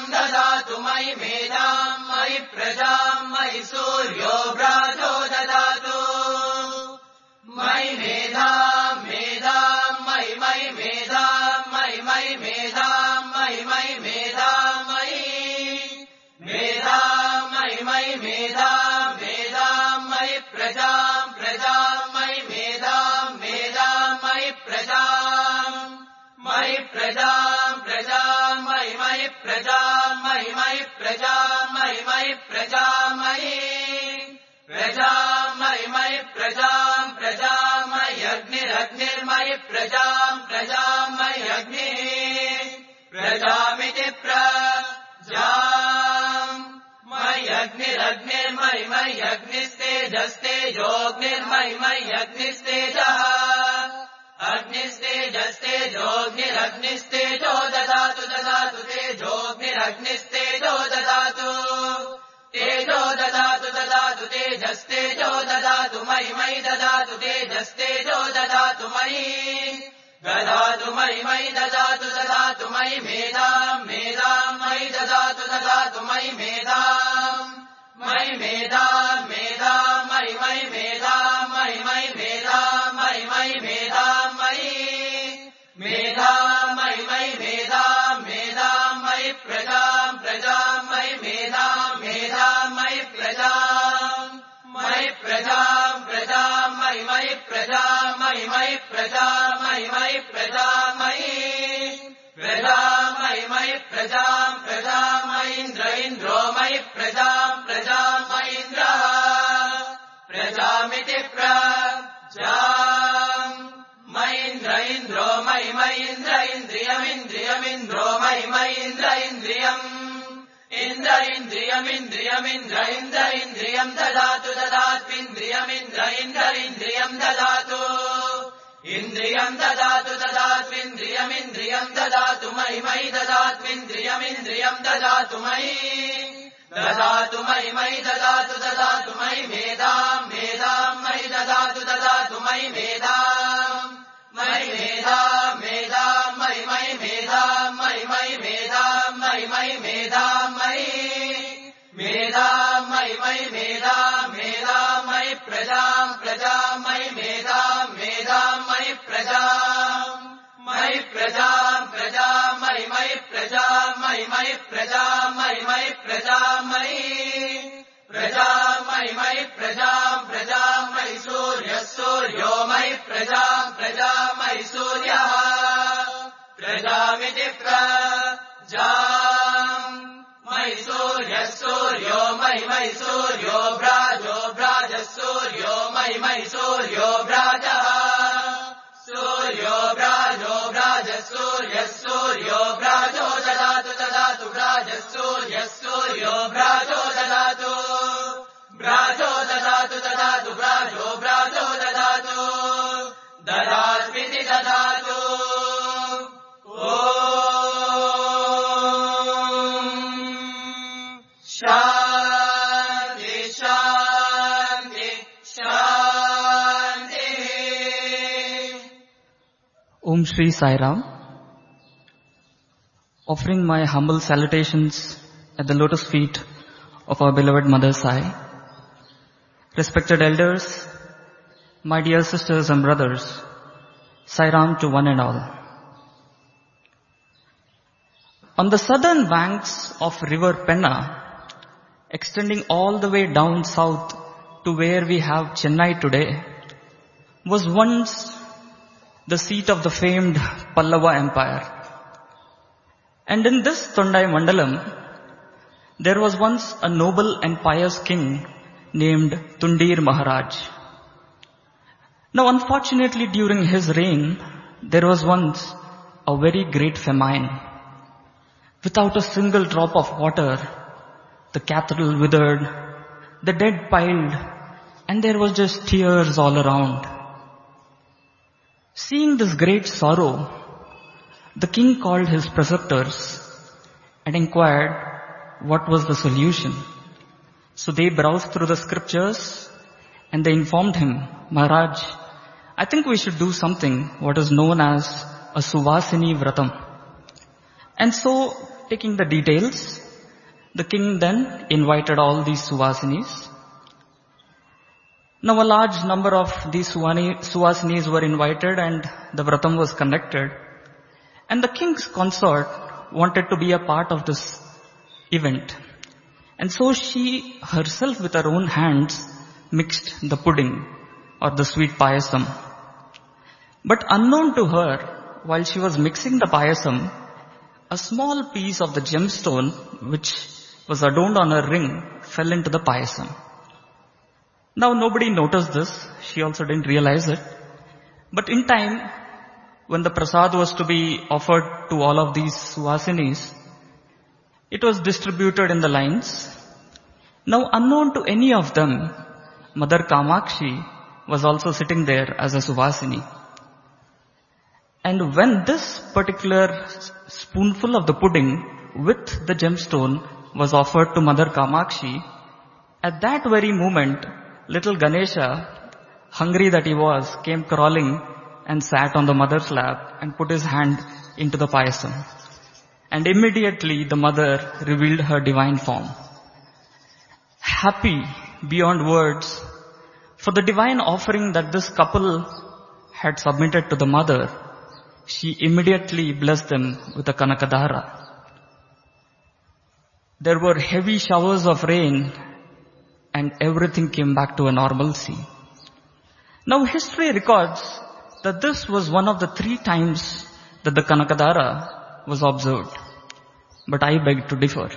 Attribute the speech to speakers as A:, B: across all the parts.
A: ददातु मयि मेधाम् मयि प्रजाम् मयि सूर्यो व्राजो ददातु मयि मेधाम् मेधाम् मयि मयि मेधाम् मयि मयि मेधाम् मयि मयि मेधाम् मयि मेधाम् मयि मयि मेधाम् मेधाम् मयि प्रजाम् प्रजाम् मयि मेधाम् मेधाम् मयि प्रजाम् मयि प्रजाम् प्रजाम् मयि मयि प्रजाम् मयि मयि प्रजाम् मयि मयि प्रजाम् मयि प्रजाम् मयि मयि प्रजाम् प्रजाम् मयि अग्निरग्निर्मयि प्रजाम् प्रजाम् मयि अग्निः प्रजामिति प्रजाम् मयि अग्निरग्निर्मयि मयि अग्निस्तेजस्तेजोऽग्निर्मयि मयि अग्निस्तेजः अग्निस्तेजस्तेजोऽग्निरग्निस्तेजो ददातु ददातु तेजोऽग्निरग्निस्तेजो ददातु तेजो ददातु ददातु तेजस्तेजो ददातु मयि मयि ददातु तेजस्तेजो ददातु मयि ददातु मयि मयि ददातु ददातु मयि मेधाम् मेधाम् मयि ददातु ददातु मयि मेधाम् मयि मेधाम् मेधाम् मयि मयि मेधाम् मयि मयि मेधाम् मयि मयि मेधाम् मयि मेधाम् मयि मयि मेधाम् मेधाम् मयि प्रजाम् प्रजाम् मयि मेधाम् मेधाम् मयि प्रजाम् मयि प्रजाम् प्रजाम् मयि मयि प्रजाम् मयि मयि प्रजाम् मयि मयि प्रजाम् मयि प्रजाम् मयि मयि प्रजाम् प्रजाम् मयीन्द्र इन्द्रो मयि प्रजाम् प्रजाम् मयीन्द्रः प्रजामिति प्रजाम् मयीन्द्र इन्द्रो मयि मयीन्द्र इन्द्रियमिन्द्रियमिन्द्रो मयि मयीन्द्र इन्द्रियम् इन्द्र इन्द्रियमिन्द्रियमिन्द्र इन्द्र इन्द्रियम् ददातु ददात्विन्द्रियमिन्द्र इन्द्र इन्द्रियम् ददातु इन्द्रियम् ददातु ददात्विन्द्रियमिन्द्रियम् ददातु मयि मयि ददात्विन्द्रियमिन्द्रियम् ददातु मयि ददातु मयि मयि ददातु ददातु मयि मेधाम् मेधाम् मयि ददातु ददातु मयि मेधाम् मयि मेधाम् मेधाम् मयि मयि मेधाम् मयि मयि मेधाम् मयि मयि मेधाम् मयि मेधाम् मयि मयि मेधाम् मेधाम् मयि प्रजाम् प्रजाम् मयि मेधाम् मेधाम् मयि प्रजाम् मयि प्रजाम् प्रजाम् मयि मयि प्रजाम् मयि मयि प्रजाम् मयि मयि प्रजाम् मयि प्रजाम् मयि मयि प्रजाम् प्रजाम् मयि सूर्यः सूर्यो मयि प्रजाम् प्रजाम् मयि सूर्यः प्रजामिति प्रजाम् मयि सूर्यः सूर्यो मयि मयि सूर्यो भ्राजो भ्राजः सूर्यो मयि मयि सूर्यो भ्राजः सूर्यो भ्राजो भ्राजः सूर्यः सूर्यो भ्राजो ददातु ददातु भ्राजः सूर्यः सूर्यो भ्राजो ददातु भ्राजो ददातु ददातु भ्राजो भ्राजो ददातु ददात्विति ददातु ॐ शान्ति शान्ति शान्तिः
B: Om Shri Sai Ram. Offering my humble salutations at the lotus feet of our beloved Mother Sai. Respected elders, my dear sisters and brothers, Sai Ram to one and all. On the southern banks of river Penna, extending all the way down south to where we have Chennai today, was once the seat of the famed Pallava Empire. And in this Tondai Mandalam, there was once a noble and pious king named Tundir Maharaj. Now unfortunately during his reign, there was once a very great famine. Without a single drop of water, the cattle withered, the dead piled, and there was just tears all around. Seeing this great sorrow, the king called his preceptors and inquired what was the solution. So they browsed through the scriptures and they informed him, Maharaj, I think we should do something what is known as a Suvasini Vratam. And so taking the details, the king then invited all these Suvasinis. Now a large number of these Suvani- Suvasinis were invited and the Vratam was conducted. And the king's consort wanted to be a part of this event. And so she herself with her own hands mixed the pudding or the sweet payasam. But unknown to her, while she was mixing the payasam, a small piece of the gemstone which was adorned on her ring fell into the payasam. Now nobody noticed this. She also didn't realize it. But in time, when the prasad was to be offered to all of these Suhasinis, it was distributed in the lines. Now unknown to any of them, Mother Kamakshi was also sitting there as a Suvasini. And when this particular spoonful of the pudding with the gemstone was offered to Mother Kamakshi, at that very moment, little Ganesha, hungry that he was, came crawling and sat on the mother's lap and put his hand into the payasam. And immediately the mother revealed her divine form. Happy beyond words for the divine offering that this couple had submitted to the mother, she immediately blessed them with a Kanakadhara. There were heavy showers of rain and everything came back to a normalcy. Now history records that this was one of the three times that the Kanakadhara was observed. But I beg to differ.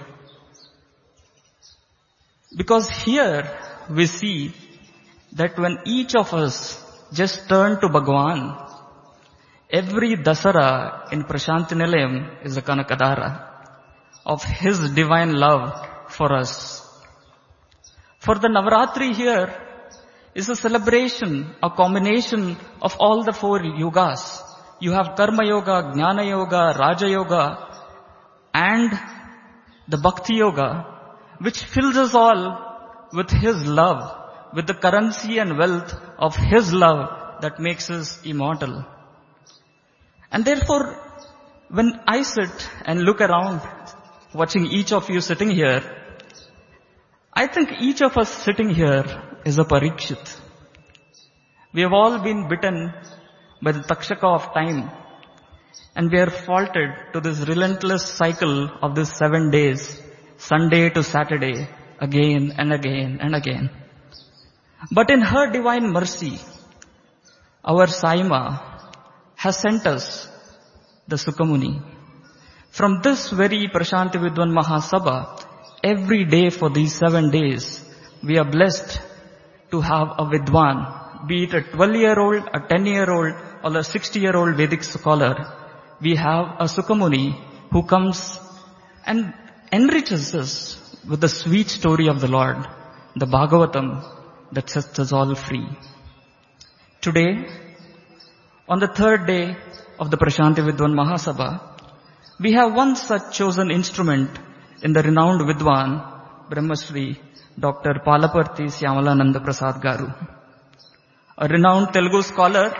B: Because here we see that when each of us just turn to Bhagwan, every Dasara in Prashanti is a Kanakadhara of His divine love for us. For the Navaratri here is a celebration, a combination of all the four yogas. You have Karma Yoga, Jnana Yoga, Raja Yoga, and the Bhakti Yoga, which fills us all with His love, with the currency and wealth of His love that makes us immortal. And therefore, when I sit and look around, watching each of you sitting here, I think each of us sitting here is a parikshit. We have all been bitten by the takshaka of time and we are faulted to this relentless cycle of these seven days, Sunday to Saturday, again and again and again. But in her divine mercy, our Saima has sent us the Sukamuni. From this very Prashanti Vidwan Mahasabha, every day for these seven days, we are blessed to have a Vidwan, be it a 12 year old, a 10 year old, or a 60 year old Vedic scholar. We have a Sukamuni who comes and enriches us with the sweet story of the Lord, the Bhagavatam that sets us all free. Today, on the third day of the Prashanti Vidwan Mahasabha, we have one such chosen instrument in the renowned Vidwan, Brahmasri, Dr. Palaparthi Syamalananda Prasad Garu. A renowned Telugu scholar,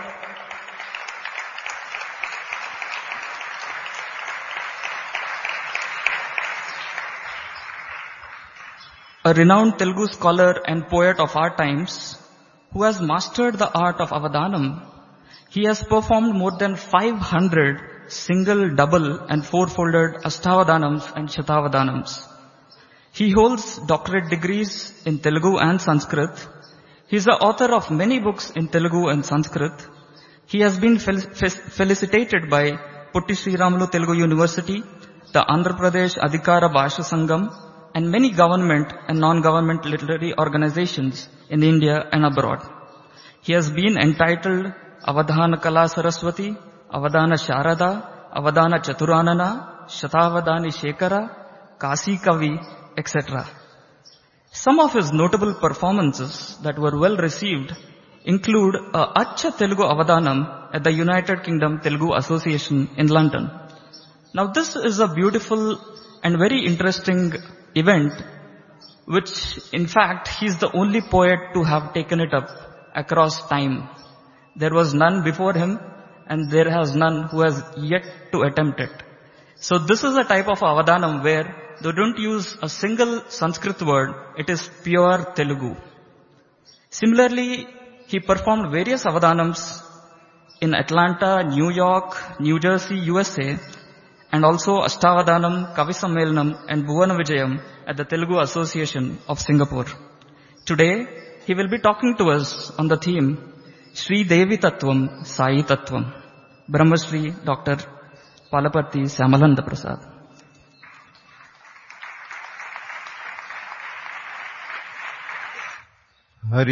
B: a renowned Telugu scholar and poet of our times, who has mastered the art of Avadhanam. He has performed more than 500 single, double and four-folded Astavadhanams and Shatavadhanams. He holds doctorate degrees in Telugu and Sanskrit. He is the author of many books in Telugu and Sanskrit. He has been fel- fe- felicitated by Putti Sriramulu Telugu University, the Andhra Pradesh Adhikara Bhasha Sangam, and many government and non-government literary organizations in India and abroad. He has been entitled Avadhana Kala Saraswati, Avadhana Sharada, Avadhana Chaturanana, Shatavadani Shekara, Kasi Kavi, etc. Some of his notable performances that were well received include a Acha Telugu Avadhanam at the United Kingdom Telugu Association in London. Now this is a beautiful and very interesting event which in fact he's the only poet to have taken it up across time. There was none before him and there has none who has yet to attempt it. So this is a type of avadanam where they don't use a single Sanskrit word, it is pure Telugu. Similarly, he performed various avadanams in Atlanta, New York, New Jersey, USA, and also Ashtavadanam, Kavisammelanam and Bhuvana Vijayam at the Telugu Association of Singapore. Today, he will be talking to us on the theme Sri Devi Tattvam, Sai Tattvam. Brahmasri Dr. Palapati Samalanda Prasad.
C: Hari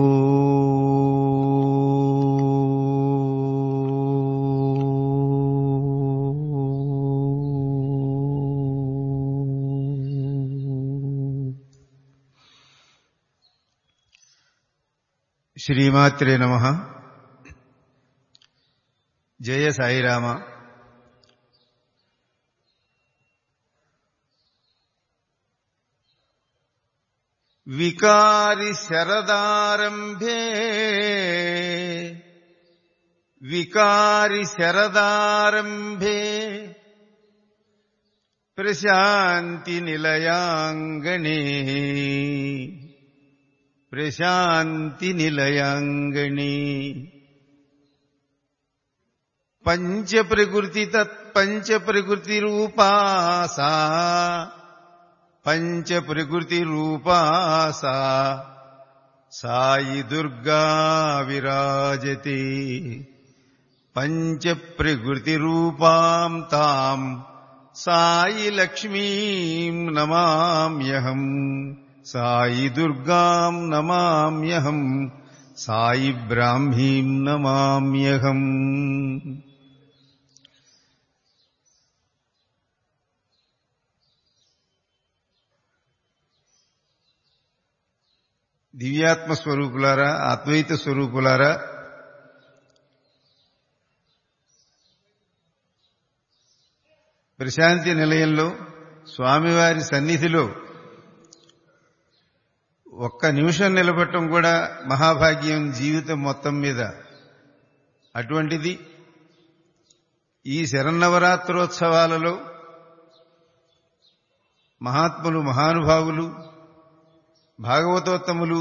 C: శ్రీమాత్రే నమ జయ సాయిరామ వికారి శరదారంభే వికారి శరదారంభే ప్రశాంతి నిలయాంగణే ప్రశాంతి నిలయాంగణే పంచ ప్రకృతి తత్ పంచ ప్రకృతి రూపాసా పంచ ప్రకృతి రూపాసా సాయి దుర్గా విరాజతే పంచ ప్రకృతి రూపాం తాం సాయి లక్ష్మీం నమామ్యహం సాయి దుర్గాం నమామ్యహం సాయి బ్రాహ్మీం నమామ్యహం దివ్యాత్మ స్వరూపులారా అద్వైత స్వరూపులారా ప్రశాంతి నిలయంలో స్వామివారి సన్నిధిలో ఒక్క నిమిషం నిలబట్టం కూడా మహాభాగ్యం జీవితం మొత్తం మీద అటువంటిది ఈ శరన్నవరాత్రోత్సవాలలో మహాత్ములు మహానుభావులు భాగవతోత్తములు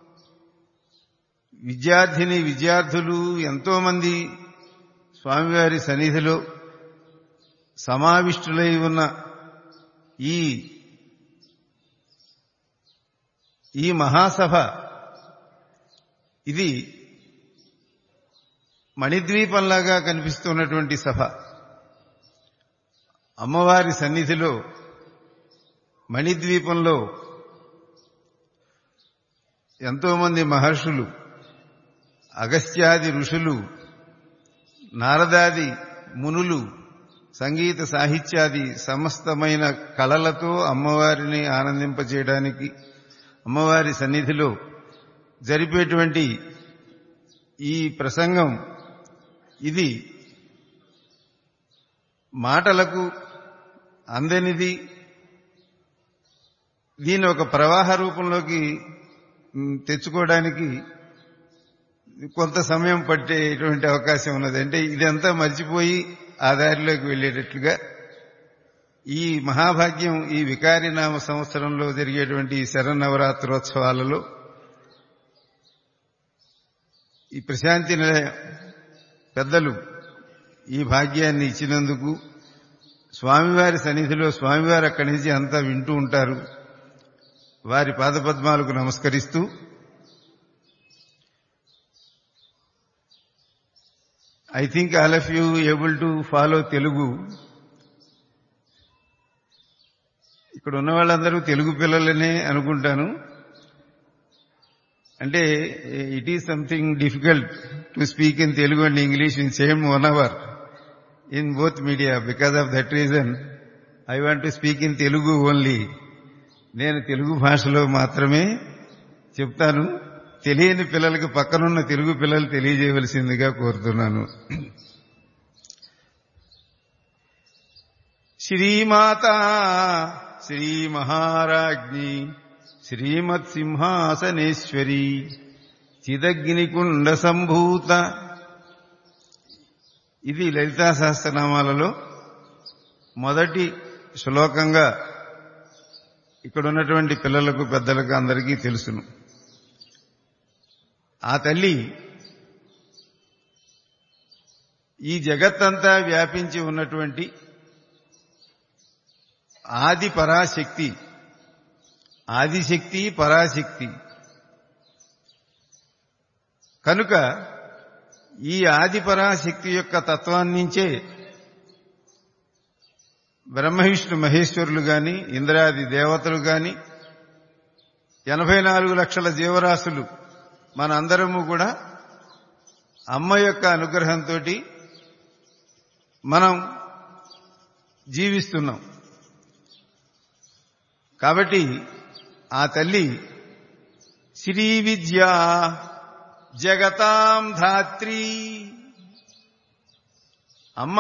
C: విద్యార్థిని విద్యార్థులు ఎంతోమంది స్వామివారి సన్నిధిలో సమావిష్టులై ఉన్న ఈ ఈ మహాసభ ఇది మణిద్వీపంలాగా కనిపిస్తున్నటువంటి సభ అమ్మవారి సన్నిధిలో మణిద్వీపంలో ఎంతోమంది మహర్షులు అగస్త్యాది ఋషులు నారదాది మునులు సంగీత సాహిత్యాది సమస్తమైన కళలతో అమ్మవారిని ఆనందింపచేయడానికి అమ్మవారి సన్నిధిలో జరిపేటువంటి ఈ ప్రసంగం ఇది మాటలకు అందనిది దీని ఒక ప్రవాహ రూపంలోకి మ్, తెచ్చుకోవడానికి కొంత సమయం పట్టేటువంటి అవకాశం ఉన్నది అంటే ఇదంతా మర్చిపోయి ఆ దారిలోకి వెళ్ళేటట్లుగా ఈ మహాభాగ్యం ఈ వికారినామ సంవత్సరంలో జరిగేటువంటి ఈ శరన్నవరాత్రోత్సవాలలో ఈ ప్రశాంతి నిలయ పెద్దలు ఈ భాగ్యాన్ని ఇచ్చినందుకు స్వామివారి సన్నిధిలో స్వామివారు అక్కడి నుంచి అంతా వింటూ ఉంటారు వారి పాదపద్మాలకు నమస్కరిస్తూ I think all of you able to follow Telugu ఇక్కడ ఉన్న వాళ్ళందరూ తెలుగు పిల్లలనే అనుకుంటాను అంటే it is something difficult to speak in Telugu and English in same one hour in both media because of that reason I want to speak in Telugu only నేను తెలుగు భాషలో మాత్రమే చెప్తాను తెలియని పిల్లలకి పక్కనున్న తెలుగు పిల్లలు తెలియజేయవలసిందిగా కోరుతున్నాను శ్రీమాత శ్రీ మహారాజ్ఞి శ్రీమత్ సింహాసనేశ్వరి చిదగ్నికుండ సంభూత ఇది లలితా సహస్రనామాలలో మొదటి శ్లోకంగా ఇక్కడ ఉన్నటువంటి పిల్లలకు పెద్దలకు అందరికీ తెలుసును ఆ తల్లి ఈ జగత్తంతా వ్యాపించి ఉన్నటువంటి ఆది పరాశక్తి ఆదిశక్తి పరాశక్తి కనుక ఈ ఆది పరాశక్తి యొక్క తత్వాన్నించే బ్రహ్మవిష్ణు మహేశ్వరులు గాని ఇంద్రాది దేవతలు గాని ఎనభై నాలుగు లక్షల జీవరాశులు మన అందరము కూడా అమ్మ యొక్క అనుగ్రహంతో మనం జీవిస్తున్నాం కాబట్టి ఆ తల్లి శ్రీ విద్యా జగతాం ధాత్రి అమ్మ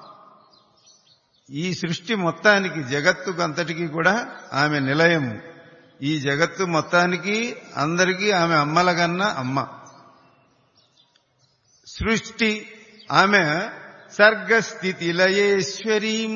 C: ఈ సృష్టి మొత్తానికి జగత్తుకు అంతటికి కూడా ఆమె నిలయము ఈ జగత్తు మొత్తానికి అందరికీ ఆమె అమ్మలగన్న అమ్మ సృష్టి ఆమె సర్గస్థితి లయేశ్వరీం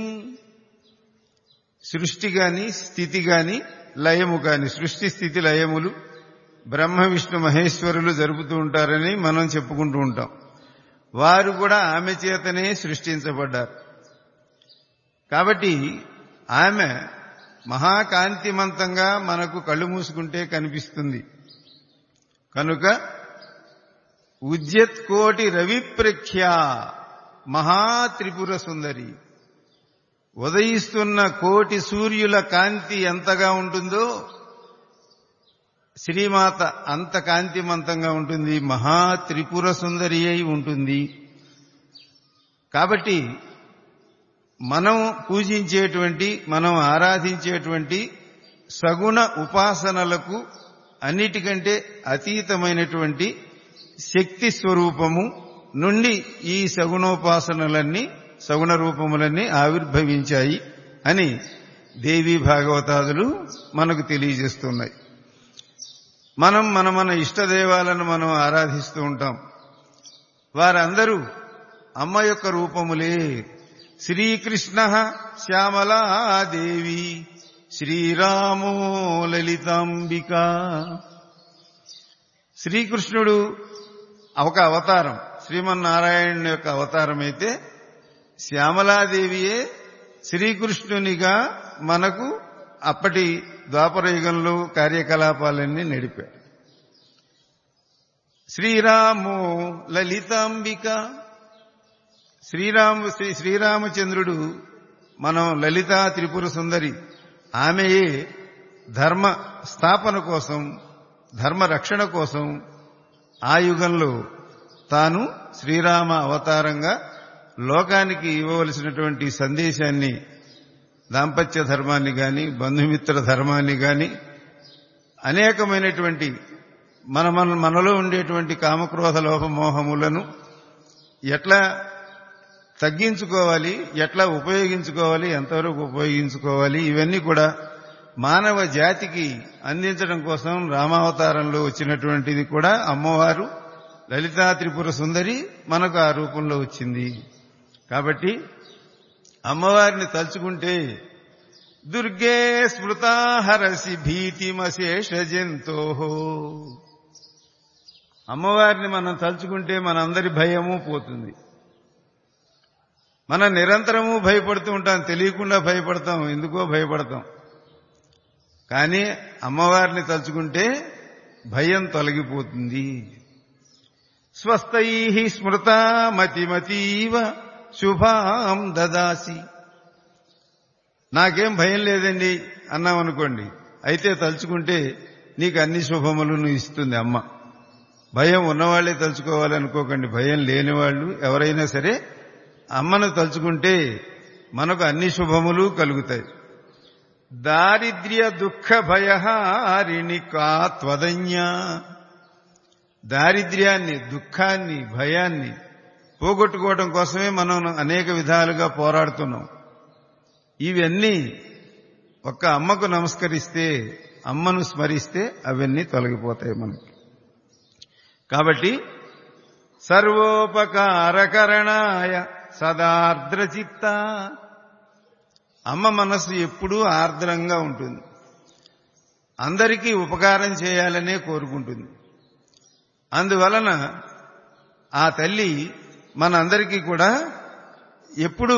C: సృష్టి గాని స్థితి గాని లయము గాని సృష్టి స్థితి లయములు బ్రహ్మ విష్ణు మహేశ్వరులు జరుపుతూ ఉంటారని మనం చెప్పుకుంటూ ఉంటాం వారు కూడా ఆమె చేతనే సృష్టించబడ్డారు కాబట్టి ఆమె మహాకాంతిమంతంగా మనకు కళ్ళు మూసుకుంటే కనిపిస్తుంది కనుక ఉద్యత్ కోటి రవిప్రఖ్య మహాత్రిపుర సుందరి ఉదయిస్తున్న కోటి సూర్యుల కాంతి ఎంతగా ఉంటుందో శ్రీమాత అంత కాంతిమంతంగా ఉంటుంది మహా త్రిపుర సుందరి అయి ఉంటుంది కాబట్టి మనం పూజించేటువంటి మనం ఆరాధించేటువంటి సగుణ ఉపాసనలకు అన్నిటికంటే అతీతమైనటువంటి శక్తి స్వరూపము నుండి ఈ సగుణోపాసనలన్నీ సగుణ రూపములన్నీ ఆవిర్భవించాయి అని దేవీ భాగవతాదులు మనకు తెలియజేస్తున్నాయి మనం మన మన ఇష్టదేవాలను మనం ఆరాధిస్తూ ఉంటాం వారందరూ అమ్మ యొక్క రూపములే శ్రీకృష్ణ శ్యామలాదేవి శ్రీరామో లలితాంబిక శ్రీకృష్ణుడు ఒక అవతారం శ్రీమన్నారాయణుని యొక్క అవతారం అయితే శ్యామలాదేవియే శ్రీకృష్ణునిగా మనకు అప్పటి ద్వాపరయుగంలో కార్యకలాపాలన్నీ నడిపారు శ్రీరాము లలితాంబిక శ్రీరాము శ్రీ శ్రీరామచంద్రుడు మనం లలితా త్రిపుర సుందరి ఆమెయే ధర్మ స్థాపన కోసం ధర్మ రక్షణ కోసం ఆ యుగంలో తాను శ్రీరామ అవతారంగా లోకానికి ఇవ్వవలసినటువంటి సందేశాన్ని దాంపత్య ధర్మాన్ని గాని బంధుమిత్ర ధర్మాన్ని గాని అనేకమైనటువంటి మన మన మనలో ఉండేటువంటి కామక్రోధ లోపమోహములను ఎట్లా తగ్గించుకోవాలి ఎట్లా ఉపయోగించుకోవాలి ఎంతవరకు ఉపయోగించుకోవాలి ఇవన్నీ కూడా మానవ జాతికి అందించడం కోసం రామావతారంలో వచ్చినటువంటిది కూడా అమ్మవారు లలితా త్రిపుర సుందరి మనకు ఆ రూపంలో వచ్చింది కాబట్టి అమ్మవారిని తలుచుకుంటే దుర్గే స్మృతాహరసి భీతిమశేష జంతో అమ్మవారిని మనం తలుచుకుంటే మనందరి భయము పోతుంది మనం నిరంతరము భయపడుతూ ఉంటాం తెలియకుండా భయపడతాం ఎందుకో భయపడతాం కానీ అమ్మవారిని తలుచుకుంటే భయం తొలగిపోతుంది స్వస్థై స్మృత మతిమతీవ శుభాం దదాసి నాకేం భయం లేదండి అన్నామనుకోండి అయితే తలుచుకుంటే నీకు అన్ని శుభములను ఇస్తుంది అమ్మ భయం ఉన్నవాళ్లే తలుచుకోవాలనుకోకండి భయం లేని వాళ్ళు ఎవరైనా సరే అమ్మను తలుచుకుంటే మనకు అన్ని శుభములు కలుగుతాయి దారిద్ర్య దుఃఖ భయహారిణి కా త్వదన్య దారిద్ర్యాన్ని దుఃఖాన్ని భయాన్ని పోగొట్టుకోవడం కోసమే మనం అనేక విధాలుగా పోరాడుతున్నాం ఇవన్నీ ఒక్క అమ్మకు నమస్కరిస్తే అమ్మను స్మరిస్తే అవన్నీ తొలగిపోతాయి మనకి కాబట్టి సర్వోపకారకరణాయ సదార్ద్రచిత్త అమ్మ మనస్సు ఎప్పుడూ ఆర్ద్రంగా ఉంటుంది అందరికీ ఉపకారం చేయాలనే కోరుకుంటుంది అందువలన ఆ తల్లి మనందరికీ కూడా ఎప్పుడూ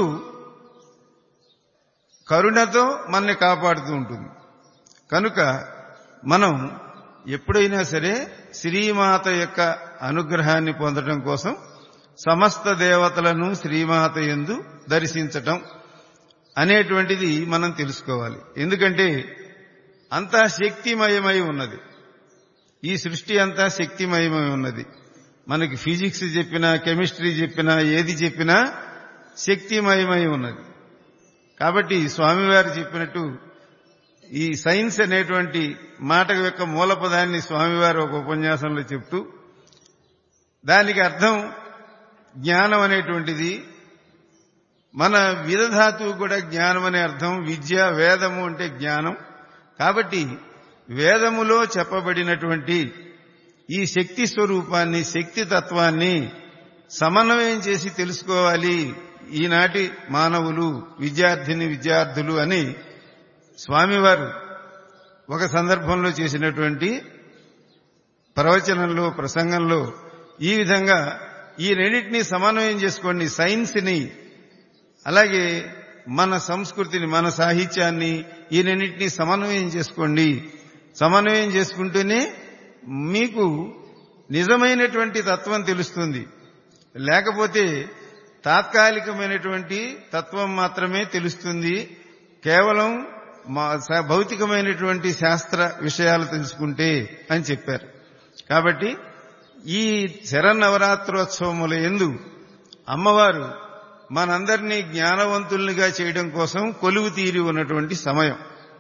C: కరుణతో మనని కాపాడుతూ ఉంటుంది కనుక మనం ఎప్పుడైనా సరే శ్రీమాత యొక్క అనుగ్రహాన్ని పొందడం కోసం సమస్త దేవతలను శ్రీమాత ఎందు దర్శించటం అనేటువంటిది మనం తెలుసుకోవాలి ఎందుకంటే అంతా శక్తిమయమై ఉన్నది ఈ సృష్టి అంతా శక్తిమయమై ఉన్నది మనకి ఫిజిక్స్ చెప్పినా కెమిస్ట్రీ చెప్పినా ఏది చెప్పినా శక్తిమయమై ఉన్నది కాబట్టి స్వామివారు చెప్పినట్టు ఈ సైన్స్ అనేటువంటి మాట యొక్క మూలపదాన్ని స్వామివారు ఒక ఉపన్యాసంలో చెప్తూ దానికి అర్థం జ్ఞానం అనేటువంటిది మన విధధాతువు కూడా జ్ఞానం అనే అర్థం విద్య వేదము అంటే జ్ఞానం కాబట్టి వేదములో చెప్పబడినటువంటి ఈ శక్తి స్వరూపాన్ని శక్తి తత్వాన్ని సమన్వయం చేసి తెలుసుకోవాలి ఈనాటి మానవులు విద్యార్థిని విద్యార్థులు అని స్వామివారు ఒక సందర్భంలో చేసినటువంటి ప్రవచనంలో ప్రసంగంలో ఈ విధంగా ఈ రెండింటినీ సమన్వయం చేసుకోండి సైన్స్ని అలాగే మన సంస్కృతిని మన సాహిత్యాన్ని ఈ రెండింటినీ సమన్వయం చేసుకోండి సమన్వయం చేసుకుంటూనే మీకు నిజమైనటువంటి తత్వం తెలుస్తుంది లేకపోతే తాత్కాలికమైనటువంటి తత్వం మాత్రమే తెలుస్తుంది కేవలం భౌతికమైనటువంటి శాస్త్ర విషయాలు తెలుసుకుంటే అని చెప్పారు కాబట్టి ఈ శరన్నవరాత్రోత్సవముల ఎందు అమ్మవారు మనందరినీ జ్ఞానవంతుల్నిగా చేయడం కోసం కొలువు తీరి ఉన్నటువంటి సమయం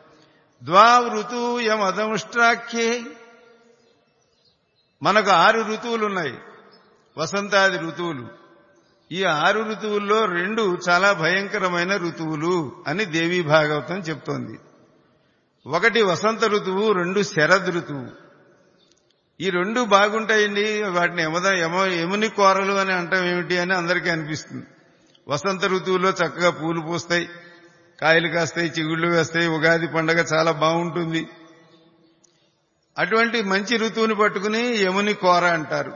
C: ద్వావృతూయమదముష్ట్రాఖ్యే మనకు ఆరు ఋతువులు ఉన్నాయి వసంతాది ఋతువులు ఈ ఆరు ఋతువుల్లో రెండు చాలా భయంకరమైన ఋతువులు అని దేవీ భాగవతం చెప్తోంది ఒకటి వసంత ఋతువు రెండు శరద్ ఋతువు ఈ రెండు బాగుంటాయండి వాటిని యమద యమ యముని కోరలు అని అంటాం ఏమిటి అని అందరికీ అనిపిస్తుంది వసంత ఋతువులో చక్కగా పూలు పూస్తాయి కాయలు కాస్తాయి చిగుళ్ళు వేస్తాయి ఉగాది పండగ చాలా బాగుంటుంది అటువంటి మంచి ఋతువుని పట్టుకుని యముని కోర అంటారు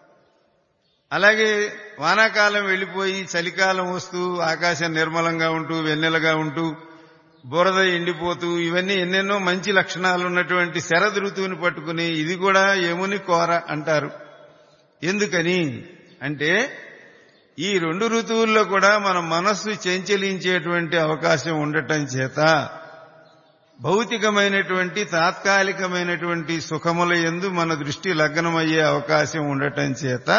C: అలాగే వానాకాలం వెళ్ళిపోయి చలికాలం వస్తూ ఆకాశం నిర్మలంగా ఉంటూ వెన్నెలగా ఉంటూ బురద ఎండిపోతూ ఇవన్నీ ఎన్నెన్నో మంచి లక్షణాలు ఉన్నటువంటి శరద్ ఋతువుని పట్టుకుని ఇది కూడా యముని కోర అంటారు ఎందుకని అంటే ఈ రెండు ఋతువుల్లో కూడా మన మనస్సు చెంచలించేటువంటి అవకాశం ఉండటం చేత భౌతికమైనటువంటి తాత్కాలికమైనటువంటి సుఖముల ఎందు మన దృష్టి లగ్నమయ్యే అవకాశం ఉండటం చేత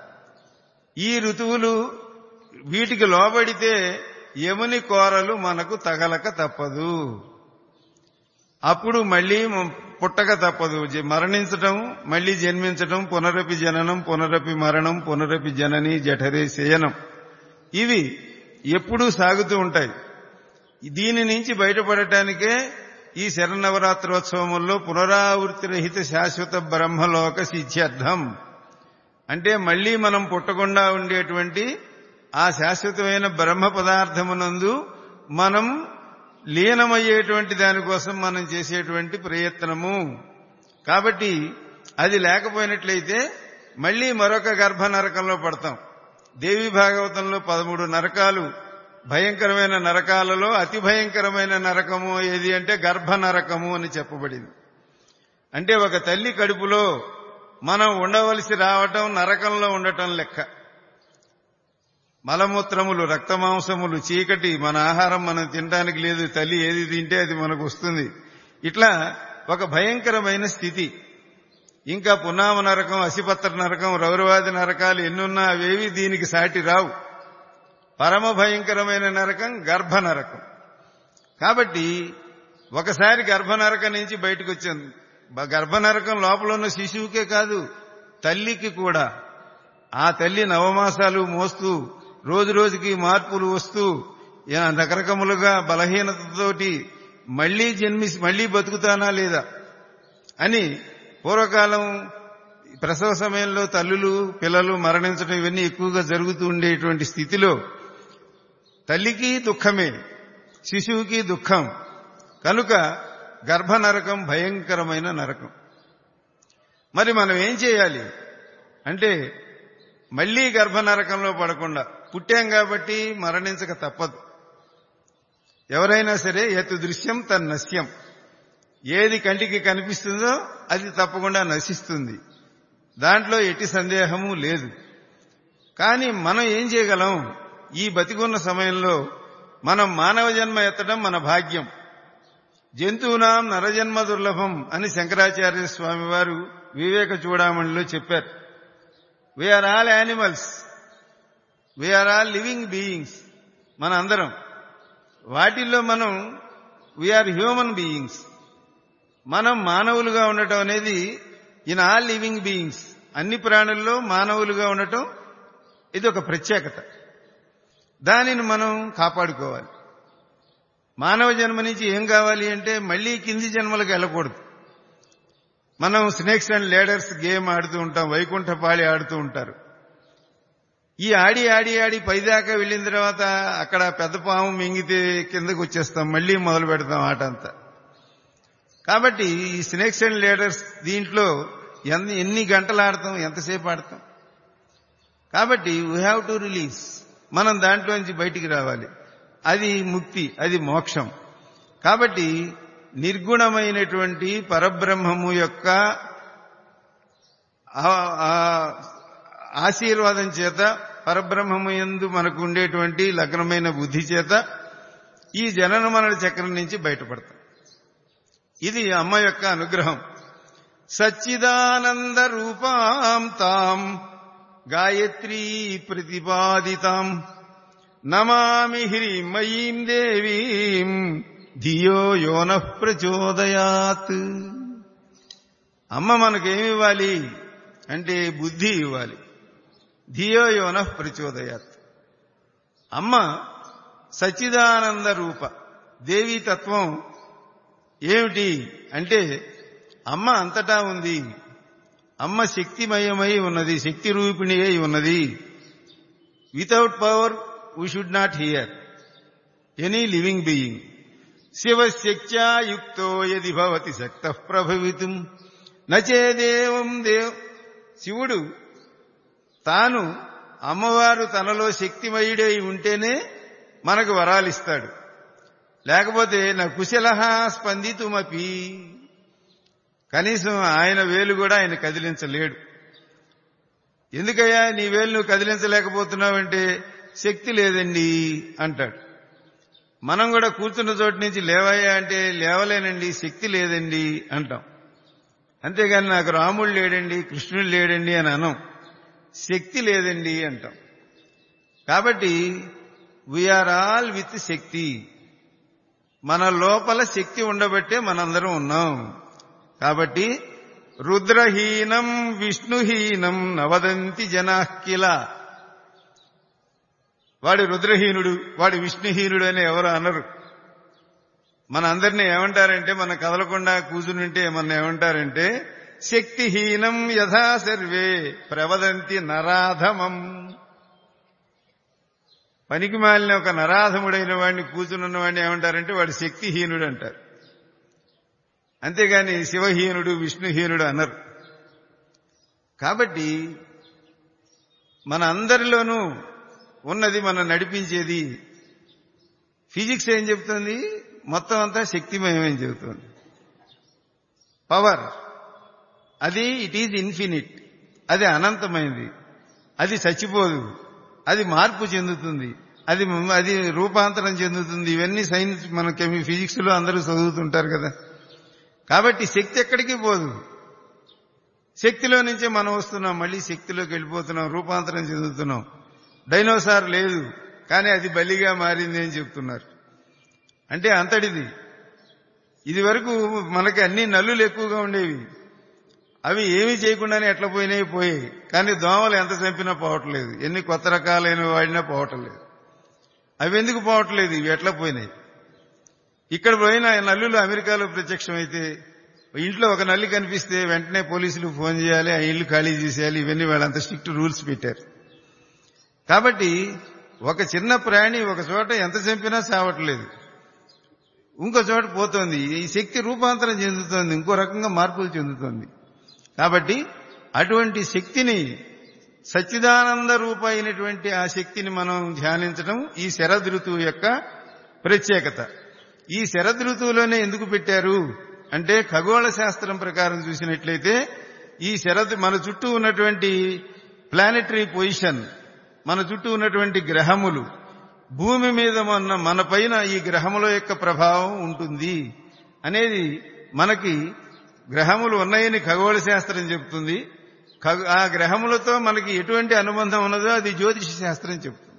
C: ఈ ఋతువులు వీటికి లోబడితే యముని కోరలు మనకు తగలక తప్పదు అప్పుడు మళ్ళీ పుట్టక తప్పదు మరణించటం మళ్ళీ జన్మించటం పునరపి జననం పునరపి మరణం పునరపి జనని జఠరే శయనం ఇవి ఎప్పుడూ సాగుతూ ఉంటాయి దీని నుంచి బయటపడటానికే ఈ శరన్నవరాత్రోత్సవముల్లో పునరావృత్తి రహిత శాశ్వత బ్రహ్మలోక సిద్ధ్యర్థం అంటే మళ్లీ మనం పుట్టకుండా ఉండేటువంటి ఆ శాశ్వతమైన బ్రహ్మ పదార్థమునందు మనం లీనమయ్యేటువంటి దానికోసం మనం చేసేటువంటి ప్రయత్నము కాబట్టి అది లేకపోయినట్లయితే మళ్లీ మరొక గర్భ నరకంలో పడతాం దేవి భాగవతంలో పదమూడు నరకాలు భయంకరమైన నరకాలలో అతి భయంకరమైన నరకము ఏది అంటే గర్భ నరకము అని చెప్పబడింది అంటే ఒక తల్లి కడుపులో మనం ఉండవలసి రావటం నరకంలో ఉండటం లెక్క మలమూత్రములు రక్తమాంసములు చీకటి మన ఆహారం మనం తినడానికి లేదు తల్లి ఏది తింటే అది మనకు వస్తుంది ఇట్లా ఒక భయంకరమైన స్థితి ఇంకా పున్నామ నరకం అసిపత్ర నరకం రౌరవాది నరకాలు ఎన్నున్నా అవేవి దీనికి సాటి రావు పరమ భయంకరమైన నరకం గర్భ నరకం కాబట్టి ఒకసారి గర్భ నరకం నుంచి బయటకు వచ్చింది గర్భ నరకం లోపల ఉన్న శిశువుకే కాదు తల్లికి కూడా ఆ తల్లి నవమాసాలు మోస్తూ రోజు రోజుకి మార్పులు వస్తూ రకరకములుగా బలహీనతతోటి మళ్లీ జన్మి మళ్లీ బతుకుతానా లేదా అని పూర్వకాలం ప్రసవ సమయంలో తల్లులు పిల్లలు మరణించడం ఇవన్నీ ఎక్కువగా జరుగుతూ ఉండేటువంటి స్థితిలో తల్లికి దుఃఖమే శిశువుకి దుఃఖం కనుక గర్భ నరకం భయంకరమైన నరకం మరి మనం ఏం చేయాలి అంటే మళ్లీ గర్భ నరకంలో పడకుండా పుట్టాం కాబట్టి మరణించక తప్పదు ఎవరైనా సరే ఎత్తు దృశ్యం తన నశ్యం ఏది కంటికి కనిపిస్తుందో అది తప్పకుండా నశిస్తుంది దాంట్లో ఎట్టి సందేహము లేదు కానీ మనం ఏం చేయగలం ఈ బతికున్న సమయంలో మనం మానవ జన్మ ఎత్తడం మన భాగ్యం జంతువునాం నరజన్మ దుర్లభం అని శంకరాచార్య స్వామి వారు వివేక చూడామణిలో చెప్పారు we are all animals we are all living beings మన అందరం వాటిల్లో మనం వీఆర్ హ్యూమన్ బీయింగ్స్ మనం మానవులుగా ఉండటం అనేది ఇన్ ఆల్ లివింగ్ బీయింగ్స్ అన్ని ప్రాణుల్లో మానవులుగా ఉండటం ఇది ఒక ప్రత్యేకత దానిని మనం కాపాడుకోవాలి మానవ జన్మ నుంచి ఏం కావాలి అంటే మళ్ళీ కింది జన్మలకు వెళ్ళకూడదు మనం స్నేక్స్ అండ్ లేడర్స్ గేమ్ ఆడుతూ ఉంటాం వైకుంఠపాళి ఆడుతూ ఉంటారు ఈ ఆడి ఆడి ఆడి పైదాకా వెళ్ళిన తర్వాత అక్కడ పెద్ద పాము మింగితే కిందకు వచ్చేస్తాం మళ్ళీ మొదలు పెడతాం ఆట అంతా కాబట్టి ఈ స్నేక్స్ అండ్ లేడర్స్ దీంట్లో ఎన్ని ఎన్ని గంటలు ఆడతాం ఎంతసేపు ఆడతాం కాబట్టి వీ హ్యావ్ టు రిలీజ్ మనం దాంట్లోంచి బయటికి రావాలి అది ముక్తి అది మోక్షం కాబట్టి నిర్గుణమైనటువంటి పరబ్రహ్మము యొక్క ఆ- ఆ ఆశీర్వాదం చేత పరబ్రహ్మము ఎందు మనకు ఉండేటువంటి లగ్నమైన బుద్ధి చేత ఈ జనన మరణ చక్రం నుంచి బయటపడతాం ఇది అమ్మ యొక్క అనుగ్రహం సచ్చిదానంద రూపాం తాం గాయత్రీ ప్రతిపాదితాం నమామి హ్రీమయీం దేవీం ధియో యోన ప్రచోదయాత్ అమ్మ మనకేమివ్వాలి అంటే బుద్ధి ఇవ్వాలి ధియో యోన ప్రచోదయాత్ అమ్మ సచ్చిదానంద రూప దేవీ తత్వం ఏమిటి అంటే అమ్మ అంతటా ఉంది అమ్మ శక్తిమయమై ఉన్నది శక్తి రూపిణి అయి ఉన్నది without power we should not hear any living being శివశక్త్యా యుక్తో యది భవతి శక్త ప్రభవితం నచేదేవం దేవ్ శివుడు తాను అమ్మవారు తనలో శక్తిమయుడై ఉంటేనే మనకు వరాలిస్తాడు లేకపోతే నా కుశల స్పందితుమపి కనీసం ఆయన వేలు కూడా ఆయన కదిలించలేడు ఎందుకయ్యా నీ వేలు నువ్వు కదిలించలేకపోతున్నావంటే శక్తి లేదండి అంటాడు మనం కూడా కూర్చున్న చోటు నుంచి లేవయ్యా అంటే లేవలేనండి శక్తి లేదండి అంటాం అంతేగాని నాకు రాముడు లేడండి కృష్ణుడు లేడండి అని అనం శక్తి లేదండి అంటాం కాబట్టి వీఆర్ ఆల్ విత్ శక్తి మన లోపల శక్తి ఉండబట్టే మనందరం ఉన్నాం కాబట్టి రుద్రహీనం విష్ణుహీనం నవదంతి జనాకిల వాడి రుద్రహీనుడు వాడి విష్ణుహీనుడు అని ఎవరు అనరు మన అందరినీ ఏమంటారంటే మన కదలకుండా కూర్చునింటే మన ఏమంటారంటే శక్తిహీనం యథా సర్వే ప్రవదంతి నరాధమం పనికి మాలిన ఒక నరాధముడైన వాడిని కూర్చున్న వాడిని ఏమంటారంటే వాడు శక్తిహీనుడు అంటారు అంతేగాని శివహీనుడు విష్ణుహీనుడు అన్నారు కాబట్టి మన అందరిలోనూ ఉన్నది మనం నడిపించేది ఫిజిక్స్ ఏం చెప్తుంది మొత్తం అంతా శక్తిమయమని చెబుతుంది పవర్ అది ఇట్ ఈజ్ ఇన్ఫినిట్ అది అనంతమైనది అది చచ్చిపోదు అది మార్పు చెందుతుంది అది అది రూపాంతరం చెందుతుంది ఇవన్నీ సైన్స్ మన కెమి ఫిజిక్స్ లో అందరూ చదువుతుంటారు కదా కాబట్టి శక్తి ఎక్కడికి పోదు శక్తిలో నుంచే మనం వస్తున్నాం మళ్ళీ శక్తిలోకి వెళ్ళిపోతున్నాం రూపాంతరం చెందుతున్నాం డైనోసార్ లేదు కానీ అది బలిగా మారింది అని చెప్తున్నారు అంటే అంతటిది ఇది వరకు మనకి అన్ని నల్లులు ఎక్కువగా ఉండేవి అవి ఏమీ చేయకుండానే ఎట్లా పోయినాయి పోయాయి కానీ దోమలు ఎంత చంపినా పోవట్లేదు ఎన్ని కొత్త రకాలైన వాడినా పోవట్లేదు అవి ఎందుకు పోవట్లేదు ఇవి ఎట్లా పోయినాయి ఇక్కడ పోయిన నల్లులు అమెరికాలో ప్రత్యక్షమైతే ఇంట్లో ఒక నల్లి కనిపిస్తే వెంటనే పోలీసులు ఫోన్ చేయాలి ఆ ఇల్లు ఖాళీ చేసేయాలి ఇవన్నీ వాళ్ళంత స్ట్రిక్ట్ రూల్స్ పెట్టారు కాబట్టి ఒక చిన్న ప్రాణి ఒక చోట ఎంత చంపినా సావట్లేదు ఇంకో చోట పోతోంది ఈ శక్తి రూపాంతరం చెందుతోంది ఇంకో రకంగా మార్పులు చెందుతోంది కాబట్టి అటువంటి శక్తిని సచ్చిదానంద రూప అయినటువంటి ఆ శక్తిని మనం ధ్యానించడం ఈ శరద్ ఋతువు యొక్క ప్రత్యేకత ఈ శరద్ ఋతువులోనే ఎందుకు పెట్టారు అంటే ఖగోళ శాస్త్రం ప్రకారం చూసినట్లయితే ఈ శరద్ మన చుట్టూ ఉన్నటువంటి ప్లానెటరీ పొజిషన్ మన చుట్టూ ఉన్నటువంటి గ్రహములు భూమి మీద ఉన్న మన పైన ఈ గ్రహముల యొక్క ప్రభావం ఉంటుంది అనేది మనకి గ్రహములు ఉన్నాయని ఖగోళ శాస్త్రం చెబుతుంది ఖగ- ఆ గ్రహములతో మనకి ఎటువంటి అనుబంధం ఉన్నదో అది జ్యోతిష శాస్త్రం చెబుతుంది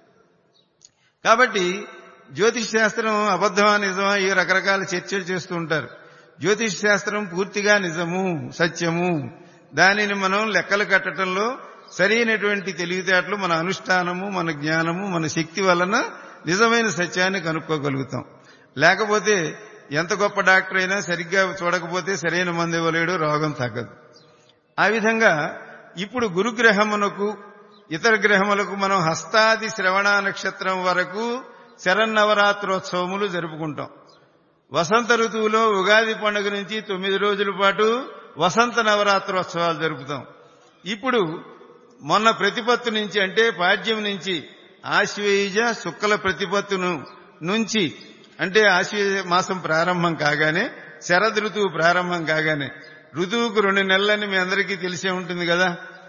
C: కాబట్టి జ్యోతిష్ శాస్త్రం అబద్ధమా నిజమా ఈ రకరకాల చర్చలు చేస్తూ ఉంటారు జ్యోతిష్ శాస్త్రం పూర్తిగా నిజము సత్యము దానిని మనం లెక్కలు కట్టడంలో సరైనటువంటి తెలివితేటలు మన అనుష్ఠానము మన జ్ఞానము మన శక్తి వలన నిజమైన సత్యాన్ని కనుక్కోగలుగుతాం లేకపోతే ఎంత గొప్ప డాక్టర్ అయినా సరిగ్గా చూడకపోతే సరైన మందు ఇవ్వలేడు రోగం తగ్గదు ఆ విధంగా ఇప్పుడు గురుగ్రహమునకు ఇతర గ్రహములకు మనం హస్తాది శ్రవణ నక్షత్రం వరకు శరన్నవరాత్రోత్సవములు జరుపుకుంటాం వసంత ఋతువులో ఉగాది పండుగ నుంచి తొమ్మిది రోజుల పాటు వసంత నవరాత్రోత్సవాలు జరుపుతాం ఇప్పుడు మొన్న ప్రతిపత్తు నుంచి అంటే పాడ్యం నుంచి ఆశ్వేయుజ శుక్ల ప్రతిపత్తును నుంచి అంటే ఆశ్వేయ మాసం ప్రారంభం కాగానే శరద్ ఋతువు ప్రారంభం కాగానే ఋతువుకు రెండు నెలలని మీ అందరికీ తెలిసే ఉంటుంది కదా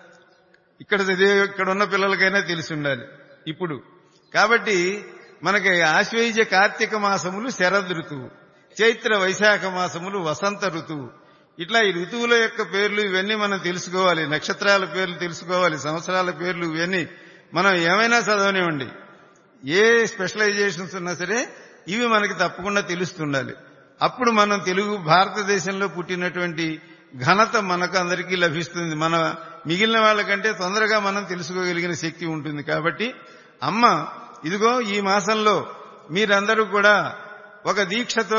C: ఇక్కడ చదివే ఇక్కడ ఉన్న పిల్లలకైనా తెలిసి ఉండాలి ఇప్పుడు కాబట్టి మనకి ఆశ్వేయుజ కార్తీక మాసములు శరద్ ఋతువు చైత్ర వైశాఖ మాసములు వసంత ఋతువు ఇట్లా ఈ ఋతువుల యొక్క పేర్లు ఇవన్నీ మనం తెలుసుకోవాలి నక్షత్రాల పేర్లు తెలుసుకోవాలి సంవత్సరాల పేర్లు ఇవన్నీ మనం ఏమైనా చదవనివ్వండి ఏ స్పెషలైజేషన్స్ ఉన్నా సరే ఇవి మనకి తప్పకుండా తెలుస్తుండాలి అప్పుడు మనం తెలుగు భారతదేశంలో పుట్టినటువంటి ఘనత మనకు అందరికీ లభిస్తుంది మన మిగిలిన వాళ్ళకంటే తొందరగా మనం తెలుసుకోగలిగిన శక్తి ఉంటుంది కాబట్టి అమ్మ ఇదిగో ఈ మాసంలో మీరందరూ కూడా ఒక దీక్షతో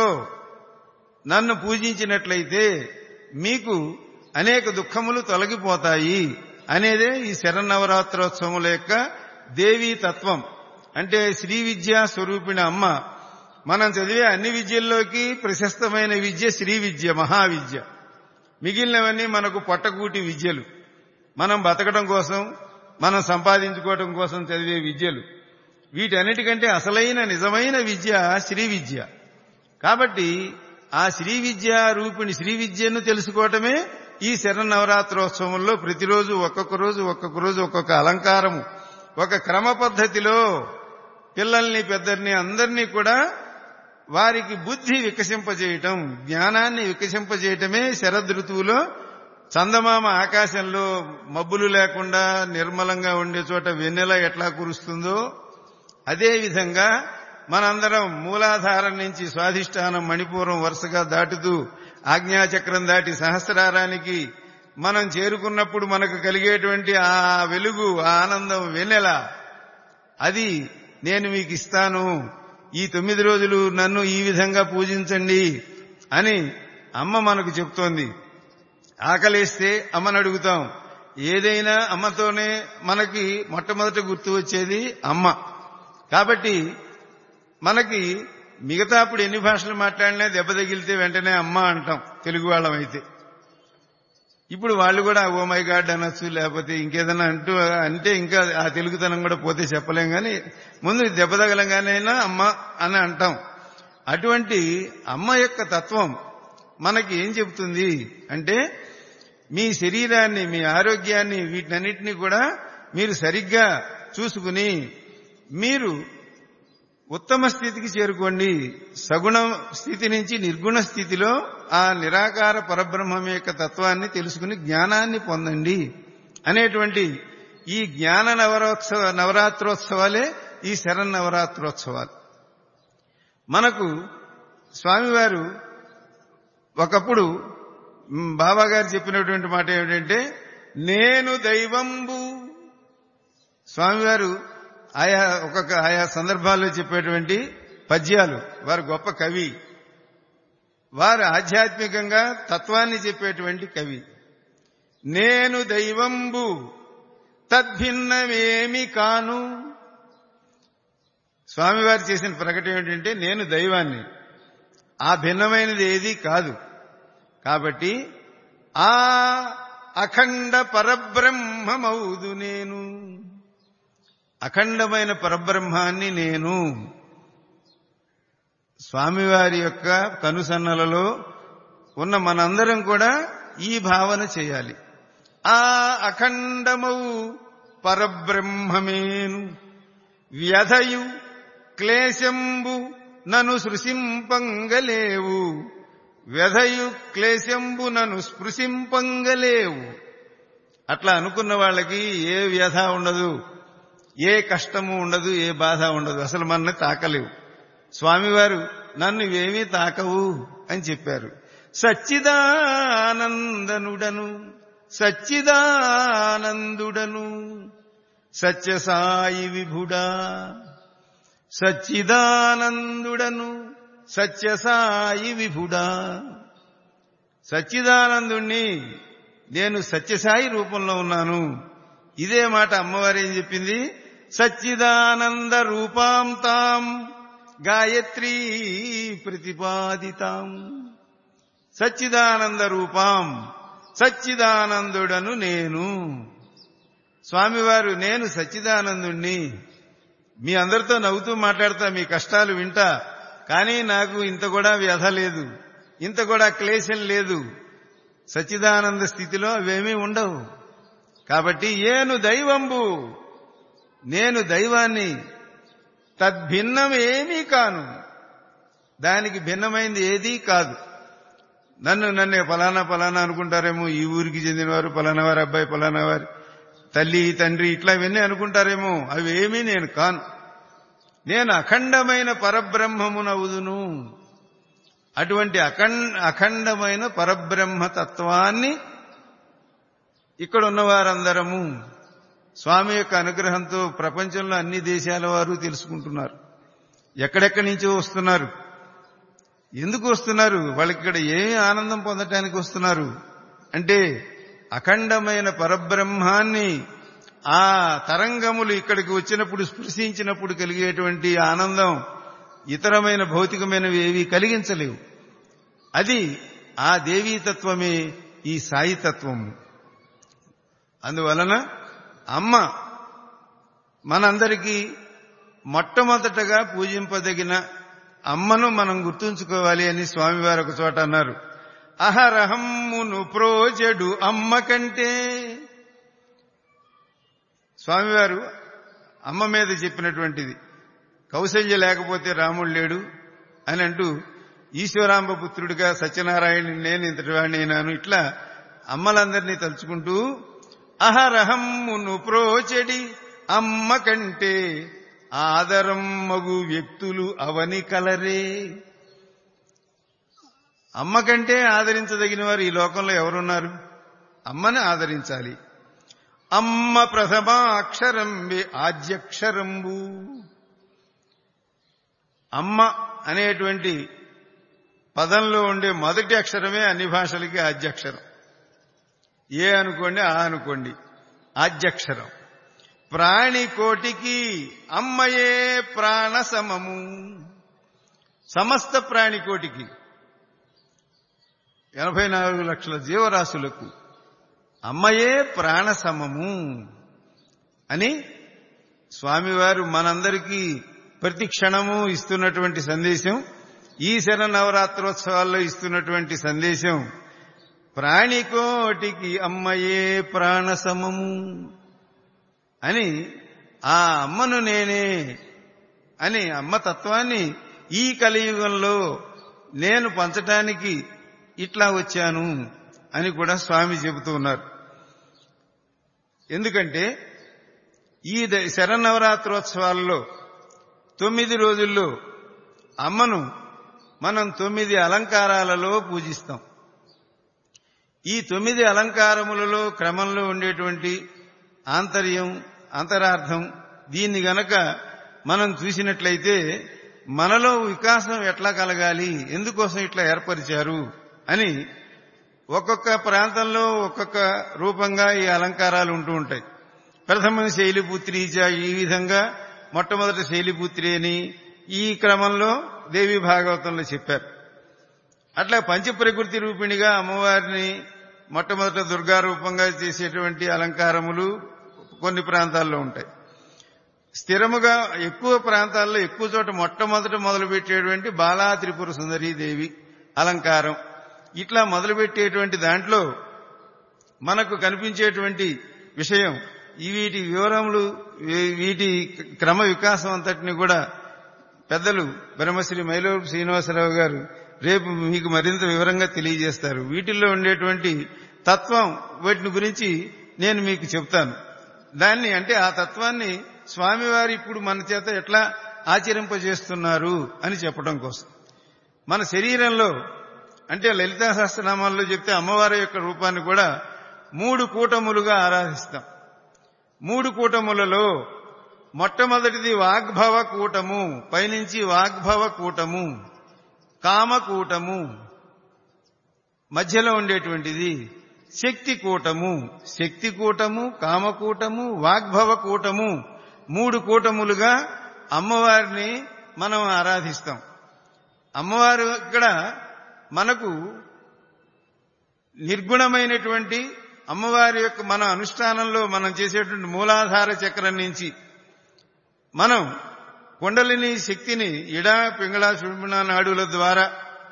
C: నన్ను పూజించినట్లయితే మీకు అనేక దుఃఖములు తొలగిపోతాయి అనేదే ఈ శరన్నవరాత్రోత్సవముల యొక్క దేవీ తత్వం అంటే శ్రీ విద్యా స్వరూపిణ అమ్మ మనం చదివే అన్ని విద్యల్లోకి ప్రశస్తమైన విద్య శ్రీ విద్య మహావిద్య మిగిలినవన్నీ మనకు పొట్టకూటి విద్యలు మనం బతకడం కోసం మనం సంపాదించుకోవడం కోసం చదివే విద్యలు వీటన్నిటికంటే అసలైన నిజమైన విద్య శ్రీ విద్య కాబట్టి ఆ శ్రీ విద్య రూపిణి శ్రీ విద్యను తెలుసుకోవటమే ఈ శరన్నవరాత్రోత్సవంలో ప్రతిరోజు ఒక్కొక్క రోజు ఒక్కొక్క రోజు ఒక్కొక్క అలంకారము ఒక క్రమ పద్ధతిలో పిల్లల్ని పెద్దల్ని అందరినీ కూడా వారికి బుద్ధి వికసింపజేయటం జ్ఞానాన్ని వికసింపజేయటమే శరద్ ఋతువులో చందమామ ఆకాశంలో మబ్బులు లేకుండా నిర్మలంగా ఉండే చోట వెన్నెల ఎట్లా కురుస్తుందో అదే విధంగా మనందరం మూలాధారం నుంచి స్వాధిష్టానం మణిపూరం వరుసగా దాటుతూ ఆజ్ఞాచక్రం దాటి సహస్రారానికి మనం చేరుకున్నప్పుడు మనకు కలిగేటువంటి ఆ వెలుగు ఆ ఆనందం వెన్నెల అది నేను మీకు ఇస్తాను ఈ తొమ్మిది రోజులు నన్ను ఈ విధంగా పూజించండి అని అమ్మ మనకు చెప్తోంది ఆకలేస్తే అమ్మని అడుగుతాం ఏదైనా అమ్మతోనే మనకి మొట్టమొదట గుర్తు వచ్చేది అమ్మ కాబట్టి మనకి మిగతా అప్పుడు ఎన్ని భాషలు మాట్లాడినా దెబ్బ తగిలితే వెంటనే అమ్మ అంటాం తెలుగు వాళ్ళం అయితే ఇప్పుడు వాళ్ళు కూడా ఓ మై గాడ్ అనొచ్చు లేకపోతే ఇంకేదైనా అంటూ అంటే ఇంకా ఆ తెలుగుతనం కూడా పోతే చెప్పలేం కానీ ముందు దెబ్బ తగలంగానైనా అమ్మ అని అంటాం అటువంటి అమ్మ యొక్క తత్వం మనకి ఏం చెబుతుంది అంటే మీ శరీరాన్ని మీ ఆరోగ్యాన్ని వీటన్నిటినీ కూడా మీరు సరిగ్గా చూసుకుని మీరు ఉత్తమ స్థితికి చేరుకోండి సగుణ స్థితి నుంచి నిర్గుణ స్థితిలో ఆ నిరాకార పరబ్రహ్మం యొక్క తత్వాన్ని తెలుసుకుని జ్ఞానాన్ని పొందండి అనేటువంటి ఈ జ్ఞాన నవరోత్సవ నవరాత్రోత్సవాలే ఈ శరన్నవరాత్రోత్సవాలు మనకు స్వామివారు ఒకప్పుడు మ్, బాబా గారు చెప్పినటువంటి మాట ఏమిటంటే నేను దైవంబు స్వామివారు ఆయా ఒక్కొక్క ఆయా సందర్భాల్లో చెప్పేటువంటి పద్యాలు వారు గొప్ప కవి వారు ఆధ్యాత్మికంగా తత్వాన్ని చెప్పేటువంటి కవి నేను దైవంబు తద్భిన్నమేమి కాను స్వామివారు చేసిన ప్రకటన ఏమిటంటే నేను దైవాన్ని ఆ భిన్నమైనది ఏది కాదు కాబట్టి ఆ అఖండ పరబ్రహ్మమౌదు నేను అఖండమైన పరబ్రహ్మాన్ని నేను స్వామివారి యొక్క కనుసన్నలలో ఉన్న మనందరం కూడా ఈ భావన చేయాలి ఆ అఖండమౌ పరబ్రహ్మమేను వ్యధయు క్లేశంబు నను సృశింపంగలేవు వ్యధయు క్లేశంబు నను స్పృశింపంగలేవు అట్లా అనుకున్న వాళ్ళకి ఏ వ్యధ ఉండదు ఏ కష్టము ఉండదు ఏ బాధ ఉండదు అసలు మన తాకలేవు స్వామివారు నన్ను ఇవేమీ తాకవు అని చెప్పారు సచ్చిదానందనుడను సచ్చిదానందుడను సత్యసాయి విభుడా సచ్చిదానందుడను సత్యసాయి విభుడా సచ్చిదానందుణ్ణి నేను సత్యసాయి రూపంలో ఉన్నాను ఇదే మాట అమ్మవారు ఏం చెప్పింది సచ్చిదానంద రూపాం తాం గాయత్రీ ప్రతిపాదితాం సచ్చిదానంద రూపాం సచ్చిదానందుడను నేను స్వామివారు నేను సచ్చిదానందుణ్ణి మీ అందరితో నవ్వుతూ మాట్లాడతా మీ కష్టాలు వింటా కానీ నాకు ఇంత కూడా వ్యధ లేదు ఇంత కూడా క్లేశం లేదు సచ్చిదానంద స్థితిలో అవేమీ ఉండవు కాబట్టి ఏను దైవంబు నేను దైవాన్ని తద్భిన్నమేమీ కాను దానికి భిన్నమైంది ఏదీ కాదు నన్ను నన్ను ఫలానా ఫలానా అనుకుంటారేమో ఈ ఊరికి చెందినవారు ఫలానా వారి అబ్బాయి ఫలానా వారి తల్లి తండ్రి ఇట్లా ఇవన్నీ అనుకుంటారేమో అవి ఏమీ నేను కాను నేను అఖండమైన పరబ్రహ్మమునవుదును అటువంటి అఖండ అఖండమైన పరబ్రహ్మ తత్వాన్ని ఇక్కడ ఉన్న వారందరము స్వామి యొక్క అనుగ్రహంతో ప్రపంచంలో అన్ని దేశాల వారు తెలుసుకుంటున్నారు ఎక్కడెక్కడి నుంచో వస్తున్నారు ఎందుకు వస్తున్నారు వాళ్ళకి ఇక్కడ ఏమి ఆనందం పొందటానికి వస్తున్నారు అంటే అఖండమైన పరబ్రహ్మాన్ని ఆ తరంగములు ఇక్కడికి వచ్చినప్పుడు స్పృశించినప్పుడు కలిగేటువంటి ఆనందం ఇతరమైన భౌతికమైనవి ఏవి కలిగించలేవు అది ఆ దేవీతత్వమే ఈ సాయితత్వము అందువలన అమ్మ మనందరికీ మొట్టమొదటగా పూజింపదగిన అమ్మను మనం గుర్తుంచుకోవాలి అని స్వామివారు ఒక చోట అన్నారు అహరహమ్మును ప్రోజడు అమ్మ కంటే స్వామివారు అమ్మ మీద చెప్పినటువంటిది కౌశల్య లేకపోతే రాముడు లేడు అని అంటూ ఈశ్వరాంబ పుత్రుడిగా సత్యనారాయణ నేను ఇంతటి వాడినైనాను ఇట్లా అమ్మలందరినీ తలుచుకుంటూ అహరహమ్మును ప్రోచెడి అమ్మ కంటే ఆదరం మగు వ్యక్తులు అవని కలరే అమ్మ కంటే ఆదరించదగిన వారు ఈ లోకంలో ఎవరున్నారు అమ్మని ఆదరించాలి అమ్మ ప్రథమాక్షరంబి ఆద్యక్షరంబు అమ్మ అనేటువంటి పదంలో ఉండే మొదటి అక్షరమే అన్ని భాషలకి ఆద్యక్షరం ఏ అనుకోండి ఆ అనుకోండి ఆద్యక్షరం ప్రాణికోటికి అమ్మయే ప్రాణ సమము సమస్త ప్రాణికోటికి ఎనభై నాలుగు లక్షల జీవరాశులకు అమ్మయే ప్రాణ సమము అని స్వామివారు మనందరికీ ప్రతి క్షణము ఇస్తున్నటువంటి సందేశం ఈ శరనవరాత్రోత్సవాల్లో ఇస్తున్నటువంటి సందేశం ప్రాణికోటికి అమ్మయే ప్రాణ సమము అని ఆ అమ్మను నేనే అని అమ్మ తత్వాన్ని ఈ కలియుగంలో నేను పంచటానికి ఇట్లా వచ్చాను అని కూడా స్వామి చెబుతూ ఉన్నారు ఎందుకంటే ఈ ద- శరన్నవరాత్రోత్సవాల్లో తొమ్మిది రోజుల్లో అమ్మను మనం తొమ్మిది అలంకారాలలో పూజిస్తాం ఈ తొమ్మిది అలంకారములలో క్రమంలో ఉండేటువంటి ఆంతర్యం అంతరార్థం దీన్ని గనక మనం చూసినట్లయితే మనలో వికాసం ఎట్లా కలగాలి ఎందుకోసం ఇట్లా ఏర్పరిచారు అని ఒక్కొక్క ప్రాంతంలో ఒక్కొక్క రూపంగా ఈ అలంకారాలు ఉంటూ ఉంటాయి ప్రథమ శైలిపుత్రి చ ఈ విధంగా మొట్టమొదటి శైలిపుత్రి అని ఈ క్రమంలో దేవి భాగవతంలో చెప్పారు అట్లా పంచప్రకృతి రూపిణిగా అమ్మవారిని మొట్టమొదట దుర్గా రూపంగా చేసేటువంటి అలంకారములు కొన్ని ప్రాంతాల్లో ఉంటాయి స్థిరముగా ఎక్కువ ప్రాంతాల్లో ఎక్కువ చోట మొట్టమొదట మొదలుపెట్టేటువంటి బాలా త్రిపుర సుందరీ దేవి అలంకారం ఇట్లా మొదలుపెట్టేటువంటి దాంట్లో మనకు కనిపించేటువంటి విషయం ఈ వీటి వివరములు వీ- వీటి క్రమ వికాసం అంతటిని కూడా పెద్దలు బ్రహ్మశ్రీ మైలూరు శ్రీనివాసరావు గారు రేపు మీకు మరింత వివరంగా తెలియజేస్తారు వీటిల్లో ఉండేటువంటి తత్వం వీటిని గురించి నేను మీకు చెప్తాను దాన్ని అంటే ఆ తత్వాన్ని స్వామివారు ఇప్పుడు మన చేత ఎట్లా ఆచరింపజేస్తున్నారు అని చెప్పడం కోసం మన శరీరంలో అంటే లలితా సహస్రనామాల్లో చెప్తే అమ్మవారి యొక్క రూపాన్ని కూడా మూడు కూటములుగా ఆరాధిస్తాం మూడు కూటములలో మొట్టమొదటిది వాగ్భవ కూటము పైనుంచి వాగ్భవ కూటము కామకూటము మధ్యలో ఉండేటువంటిది శక్తి కూటము శక్తి కూటము కామకూటము వాగ్భవ కూటము మూడు కూటములుగా అమ్మవారిని మనం ఆరాధిస్తాం అమ్మవారు ఇక్కడ మనకు నిర్గుణమైనటువంటి అమ్మవారి యొక్క మన అనుష్ఠానంలో మనం చేసేటువంటి మూలాధార చక్రం నుంచి మనం కుండలిని శక్తిని ఇడా పింగళ సుడిమిణ నాడుల ద్వారా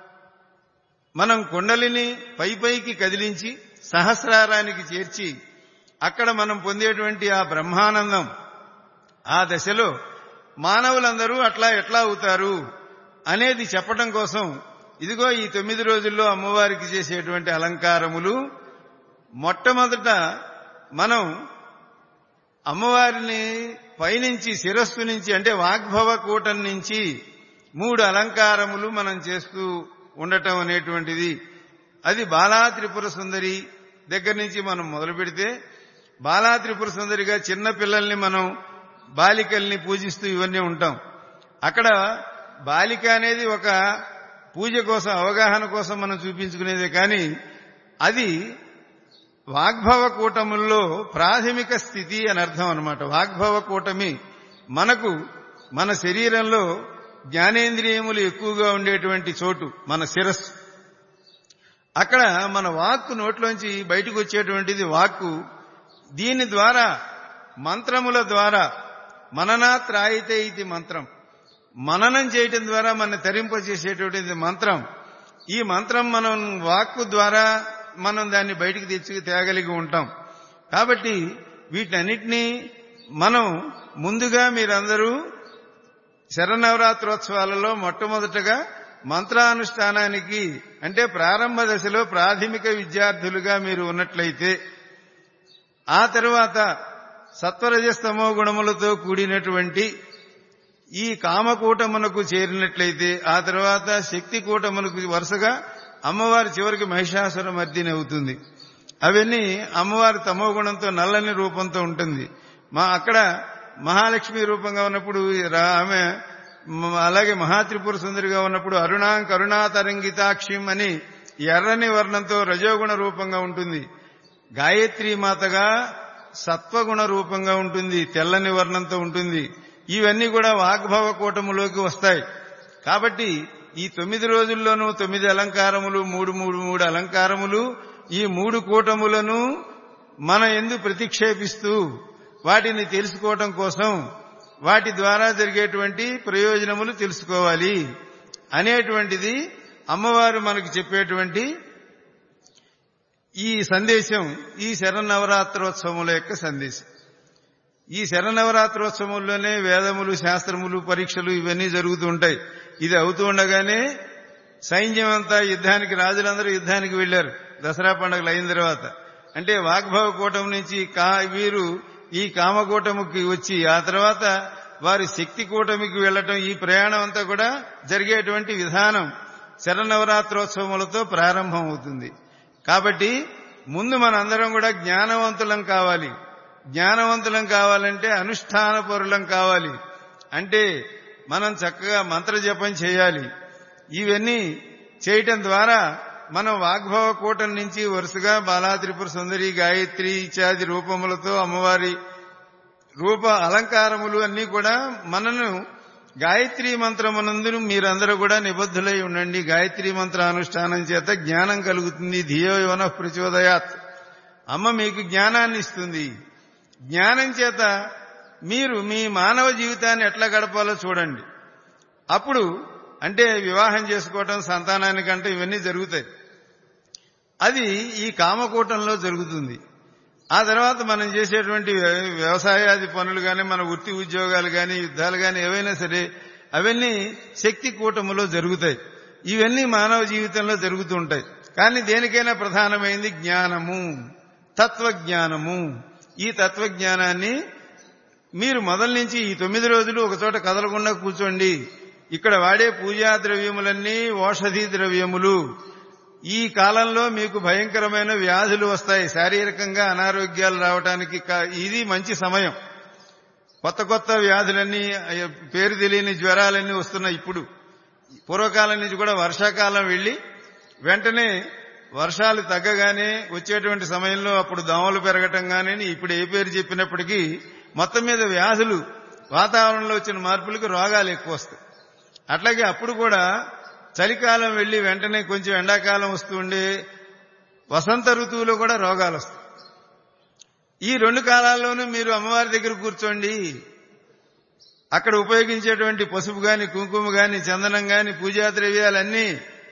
C: మనం కుండలిని పై పైకి కదిలించి సహస్రారానికి చేర్చి అక్కడ మనం పొందేటువంటి ఆ బ్రహ్మానందం ఆ దశలో మానవులందరూ అట్లా ఎట్లా అవుతారు అనేది చెప్పడం కోసం ఇదిగో ఈ తొమ్మిది రోజుల్లో అమ్మవారికి చేసేటువంటి అలంకారములు మొట్టమొదట మనం అమ్మవారిని పైనుంచి శిరస్సు నుంచి అంటే వాగ్భవ కూటం నుంచి మూడు అలంకారములు మనం చేస్తూ ఉండటం అనేటువంటిది అది బాలా త్రిపుర సుందరి దగ్గర నుంచి మనం మొదలు పెడితే బాలా త్రిపుర సుందరిగా చిన్న పిల్లల్ని మనం బాలికల్ని పూజిస్తూ ఇవన్నీ ఉంటాం అక్కడ బాలిక అనేది ఒక పూజ కోసం అవగాహన కోసం మనం చూపించుకునేదే కానీ అది వాగ్భవ కూటముల్లో ప్రాథమిక స్థితి అని అర్థం అనమాట వాగ్భవ కూటమి మనకు మన శరీరంలో జ్ఞానేంద్రియములు ఎక్కువగా ఉండేటువంటి చోటు మన శిరస్సు అక్కడ మన వాక్కు నోట్లోంచి బయటకు వచ్చేటువంటిది వాక్కు దీని ద్వారా మంత్రముల ద్వారా మననాత్రాయితే ఇది మంత్రం మననం చేయటం ద్వారా మన తరింపజేసేటువంటిది మంత్రం ఈ మంత్రం మనం వాక్కు ద్వారా మనం దాన్ని బయటికి తెచ్చి తేగలిగి ఉంటాం కాబట్టి వీటన్నిటినీ మనం ముందుగా మీరందరూ శరనవరాత్రోత్సవాలలో మొట్టమొదటగా మంత్రానుష్ఠానానికి అంటే ప్రారంభ దశలో ప్రాథమిక విద్యార్థులుగా మీరు ఉన్నట్లయితే ఆ తరువాత సత్వరజస్తమో గుణములతో కూడినటువంటి ఈ కామకూటమునకు చేరినట్లయితే ఆ తర్వాత శక్తి కూటమునకు వరుసగా అమ్మవారి చివరికి మహిషాసుర మర్దిని అవుతుంది అవన్నీ అమ్మవారి తమో గుణంతో నల్లని రూపంతో ఉంటుంది మా అక్కడ మహాలక్ష్మి రూపంగా ఉన్నప్పుడు రా- ఆమె మ- అలాగే మహాత్రిపుర సుందరిగా ఉన్నప్పుడు అరుణాం కరుణా తరంగితాక్షిం అని ఎర్రని వర్ణంతో రజోగుణ రూపంగా ఉంటుంది గాయత్రి మాతగా సత్వగుణ రూపంగా ఉంటుంది తెల్లని వర్ణంతో ఉంటుంది ఇవన్నీ కూడా వాగ్భవ కూటములోకి వస్తాయి కాబట్టి ఈ తొమ్మిది రోజుల్లోనూ తొమ్మిది అలంకారములు మూడు మూడు మూడు అలంకారములు ఈ మూడు కూటములను మన ఎందు ప్రతిక్షేపిస్తూ వాటిని తెలుసుకోవటం కోసం వాటి ద్వారా జరిగేటువంటి ప్రయోజనములు తెలుసుకోవాలి అనేటువంటిది అమ్మవారు మనకు చెప్పేటువంటి ఈ సందేశం ఈ శరన్నవరాత్రోత్సవముల యొక్క సందేశం ఈ శరన్నవరాత్రోత్సవంలోనే వేదములు శాస్త్రములు పరీక్షలు ఇవన్నీ జరుగుతూ ఉంటాయి ఇది అవుతూ ఉండగానే సైన్యం అంతా యుద్ధానికి రాజులందరూ యుద్ధానికి వెళ్లారు దసరా పండుగలు అయిన తర్వాత అంటే వాగ్భవ కూటమి నుంచి కా వీరు ఈ కామకూటమికి వచ్చి ఆ తర్వాత వారి శక్తి కూటమికి వెళ్లటం ఈ ప్రయాణం అంతా కూడా జరిగేటువంటి విధానం శరన్నవరాత్రోత్సవములతో ప్రారంభం అవుతుంది కాబట్టి ముందు మనందరం కూడా జ్ఞానవంతులం కావాలి జ్ఞానవంతులం కావాలంటే అనుష్ఠాన పరులం కావాలి అంటే మనం చక్కగా మంత్ర జపం చేయాలి ఇవన్నీ చేయటం ద్వారా మనం వాగ్భవ కూటం నుంచి వరుసగా బాలా త్రిపుర సుందరి గాయత్రి ఇత్యాది రూపములతో అమ్మవారి రూప అలంకారములు అన్నీ కూడా మనను గాయత్రి మంత్రమునందు మీరందరూ కూడా నిబద్ధులై ఉండండి గాయత్రి మంత్ర అనుష్ఠానం చేత జ్ఞానం కలుగుతుంది ధియో యోన ప్రచోదయాత్ అమ్మ మీకు జ్ఞానాన్ని ఇస్తుంది జ్ఞానం చేత మీరు మీ మానవ జీవితాన్ని ఎట్లా గడపాలో చూడండి అప్పుడు అంటే వివాహం చేసుకోవటం సంతానానికంటే ఇవన్నీ జరుగుతాయి అది ఈ కామకూటంలో జరుగుతుంది ఆ తర్వాత మనం చేసేటువంటి వ్య- వ్యవసాయాది పనులు కానీ మన వృత్తి ఉద్యోగాలు కానీ యుద్ధాలు కానీ ఏవైనా సరే అవన్నీ శక్తి కూటములో జరుగుతాయి ఇవన్నీ మానవ జీవితంలో జరుగుతూ ఉంటాయి కానీ దేనికైనా ప్రధానమైంది జ్ఞానము తత్వజ్ఞానము ఈ తత్వజ్ఞానాన్ని మీరు మొదల నుంచి ఈ తొమ్మిది రోజులు ఒక చోట కదలకుండా కూర్చోండి ఇక్కడ వాడే పూజా ద్రవ్యములన్నీ ఓషధి ద్రవ్యములు ఈ కాలంలో మీకు భయంకరమైన వ్యాధులు వస్తాయి శారీరకంగా అనారోగ్యాలు రావడానికి కా- ఇది మంచి సమయం కొత్త కొత్త వ్యాధులన్నీ అయ్య, పేరు తెలియని జ్వరాలన్నీ వస్తున్నాయి ఇప్పుడు పూర్వకాలం నుంచి కూడా వర్షాకాలం వెళ్లి వెంటనే వర్షాలు తగ్గగానే వచ్చేటువంటి సమయంలో అప్పుడు దోమలు పెరగటం కానీ ఇప్పుడు ఏ పేరు చెప్పినప్పటికీ మొత్తం మీద వ్యాధులు వాతావరణంలో వచ్చిన మార్పులకు రోగాలు ఎక్కువ వస్తాయి అట్లాగే అప్పుడు కూడా చలికాలం వెళ్లి వెంటనే కొంచెం ఎండాకాలం వస్తూ ఉండే వసంత ఋతువులో కూడా రోగాలు వస్తాయి ఈ రెండు కాలాల్లోనూ మీరు అమ్మవారి దగ్గర కూర్చోండి అక్కడ ఉపయోగించేటువంటి పసుపు గాని కుంకుమ గాని చందనం గాని పూజా ద్రవ్యాలన్నీ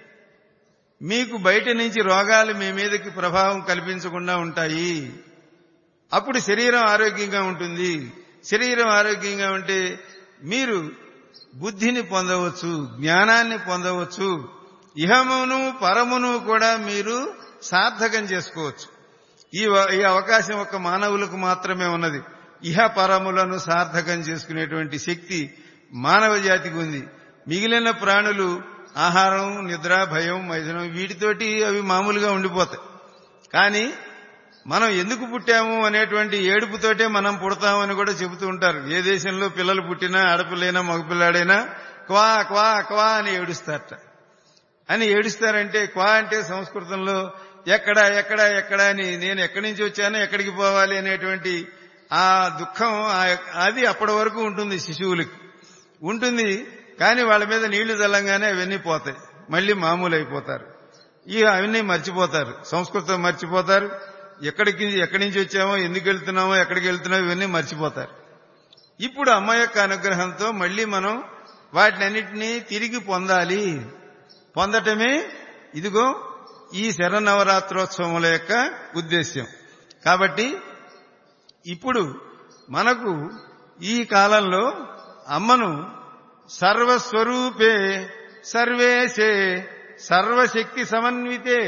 C: మీకు బయట నుంచి రోగాలు మీ మీదకి ప్రభావం కల్పించకుండా ఉంటాయి అప్పుడు శరీరం ఆరోగ్యంగా ఉంటుంది శరీరం ఆరోగ్యంగా ఉంటే మీరు బుద్ధిని పొందవచ్చు జ్ఞానాన్ని పొందవచ్చు ఇహమును పరమును కూడా మీరు సార్థకం చేసుకోవచ్చు ఈ వ- ఈ అవకాశం ఒక మానవులకు మాత్రమే ఉన్నది ఇహ పరములను సార్థకం చేసుకునేటువంటి శక్తి మానవ జాతికి ఉంది మిగిలిన ప్రాణులు ఆహారం నిద్ర భయం మైథునం వీటితోటి అవి మామూలుగా ఉండిపోతాయి కానీ మనం ఎందుకు పుట్టాము అనేటువంటి ఏడుపుతోటే మనం పుడతామని కూడా చెబుతూ ఉంటారు ఏ దేశంలో పిల్లలు పుట్టినా ఆడపిల్లైనా మగపిల్లాడైనా క్వా క్వా క్వా అని ఏడుస్తారట అని ఏడుస్తారంటే క్వా అంటే సంస్కృతంలో ఎక్కడ ఎక్కడ ఎక్కడ అని నేను ఎక్కడి నుంచి వచ్చాను ఎక్కడికి పోవాలి అనేటువంటి ఆ దుఃఖం ఆ- అది అప్పటి వరకు ఉంటుంది శిశువులకి ఉంటుంది కానీ వాళ్ళ మీద నీళ్లు చల్లంగానే అవన్నీ పోతాయి మళ్ళీ మామూలు అయిపోతారు ఈ అవన్నీ మర్చిపోతారు సంస్కృతం మర్చిపోతారు ఎక్కడికి ఎక్కడి నుంచి వచ్చామో ఎందుకు వెళ్తున్నామో ఎక్కడికి వెళ్తున్నామో ఇవన్నీ మర్చిపోతారు ఇప్పుడు అమ్మ యొక్క అనుగ్రహంతో మళ్ళీ మనం వాటినన్నిటినీ తిరిగి పొందాలి పొందటమే ఇదిగో ఈ శరనవరాత్రోత్సవముల యొక్క ఉద్దేశ్యం కాబట్టి ఇప్పుడు మనకు ఈ కాలంలో అమ్మను సర్వస్వరూపే సర్వేశే సర్వశక్తి సమన్వితే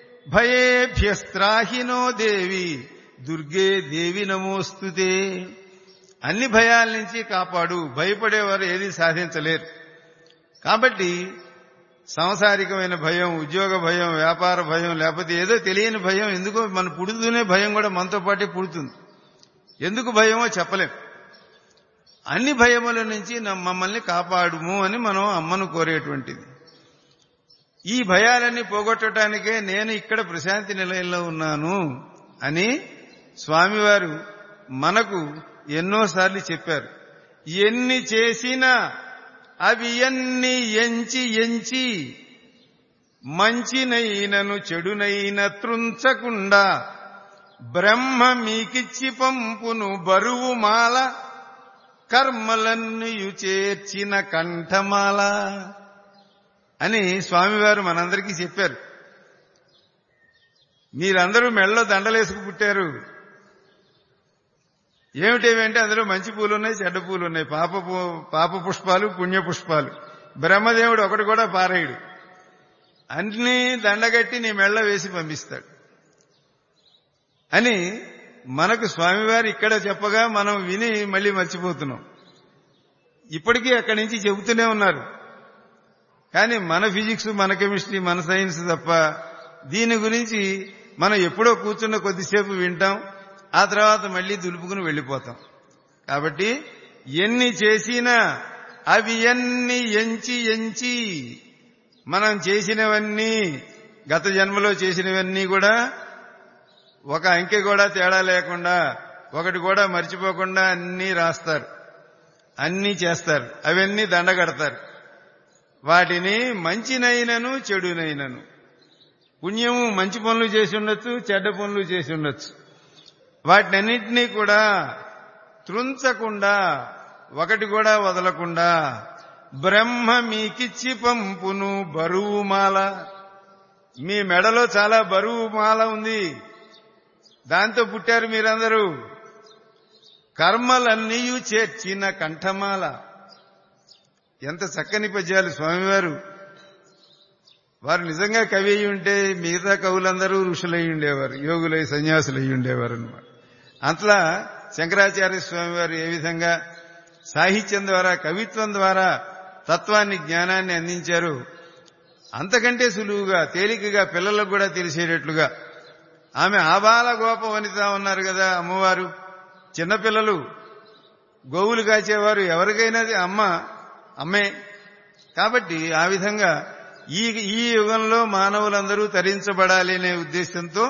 C: భయేభ్యస్త్రాహినో దేవి దుర్గే దేవి నమోస్తుతే అన్ని భయాల నుంచి కాపాడు భయపడేవారు ఏది సాధించలేరు కాబట్టి సాంసారికమైన భయం ఉద్యోగ భయం వ్యాపార భయం లేకపోతే ఏదో తెలియని భయం ఎందుకో మన పుడుతూనే భయం కూడా మనతో పాటే పుడుతుంది ఎందుకు భయమో చెప్పలేం అన్ని భయముల నుంచి నమ్- మమ్మల్ని కాపాడుము అని మనం అమ్మను కోరేటువంటిది ఈ భయాలన్నీ పోగొట్టడానికే నేను ఇక్కడ ప్రశాంతి నిలయంలో ఉన్నాను అని స్వామివారు మనకు ఎన్నోసార్లు చెప్పారు ఎన్ని చేసినా అవి ఎన్ని ఎంచి ఎంచి మంచినైనను చెడునైన త్రుంచకుండా బ్రహ్మ మీకిచ్చి పంపును బరువు మాల కర్మలన్నయు చేర్చిన కంఠమాల అని స్వామివారు మనందరికీ చెప్పారు మీరందరూ మెళ్ళలో దండలేసుకు పుట్టారు ఏమిటేమంటే అందులో మంచి పూలు ఉన్నాయి చెడ్డ పూలు ఉన్నాయి పాప పు- పాప పుష్పాలు పుణ్య పుష్పాలు బ్రహ్మదేవుడు ఒకటి కూడా పారేయుడు అన్ని దండగట్టి నీ మెళ్ళ వేసి పంపిస్తాడు అని మనకు స్వామివారు ఇక్కడ చెప్పగా మనం విని మళ్ళీ మర్చిపోతున్నాం ఇప్పటికీ అక్కడి నుంచి చెబుతూనే ఉన్నారు కానీ మన ఫిజిక్స్ మన కెమిస్ట్రీ మన సైన్స్ తప్ప దీని గురించి మనం ఎప్పుడో కూర్చున్న కొద్దిసేపు వింటాం ఆ తర్వాత మళ్ళీ దులుపుకుని వెళ్ళిపోతాం కాబట్టి ఎన్ని చేసినా అవి ఎన్ని ఎంచి ఎంచి మనం చేసినవన్నీ గత జన్మలో చేసినవన్నీ కూడా ఒక అంకె కూడా తేడా లేకుండా ఒకటి కూడా మర్చిపోకుండా అన్నీ రాస్తారు అన్నీ చేస్తారు అవన్నీ దండగడతారు వాటిని మంచినైనను చెడునైనను పుణ్యము మంచి పనులు చేసి ఉండొచ్చు చెడ్డ పనులు చేసి ఉండొచ్చు వాటినన్నింటినీ కూడా త్రుంచకుండా ఒకటి కూడా వదలకుండా బ్రహ్మ మీకిచ్చి పంపును బరువు మాల మీ మెడలో చాలా బరువు మాల ఉంది దాంతో పుట్టారు మీరందరూ కర్మలన్నీ చేర్చిన కంఠమాల ఎంత చక్కని పద్యాలు స్వామివారు వారు నిజంగా కవి అయి ఉంటే మిగతా కవులందరూ ఋషులై ఉండేవారు యోగులై సన్యాసులై ఉండేవారు అనమాట అట్లా శంకరాచార్య స్వామి వారు ఏ విధంగా సాహిత్యం ద్వారా కవిత్వం ద్వారా తత్వాన్ని జ్ఞానాన్ని అందించారు అంతకంటే సులువుగా తేలికగా పిల్లలకు కూడా తెలిసేటట్లుగా ఆమె ఆబాల గోప వనిత ఉన్నారు కదా అమ్మవారు చిన్నపిల్లలు గోవులు కాచేవారు ఎవరికైనా అమ్మ అమ్మే కాబట్టి ఆ విధంగా ఈ ఈ యుగంలో మానవులందరూ తరించబడాలి అనే ఉద్దేశంతో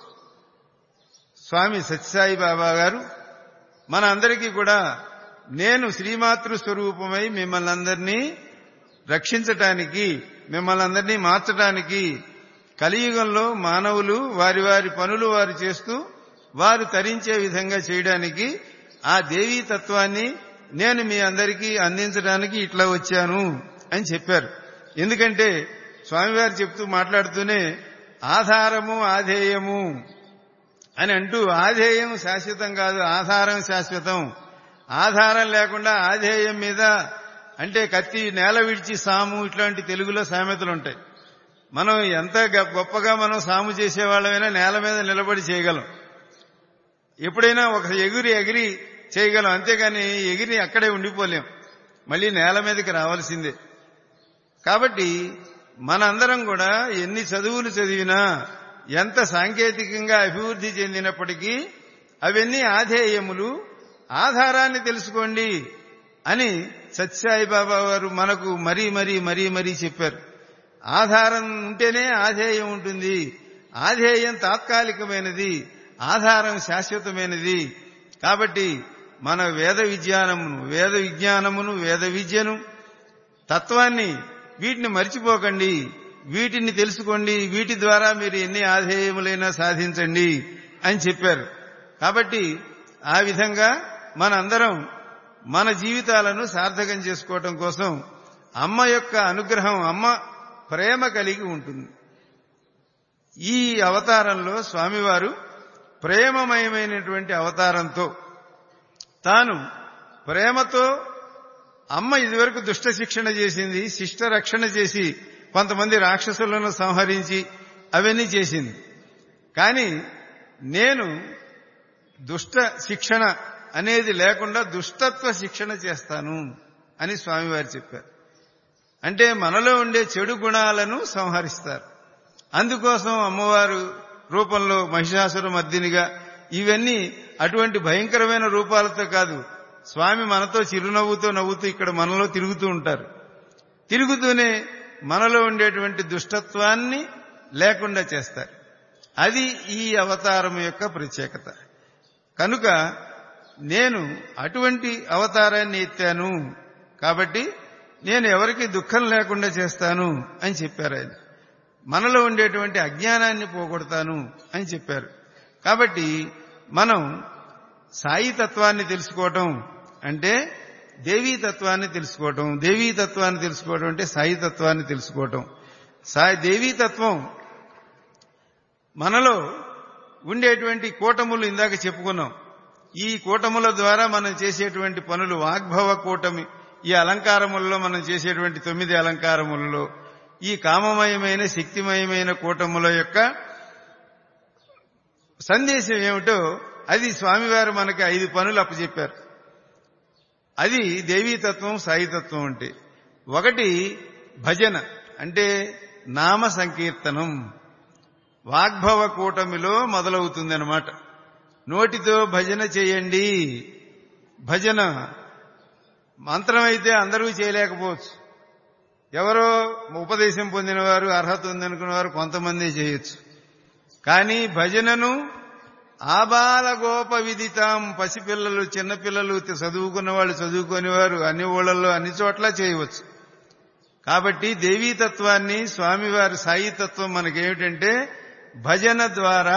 C: స్వామి సత్యసాయి బాబా గారు మన అందరికీ కూడా నేను శ్రీమాతృ స్వరూపమై మిమ్మల్ని అందరినీ రక్షించటానికి మిమ్మల్ని అందరినీ మార్చడానికి కలియుగంలో మానవులు వారి వారి పనులు వారు చేస్తూ వారు తరించే విధంగా చేయడానికి ఆ దేవీ తత్వాన్ని నేను మీ అందరికీ అందించడానికి ఇట్లా వచ్చాను అని చెప్పారు ఎందుకంటే స్వామివారు చెప్తూ మాట్లాడుతూనే ఆధారము ఆధేయము అని అంటూ ఆధేయం శాశ్వతం కాదు ఆధారం శాశ్వతం ఆధారం లేకుండా ఆధేయం మీద అంటే కత్తి నేల విడిచి సాము ఇట్లాంటి తెలుగులో సామెతలు ఉంటాయి మనం ఎంత గ- గొప్పగా మనం సాము చేసేవాళ్ళమైనా నేల మీద నిలబడి చేయగలం ఎప్పుడైనా ఒక ఎగిరి ఎగిరి చేయగలం అంతేగాని ఎగిరి అక్కడే ఉండిపోలేం మళ్ళీ నేల మీదకి రావాల్సిందే కాబట్టి మనందరం కూడా ఎన్ని చదువులు చదివినా ఎంత సాంకేతికంగా అభివృద్ధి చెందినప్పటికీ అవన్నీ ఆధేయములు ఆధారాన్ని తెలుసుకోండి అని సత్యసాయి బాబా వారు మనకు మరీ మరీ మరీ మరీ చెప్పారు ఆధారం ఉంటేనే ఆధేయం ఉంటుంది ఆధేయం తాత్కాలికమైనది ఆధారం శాశ్వతమైనది కాబట్టి మన వేద విజ్ఞానమును వేద విజ్ఞానమును వేద విద్యను తత్వాన్ని వీటిని మర్చిపోకండి వీటిని తెలుసుకోండి వీటి ద్వారా మీరు ఎన్ని ఆధేయములైనా సాధించండి అని చెప్పారు కాబట్టి ఆ విధంగా మనందరం మన జీవితాలను సార్థకం చేసుకోవటం కోసం అమ్మ యొక్క అనుగ్రహం అమ్మ ప్రేమ కలిగి ఉంటుంది ఈ అవతారంలో స్వామివారు ప్రేమమయమైనటువంటి అవతారంతో తాను ప్రేమతో అమ్మ ఇదివరకు దుష్ట శిక్షణ చేసింది శిష్ట రక్షణ చేసి కొంతమంది రాక్షసులను సంహరించి అవన్నీ చేసింది కానీ నేను దుష్ట శిక్షణ అనేది లేకుండా దుష్టత్వ శిక్షణ చేస్తాను అని స్వామివారు చెప్పారు అంటే మనలో ఉండే చెడు గుణాలను సంహరిస్తారు అందుకోసం అమ్మవారు రూపంలో మహిషాసుర మర్దినిగా ఇవన్నీ అటువంటి భయంకరమైన రూపాలతో కాదు స్వామి మనతో చిరునవ్వుతో నవ్వుతూ ఇక్కడ మనలో తిరుగుతూ ఉంటారు తిరుగుతూనే మనలో ఉండేటువంటి దుష్టత్వాన్ని లేకుండా చేస్తారు అది ఈ అవతారం యొక్క ప్రత్యేకత కనుక నేను అటువంటి అవతారాన్ని ఎత్తాను కాబట్టి నేను ఎవరికి దుఃఖం లేకుండా చేస్తాను అని చెప్పారు ఆయన మనలో ఉండేటువంటి అజ్ఞానాన్ని పోగొడతాను అని చెప్పారు కాబట్టి మనం సాయి తత్వాన్ని తెలుసుకోవటం అంటే దేవీ తత్వాన్ని తెలుసుకోవటం దేవీ తత్వాన్ని తెలుసుకోవటం అంటే సాయి తత్వాన్ని తెలుసుకోవటం సాయి దేవీ తత్వం మనలో ఉండేటువంటి కూటములు ఇందాక చెప్పుకున్నాం ఈ కూటముల ద్వారా మనం చేసేటువంటి పనులు వాగ్భవ కూటమి ఈ అలంకారములలో మనం చేసేటువంటి తొమ్మిది అలంకారములలో ఈ కామమయమైన శక్తిమయమైన కూటముల యొక్క సందేశం ఏమిటో అది స్వామివారు మనకి ఐదు పనులు అప్పచెప్పారు అది దేవీతత్వం సాయితత్వం అంటే ఒకటి భజన అంటే నామ సంకీర్తనం వాగ్భవ కూటమిలో మొదలవుతుందన్నమాట నోటితో భజన చేయండి భజన మంత్రం అయితే అందరూ చేయలేకపోవచ్చు ఎవరో ఉపదేశం పొందినవారు అర్హత ఉందనుకున్న వారు కొంతమంది చేయొచ్చు కానీ భజనను ఆబాల గోప విదితాం పసిపిల్లలు చిన్నపిల్లలు చదువుకున్న వాళ్ళు చదువుకునేవారు అన్ని ఊళ్ళల్లో అన్ని చోట్ల చేయవచ్చు కాబట్టి దేవీతత్వాన్ని స్వామివారి సాయితత్వం మనకేమిటంటే భజన ద్వారా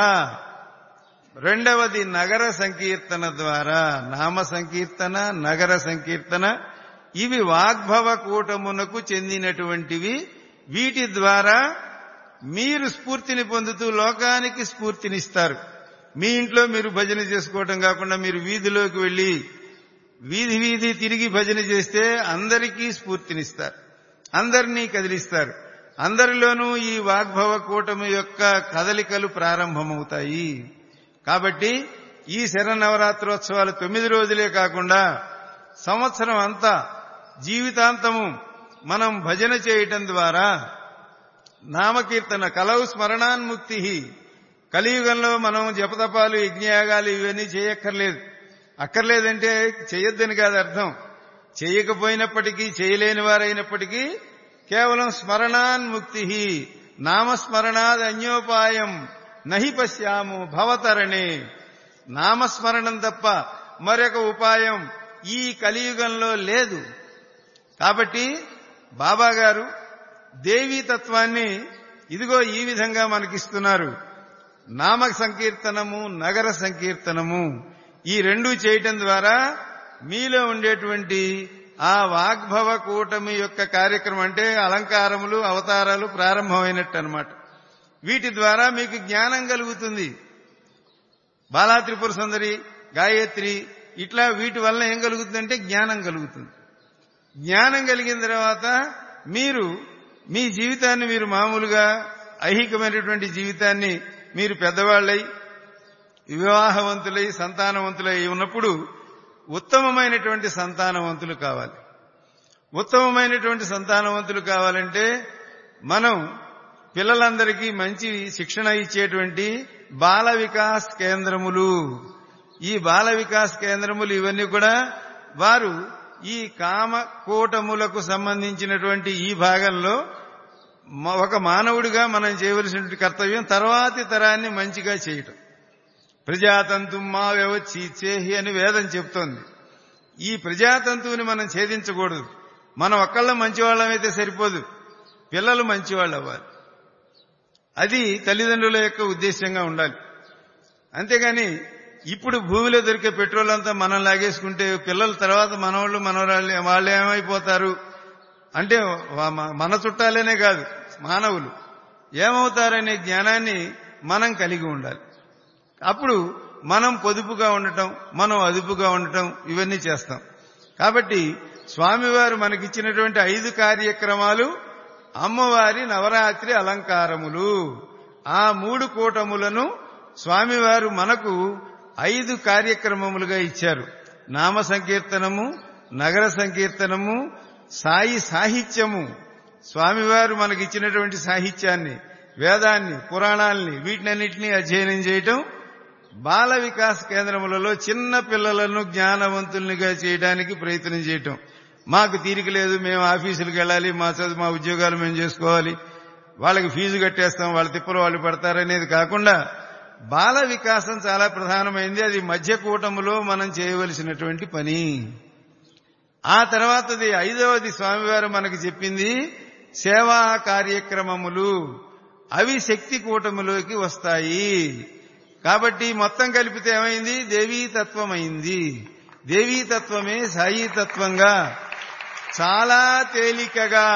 C: రెండవది నగర సంకీర్తన ద్వారా నామ సంకీర్తన నగర సంకీర్తన ఇవి వాగ్భవ కూటమునకు చెందినటువంటివి వీటి ద్వారా మీరు స్ఫూర్తిని పొందుతూ లోకానికి స్ఫూర్తినిస్తారు మీ ఇంట్లో మీరు భజన చేసుకోవటం కాకుండా మీరు వీధిలోకి వెళ్ళి వీధి వీధి తిరిగి భజన చేస్తే అందరికీ స్ఫూర్తినిస్తారు అందరినీ కదిలిస్తారు అందరిలోనూ ఈ వాగ్భవ కూటమి యొక్క కదలికలు ప్రారంభమవుతాయి కాబట్టి ఈ శరన్నవరాత్రోత్సవాలు తొమ్మిది రోజులే కాకుండా సంవత్సరం అంతా జీవితాంతము మనం భజన చేయటం ద్వారా నామకీర్తన కలవు స్మరణాన్ముక్తి కలియుగంలో మనం జపతపాలు యజ్ఞయాగాలు ఇవన్నీ చేయక్కర్లేదు అక్కర్లేదంటే చేయొద్దని కాదు అర్థం చేయకపోయినప్పటికీ చేయలేని వారైనప్పటికీ కేవలం స్మరణాన్ముక్తి నామస్మరణాద్ అన్యోపాయం నహి పశ్యాము భవతరణే నామస్మరణం తప్ప మరొక ఉపాయం ఈ కలియుగంలో లేదు కాబట్టి బాబా గారు దేవీ తత్వాన్ని ఇదిగో ఈ విధంగా మనకిస్తున్నారు నామ సంకీర్తనము నగర సంకీర్తనము ఈ రెండు చేయటం ద్వారా మీలో ఉండేటువంటి ఆ వాగ్భవ కూటమి యొక్క కార్యక్రమం అంటే అలంకారములు అవతారాలు ప్రారంభమైనట్టు అనమాట వీటి ద్వారా మీకు జ్ఞానం కలుగుతుంది బాలా త్రిపుర సుందరి గాయత్రి ఇట్లా వీటి వల్ల ఏం కలుగుతుందంటే జ్ఞానం కలుగుతుంది జ్ఞానం కలిగిన తర్వాత మీరు మీ జీవితాన్ని మీరు మామూలుగా ఐహికమైనటువంటి జీవితాన్ని మీరు పెద్దవాళ్ళై వివాహవంతులై సంతానవంతులై ఉన్నప్పుడు ఉత్తమమైనటువంటి సంతానవంతులు కావాలి ఉత్తమమైనటువంటి సంతానవంతులు కావాలంటే మనం పిల్లలందరికీ మంచి శిక్షణ ఇచ్చేటువంటి బాల వికాస్ కేంద్రములు ఈ బాల వికాస్ కేంద్రములు ఇవన్నీ కూడా వారు ఈ కామ కూటములకు సంబంధించినటువంటి ఈ భాగంలో మ- ఒక మానవుడిగా మనం చేయవలసినటువంటి కర్తవ్యం తర్వాతి తరాన్ని మంచిగా చేయటం ప్రజాతంతు మా వ్యవచ్చేహి అని వేదం చెప్తోంది ఈ ప్రజాతంతువుని మనం ఛేదించకూడదు మనం ఒక్కళ్ళ మంచివాళ్ళమైతే సరిపోదు పిల్లలు మంచివాళ్ళు అవ్వాలి అది తల్లిదండ్రుల యొక్క ఉద్దేశంగా ఉండాలి అంతేగాని ఇప్పుడు భూమిలో దొరికే పెట్రోల్ అంతా మనం లాగేసుకుంటే పిల్లల తర్వాత మనవాళ్ళు మనవరాళ్ళు వాళ్ళు ఏమైపోతారు అంటే వా- మ- మన చుట్టాలేనే కాదు మానవులు ఏమవుతారనే జ్ఞానాన్ని మనం కలిగి ఉండాలి అప్పుడు మనం పొదుపుగా ఉండటం మనం అదుపుగా ఉండటం ఇవన్నీ చేస్తాం కాబట్టి స్వామివారు మనకిచ్చినటువంటి ఐదు కార్యక్రమాలు అమ్మవారి నవరాత్రి అలంకారములు ఆ మూడు కూటములను స్వామివారు మనకు ఐదు కార్యక్రమములుగా ఇచ్చారు నామ సంకీర్తనము నగర సంకీర్తనము సాయి సాహిత్యము స్వామివారు మనకిచ్చినటువంటి సాహిత్యాన్ని వేదాన్ని పురాణాల్ని వీటినన్నింటినీ అధ్యయనం చేయటం బాల వికాస్ కేంద్రములలో చిన్న పిల్లలను జ్ఞానవంతుల్నిగా చేయడానికి ప్రయత్నం చేయటం మాకు తీరిక లేదు మేము ఆఫీసులకు వెళ్ళాలి మా చదువు మా ఉద్యోగాలు మేము చేసుకోవాలి వాళ్ళకి ఫీజు కట్టేస్తాం వాళ్ళ తిప్పలు వాళ్ళు పడతారనేది కాకుండా బాల వికాసం చాలా ప్రధానమైంది అది మధ్య కూటములో మనం చేయవలసినటువంటి పని ఆ తర్వాతది ఐదవది స్వామివారు మనకు చెప్పింది సేవా కార్యక్రమములు అవి శక్తి కూటములోకి వస్తాయి కాబట్టి మొత్తం కలిపితే ఏమైంది దేవీ తత్వమైంది దేవీ తత్వమే సాయి తత్వంగా చాలా తేలికగా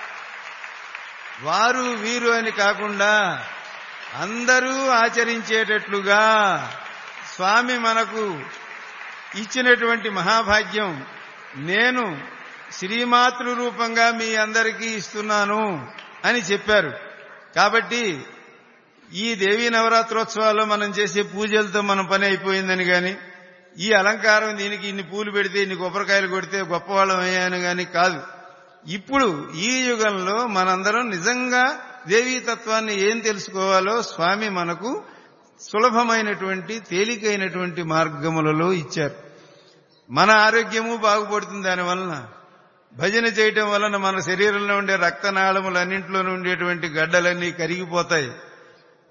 C: వారు వీరు అని కాకుండా అందరూ ఆచరించేటట్లుగా స్వామి మనకు ఇచ్చినటువంటి మహాభాగ్యం నేను శ్రీమాతృ రూపంగా మీ అందరికీ ఇస్తున్నాను అని చెప్పారు కాబట్టి ఈ దేవీ నవరాత్రోత్సవాల్లో మనం చేసే పూజలతో మన పని అయిపోయిందని గాని ఈ అలంకారం దీనికి ఇన్ని పూలు పెడితే ఇన్ని కొబ్బరికాయలు కొడితే గొప్పవాళ్ళం అయ్యాను గాని కాదు ఇప్పుడు ఈ యుగంలో మనందరం నిజంగా దేవీ తత్వాన్ని ఏం తెలుసుకోవాలో స్వామి మనకు సులభమైనటువంటి తేలికైనటువంటి మార్గములలో ఇచ్చారు మన ఆరోగ్యము బాగుపడుతుంది దానివలన భజన చేయటం వలన మన శరీరంలో ఉండే రక్తనాళములన్నింటిలోనూ ఉండేటువంటి గడ్డలన్నీ కరిగిపోతాయి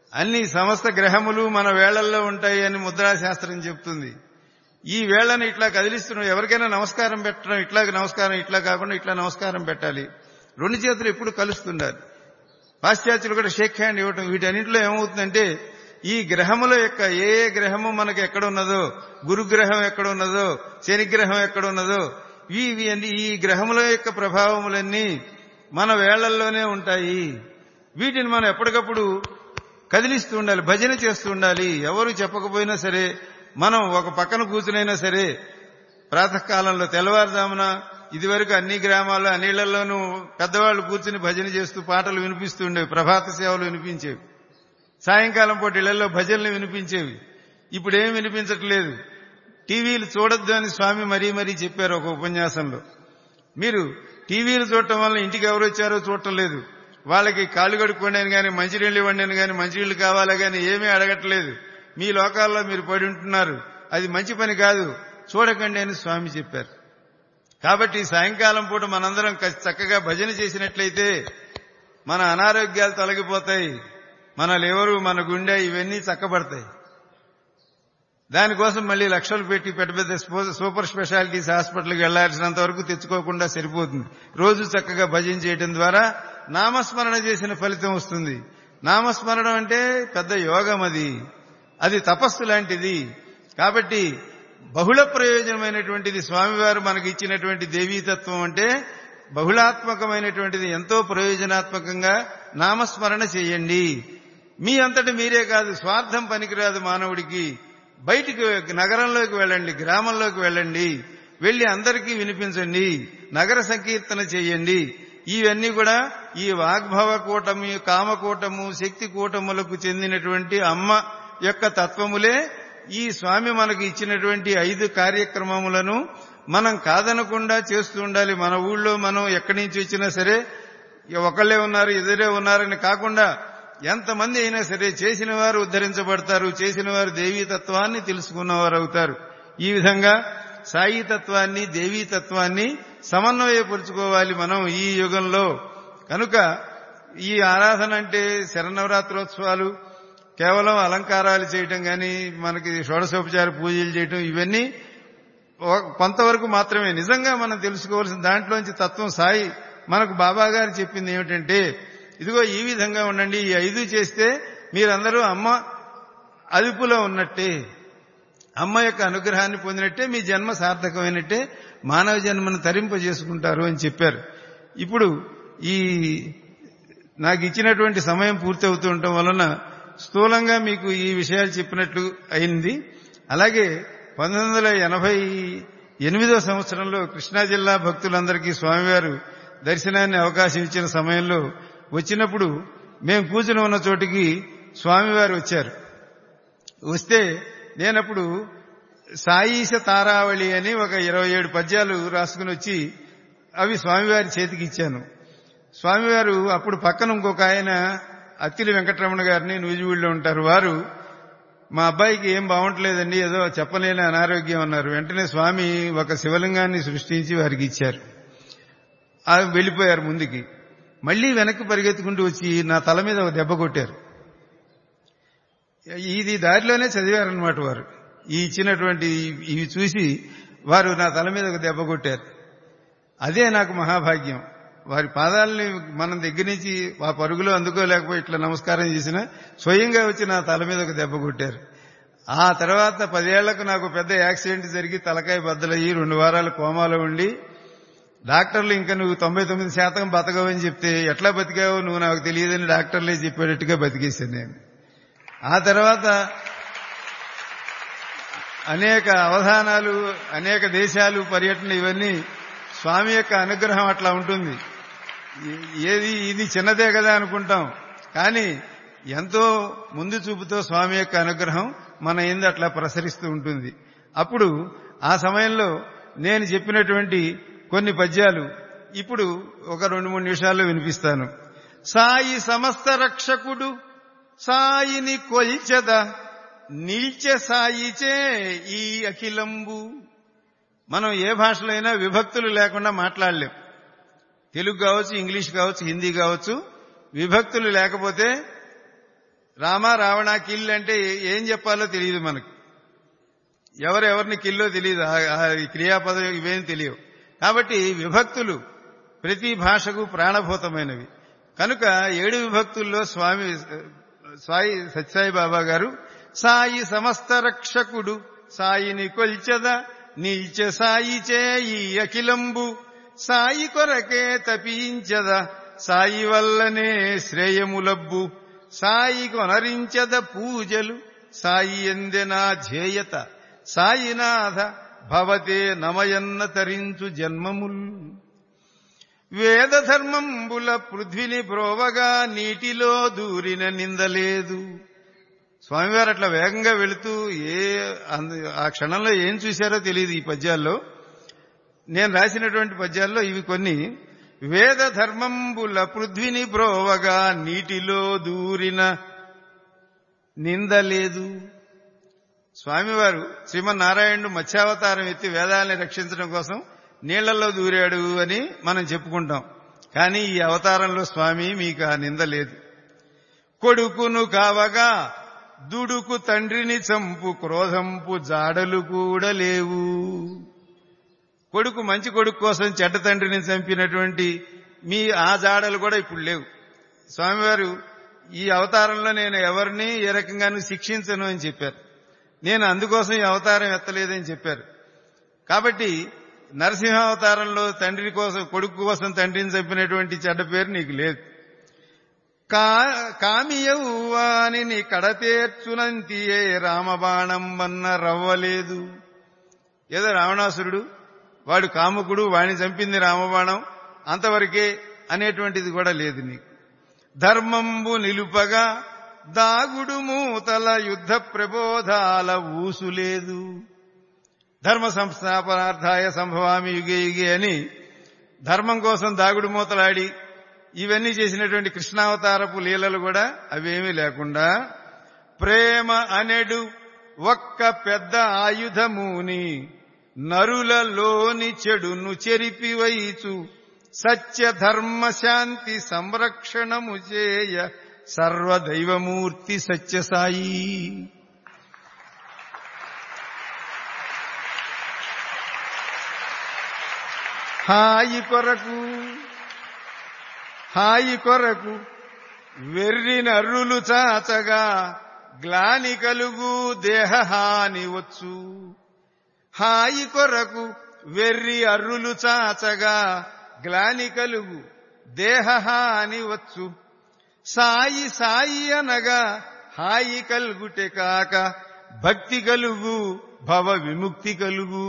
C: అన్ని సమస్త గ్రహములు మన వేళల్లో ఉంటాయి అని ముద్రాశాస్త్రం చెప్తుంది ఈ వేళను ఇట్లా కదిలిస్తున్నాం ఎవరికైనా నమస్కారం పెట్టడం ఇట్లా నమస్కారం ఇట్లా కాకుండా ఇట్లా నమస్కారం పెట్టాలి రెండు చేతులు ఎప్పుడు కలుస్తుండాలి పాశ్చాత్యులు కూడా షేక్ హ్యాండ్ ఇవ్వటం వీటన్నింటిలో ఏమవుతుందంటే ఈ గ్రహముల యొక్క ఏ ఏ గ్రహము మనకు ఎక్కడ ఉన్నదో గురుగ్రహం ఎక్కడ ఉన్నదో శనిగ్రహం ఎక్కడ ఉన్నదో ఈ ఇవి అన్ని- ఈ గ్రహముల యొక్క ప్రభావములన్నీ మన వేళ్లల్లోనే ఉంటాయి వీటిని మనం ఎప్పటికప్పుడు కదిలిస్తూ ఉండాలి భజన చేస్తూ ఉండాలి ఎవరు చెప్పకపోయినా సరే మనం ఒక పక్కన కూర్చునైనా సరే ప్రాతకాలంలో తెల్లవారుజామున ఇదివరకు అన్ని గ్రామాల్లో అన్నిళ్లలోనూ పెద్దవాళ్ళు కూర్చుని భజన చేస్తూ పాటలు వినిపిస్తూ ఉండేవి ప్రభాత సేవలు వినిపించేవి సాయంకాలం పూట ఇళ్లలో భజనలు వినిపించేవి ఇప్పుడు ఏం వినిపించట్లేదు టీవీలు చూడొద్దు అని స్వామి మరీ మరీ చెప్పారు ఒక ఉపన్యాసంలో మీరు టీవీలు చూడటం వల్ల ఇంటికి ఎవరు వచ్చారో చూడటం లేదు వాళ్ళకి కాళ్ళు కడుక్కోండి కానీ మంచినీళ్ళు ఇవ్వండి కానీ మంచినీళ్ళు కావాలా కానీ ఏమీ అడగట్లేదు మీ లోకాల్లో మీరు పడి ఉంటున్నారు అది మంచి పని కాదు చూడకండి అని స్వామి చెప్పారు కాబట్టి సాయంకాలం పూట మనందరం క- చక్కగా భజన చేసినట్లయితే మన అనారోగ్యాలు తొలగిపోతాయి మన లివరు మన గుండె ఇవన్నీ చక్కబడతాయి దానికోసం మళ్ళీ లక్షలు పెట్టి పెద్ద పెద్ద స్పో- సూపర్ స్పెషాలిటీస్ హాస్పిటల్కి వెళ్లాల్సినంత వరకు తెచ్చుకోకుండా సరిపోతుంది రోజు చక్కగా భజన చేయడం ద్వారా నామస్మరణ చేసిన ఫలితం వస్తుంది నామస్మరణం అంటే పెద్ద యోగం అది అది తపస్సు లాంటిది కాబట్టి బహుళ ప్రయోజనమైనటువంటిది స్వామివారు మనకి ఇచ్చినటువంటి దేవీతత్వం అంటే బహుళాత్మకమైనటువంటిది ఎంతో ప్రయోజనాత్మకంగా నామస్మరణ చేయండి మీ అంతటి మీరే కాదు స్వార్థం పనికిరాదు మానవుడికి బయటికి నగరంలోకి వెళ్ళండి గ్రామంలోకి వెళ్ళండి వెళ్లి అందరికీ వినిపించండి నగర సంకీర్తన చేయండి ఇవన్నీ కూడా ఈ వాగ్భవ కూటమి కామకూటము శక్తి కూటములకు చెందినటువంటి అమ్మ యొక్క తత్వములే ఈ స్వామి మనకి ఇచ్చినటువంటి ఐదు కార్యక్రమములను మనం కాదనకుండా చేస్తూ ఉండాలి మన ఊళ్ళో మనం ఎక్కడి నుంచి వచ్చినా సరే ఒకళ్ళే ఉన్నారు ఎదురే ఉన్నారని కాకుండా ఎంతమంది అయినా సరే చేసిన వారు ఉద్ధరించబడతారు చేసిన వారు దేవీ తత్వాన్ని తెలుసుకున్నవారు అవుతారు ఈ విధంగా సాయి తత్వాన్ని దేవీ తత్వాన్ని సమన్వయపరుచుకోవాలి మనం ఈ యుగంలో కనుక ఈ ఆరాధన అంటే శరన్నవరాత్రోత్సవాలు కేవలం అలంకారాలు చేయటం కానీ మనకి షోడశోపచార పూజలు చేయటం ఇవన్నీ ఒక- కొంతవరకు మాత్రమే నిజంగా మనం తెలుసుకోవాల్సిన దాంట్లోంచి తత్వం సాయి మనకు బాబా గారు చెప్పింది ఏమిటంటే ఇదిగో ఈ విధంగా ఉండండి ఈ ఐదు చేస్తే మీరందరూ అమ్మ అదుపులో ఉన్నట్టే అమ్మ యొక్క అనుగ్రహాన్ని పొందినట్టే మీ జన్మ సార్థకమైనట్టే మానవ జన్మను తరింపజేసుకుంటారు అని చెప్పారు ఇప్పుడు ఈ నాకు ఇచ్చినటువంటి సమయం పూర్తి అవుతూ ఉండటం వలన స్థూలంగా మీకు ఈ విషయాలు చెప్పినట్లు అయింది అలాగే పంతొమ్మిది వందల ఎనభై ఎనిమిదో సంవత్సరంలో కృష్ణా జిల్లా భక్తులందరికీ స్వామివారు దర్శనాన్ని అవకాశం ఇచ్చిన సమయంలో వచ్చినప్పుడు మేము కూర్చుని ఉన్న చోటికి స్వామివారు వచ్చారు వస్తే నేనప్పుడు సాయిష తారావళి అని ఒక ఇరవై ఏడు పద్యాలు రాసుకుని వచ్చి అవి స్వామివారి చేతికి ఇచ్చాను స్వామివారు అప్పుడు పక్కన ఇంకొక ఆయన అత్తిలి వెంకటరమణ గారిని నూజివీడులో ఉంటారు వారు మా అబ్బాయికి ఏం బాగుంటలేదండి ఏదో చెప్పలేని అనారోగ్యం అన్నారు వెంటనే స్వామి ఒక శివలింగాన్ని సృష్టించి వారికి ఇచ్చారు ఆ వెళ్ళిపోయారు ముందుకి మళ్ళీ వెనక్కి పరిగెత్తుకుంటూ వచ్చి నా తల మీద ఒక దెబ్బ కొట్టారు ఇది దారిలోనే చదివారనమాట వారు ఈ ఇచ్చినటువంటి ఇవి చూసి వారు నా తల మీద ఒక దెబ్బ కొట్టారు అదే నాకు మహాభాగ్యం వారి పాదాలని మనం దగ్గర నుంచి ఆ పరుగులో అందుకోలేకపోయి ఇట్లా నమస్కారం చేసిన స్వయంగా వచ్చి నా తల మీద ఒక దెబ్బ కొట్టారు ఆ తర్వాత పదేళ్లకు నాకు పెద్ద యాక్సిడెంట్ జరిగి తలకాయ బద్దలయ్యి రెండు వారాలు కోమాలో ఉండి డాక్టర్లు ఇంకా నువ్వు తొంభై తొమ్మిది శాతం బతకవని చెప్తే ఎట్లా బతికావో నువ్వు నాకు తెలియదని డాక్టర్లే చెప్పేటట్టుగా బతికేశాను నేను ఆ తర్వాత అనేక అవధానాలు అనేక దేశాలు పర్యటన ఇవన్నీ స్వామి యొక్క అనుగ్రహం అట్లా ఉంటుంది ఏ- ఏది ఇది చిన్నదే కదా అనుకుంటాం కానీ ఎంతో ముందు చూపుతో స్వామి యొక్క అనుగ్రహం మన ఎందు అట్లా ప్రసరిస్తూ ఉంటుంది అప్పుడు ఆ సమయంలో నేను చెప్పినటువంటి కొన్ని పద్యాలు ఇప్పుడు ఒక రెండు మూడు నిమిషాల్లో వినిపిస్తాను సాయి సమస్త రక్షకుడు సాయిని కొల్చెద నిల్చె సాయిచే ఈ అఖిలంబు మనం ఏ భాషలో అయినా విభక్తులు లేకుండా మాట్లాడలేం తెలుగు కావచ్చు ఇంగ్లీష్ కావచ్చు హిందీ కావచ్చు విభక్తులు లేకపోతే రామ రావణ కిల్ అంటే ఏం చెప్పాలో తెలియదు మనకు ఎవరెవరిని కిల్లో తెలియదు ఆ- ఆ క్రియాపదం ఇవేం తెలియవు కాబట్టి విభక్తులు ప్రతి భాషకు ప్రాణభూతమైనవి కనుక ఏడు విభక్తుల్లో స్వామి సాయి సత్యసాయి బాబా గారు సాయి సమస్త రక్షకుడు సాయిని కొల్చెద నీచ సాయి చేయి అఖిలంబు సాయి కొరకే తపించద సాయి వల్లనే శ్రేయములబ్బు సాయి కొనరించద పూజలు సాయి ఎందెనా ధ్యేయత సాయినాథ భవతే నమయన్న తరించు జన్మముల్ వేద ధర్మంబుల పృథ్విని బ్రోవగా నీటిలో దూరిన నిందలేదు స్వామివారు అట్లా వేగంగా వెళుతూ ఏ అంద- ఆ క్షణంలో ఏం చూశారో తెలియదు ఈ పద్యాల్లో నేను రాసినటువంటి పద్యాల్లో ఇవి కొన్ని వేద ధర్మంబుల పృథ్విని బ్రోవగా నీటిలో దూరిన నిందలేదు స్వామివారు శ్రీమన్నారాయణుడు మత్స్యావతారం ఎత్తి వేదాలని రక్షించడం కోసం నీళ్లలో దూరాడు అని మనం చెప్పుకుంటాం కానీ ఈ అవతారంలో స్వామి మీకు ఆ నింద లేదు కొడుకును కావగా దుడుకు తండ్రిని చంపు క్రోధంపు జాడలు కూడా లేవు కొడుకు మంచి కొడుకు కోసం చెడ్డ తండ్రిని చంపినటువంటి మీ ఆ జాడలు కూడా ఇప్పుడు లేవు స్వామివారు ఈ అవతారంలో నేను ఎవరిని ఏ రకంగానూ శిక్షించను అని చెప్పారు నేను అందుకోసం ఈ అవతారం ఎత్తలేదని చెప్పారు కాబట్టి నరసింహ అవతారంలో తండ్రి కోసం కొడుకు కోసం తండ్రిని చంపినటువంటి చెడ్డ పేరు నీకు లేదు కా కామియవ్వాని కడతేర్చునంతియే రామబాణం వన్న రవ్వలేదు ఏదో రావణాసురుడు వాడు కాముకుడు వాడిని చంపింది రామబాణం అంతవరకే అనేటువంటిది కూడా లేదు నీకు ధర్మంబు నిలుపగా దాగుడు మూతల యుద్ధ ప్రబోధాల ఊసులేదు ధర్మ సంస్థాపనార్థాయ సంభవామి యుగే యుగే అని ధర్మం కోసం దాగుడు మూతలాడి ఇవన్నీ చేసినటువంటి కృష్ణావతారపు లీలలు కూడా అవేమీ లేకుండా ప్రేమ అనెడు ఒక్క పెద్ద ఆయుధముని నరులలోని చెడును చెరిపివైచు సత్య ధర్మ శాంతి సంరక్షణము చేయ సర్వదైవమూర్తి సత్యసాయి హాయి కొరకు హాయి కొరకు వెర్రి నర్రులు చాచగా గ్లాని కలుగు దేహహాని వచ్చు హాయి కొరకు వెర్రి అర్రులు చాచగా గ్లాని కలుగు దేహహాని వచ్చు సాయి సాయి అనగా హాయి కలుగుటే కాక భక్తి కలుగు భవ విముక్తి కలుగు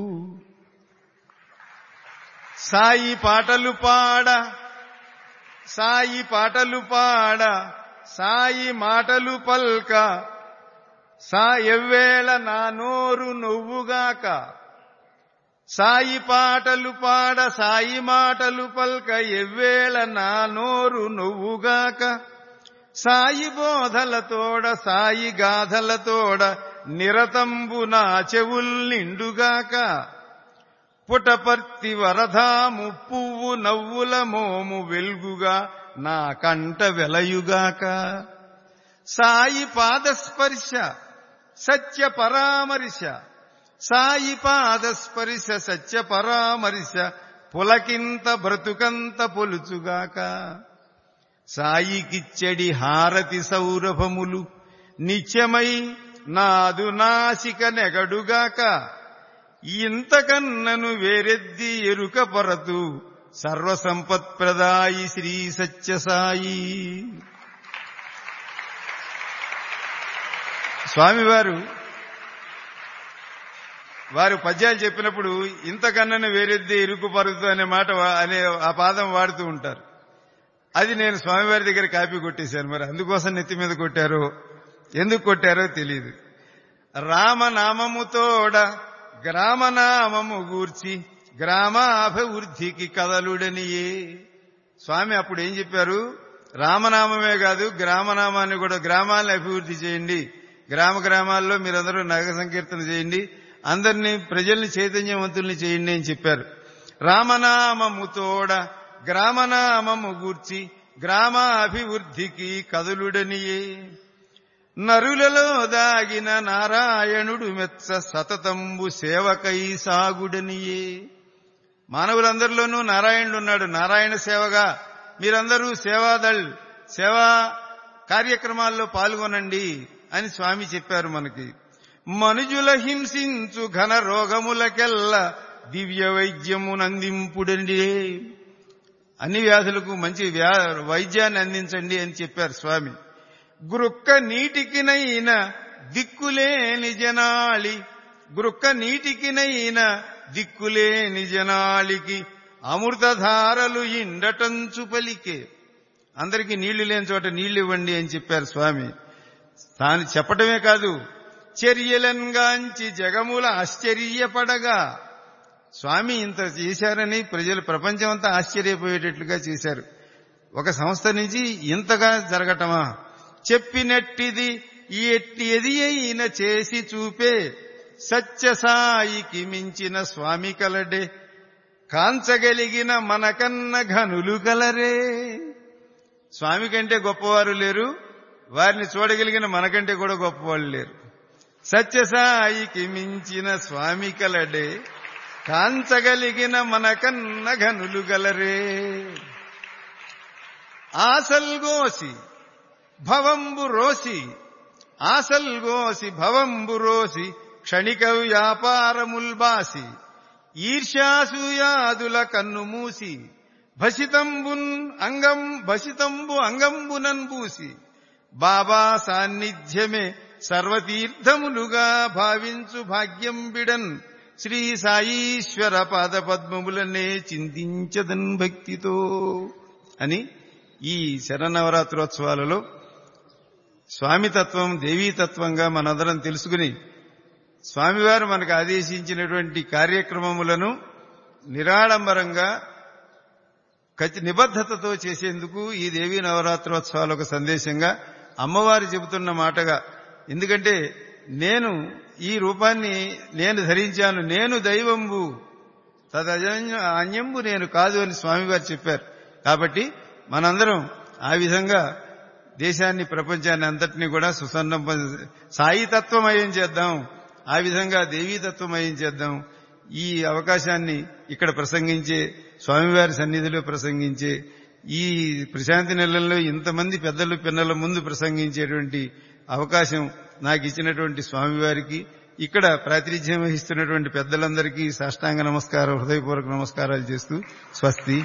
C: సాయి పాటలు పాడ సాయి పాటలు పాడ సాయి మాటలు పల్క సా ఎవ్వేళ నా నోరు నువ్వుగాక సాయి పాటలు పాడ సాయి మాటలు పల్క ఎవ్వేళ నా నోరు నువ్వుగాక సాయి బోధలతోడ సాయి గాథలతోడ నిరతంబు నా చెవుల్ నిండుగాక పుటపర్తి వరధాము పువ్వు నవ్వుల మోము వెల్గుగా నా కంట వెలయుగాక సాయి పాదస్పర్శ సత్య పరామర్శ సాయి పాదస్పర్శ సత్య పరామర్శ పులకింత బ్రతుకంత పొలుచుగాక సాయికిచ్చడి హారతి సౌరభములు నిత్యమై నాదు నాసిక నెగడుగాక ఇంతకన్నను వేరెద్ది ఎరుక పొరతు సర్వసంపత్ప్రదాయి శ్రీ సత్యసాయి స్వామివారు వారు పద్యాలు చెప్పినప్పుడు ఇంతకన్నను వేరెద్ది ఎరుకు పరుతు అనే మాట వా- అనే ఆ పాదం వాడుతూ ఉంటారు అది నేను స్వామివారి దగ్గర కాపీ కొట్టేశాను మరి అందుకోసం నెత్తి మీద కొట్టారో ఎందుకు కొట్టారో తెలియదు రామనామముతోడ గ్రామనామము గూర్చి గ్రామాభివృద్ధికి కదలుడనియే స్వామి అప్పుడు ఏం చెప్పారు రామనామమే కాదు గ్రామనామాన్ని కూడా గ్రామాలను అభివృద్ధి చేయండి గ్రామ గ్రామాల్లో మీరందరూ నగ సంకీర్తన చేయండి అందరినీ ప్రజల్ని చైతన్యవంతుల్ని చేయండి అని చెప్పారు రామనామముతోడ గ్రామనామము గూర్చి గ్రామాభివృద్ధికి కదులుడనియే నరులలో దాగిన నారాయణుడు మెచ్చ సతతంబు సేవకై సాగుడనియే మానవులందరిలోనూ నారాయణుడు ఉన్నాడు నారాయణ సేవగా మీరందరూ సేవాదళ్ సేవా కార్యక్రమాల్లో పాల్గొనండి అని స్వామి చెప్పారు మనకి మనుజుల హింసించు ఘన రోగములకెల్ల దివ్య వైద్యమునందింపుడండి అన్ని వ్యాధులకు మంచి వ్యా వైద్యాన్ని అందించండి అని చెప్పారు స్వామి గురుక్క నీటికినైన దిక్కులేని జనాళి గురుక్క నీటికినైన దిక్కులేని జనాళికి అమృతధారలు ఇండటంచు పలికే అందరికీ నీళ్లు లేని చోట నీళ్లు ఇవ్వండి అని చెప్పారు స్వామి తాను చెప్పటమే కాదు చర్యలంగాంచి జగముల ఆశ్చర్యపడగా స్వామి ఇంత చేశారని ప్రజలు ప్రపంచమంతా ఆశ్చర్యపోయేటట్లుగా చేశారు ఒక సంస్థ నుంచి ఇంతగా జరగటమా చెప్పినట్టిది ఈ ఎట్టి ఎది అయిన చేసి చూపే సత్యసాయికి మించిన స్వామి కలడే కాంచగలిగిన మనకన్న ఘనులు కలరే స్వామి కంటే గొప్పవారు లేరు వారిని చూడగలిగిన మనకంటే కూడా గొప్పవాళ్ళు లేరు సత్యసాయికి మించిన స్వామి కలడే కాంచగలిగిన మనకన్న ఘనులు గలరే ఆసల్గోసి భవంబు రోసి ఆసల్గోసి భవంబు రోసి క్షణిక వ్యాపారముల్బాసి ఈర్ష్యాసూయాదుల కన్ను మూసి భసితంబున్ అంగం భసితంబు అంగంబునన్ పూసి బాబా సాన్నిధ్యమే సర్వతీర్థములుగా భావించు భాగ్యం బిడన్ శ్రీ సాయీశ్వర పాద పద్మములనే చింతించదన్ భక్తితో అని ఈ శరన్నవరాత్రోత్సవాలలో స్వామితత్వం దేవీతత్వంగా మనందరం తెలుసుకుని స్వామివారు మనకు ఆదేశించినటువంటి కార్యక్రమములను నిరాడంబరంగా ఖచ్చి నిబద్ధతతో చేసేందుకు ఈ దేవీ నవరాత్రోత్సవాలు ఒక సందేశంగా అమ్మవారు చెబుతున్న మాటగా ఎందుకంటే నేను ఈ రూపాన్ని నేను ధరించాను నేను దైవంబు తదజన్య అన్యంబు నేను కాదు అని స్వామివారు చెప్పారు కాబట్టి మనందరం ఆ విధంగా దేశాన్ని ప్రపంచాన్ని అంతటినీ కూడా సుసన్నం సాయి తత్వమయం చేద్దాం ఆ విధంగా దేవీ తత్వమయం చేద్దాం ఈ అవకాశాన్ని ఇక్కడ ప్రసంగించే స్వామివారి సన్నిధిలో ప్రసంగించే ఈ ప్రశాంతి నెలల్లో ఇంతమంది పెద్దలు పిన్నల ముందు ప్రసంగించేటువంటి అవకాశం నాకు ఇచ్చినటువంటి స్వామివారికి ఇక్కడ ప్రాతినిధ్యం వహిస్తున్నటువంటి పెద్దలందరికీ సాష్టాంగ నమస్కారం హృదయపూర్వక నమస్కారాలు చేస్తూ స్వస్తి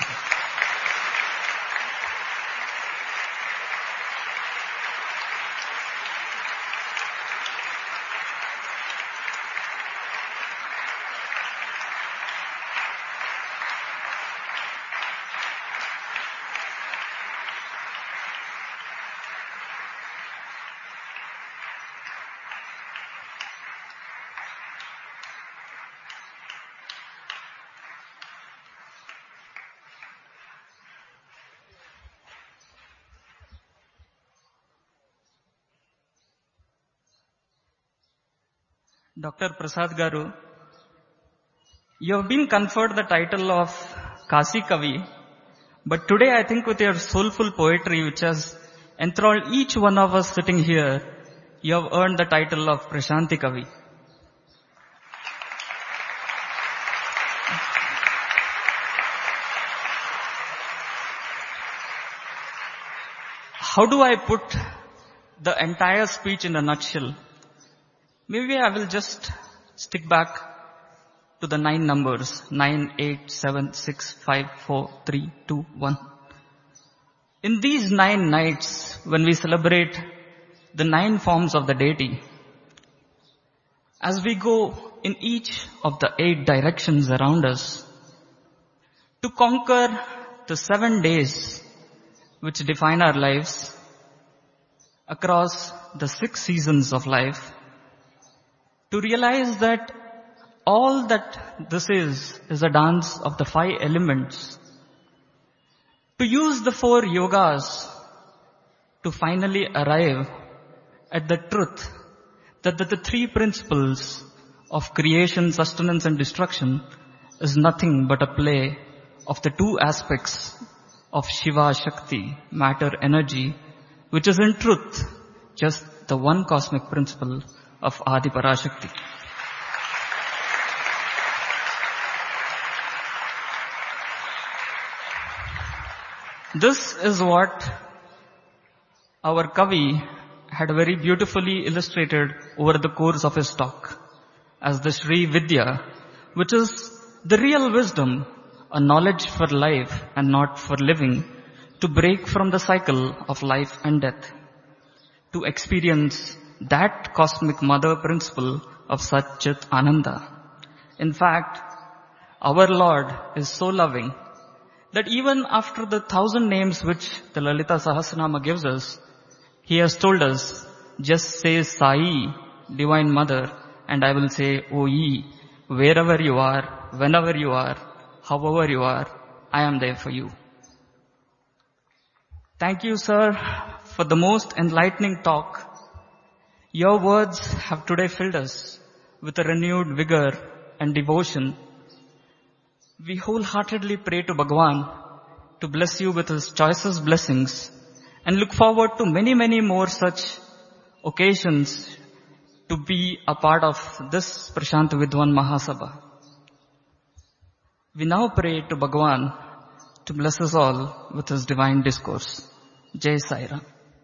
B: Dr. Prasad Garu, you have been conferred the title of Kasi Kavi, but today I think with your soulful poetry which has enthralled each one of us sitting here, you have earned the title of Prashanti Kavi. How do I put the entire speech in a nutshell? Maybe I will just stick back to the nine numbers. Nine, eight, seven, six, five, four, three, two, one. In these nine nights, when we celebrate the nine forms of the deity, as we go in each of the eight directions around us, to conquer the seven days which define our lives across the six seasons of life, to realize that all that this is, is a dance of the five elements. To use the four yogas to finally arrive at the truth that the, the three principles of creation, sustenance and destruction is nothing but a play of the two aspects of Shiva Shakti, matter energy, which is in truth just the one cosmic principle of Adi Parashakti. This is what our Kavi had very beautifully illustrated over the course of his talk as the Sri Vidya, which is the real wisdom, a knowledge for life and not for living, to break from the cycle of life and death, to experience that cosmic mother principle of Satchit Ananda. In fact, our Lord is so loving that even after the thousand names which the Lalita Sahasranama gives us, He has told us, just say Sai, Divine Mother, and I will say, O ye, wherever you are, whenever you are, however you are, I am there for you. Thank you, sir, for the most enlightening talk. Your words have today filled us with a renewed vigor and devotion. We wholeheartedly pray to Bhagwan to bless you with his choicest blessings and look forward to many, many more such occasions to be a part of this Prashant Vidwan Mahasabha. We now pray to Bhagwan to bless us all with his divine discourse. Jai Saira.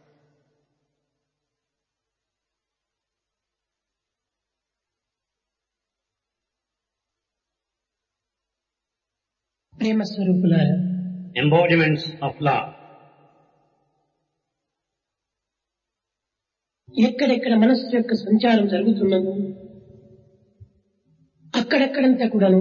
D: ప్రేమ స్వరూపులారా
E: embodiments of love.
D: ఎక్కడెక్కడ మనస్సు యొక్క సంచారం జరుగుతున్నదో అక్కడక్కడంతా కూడాను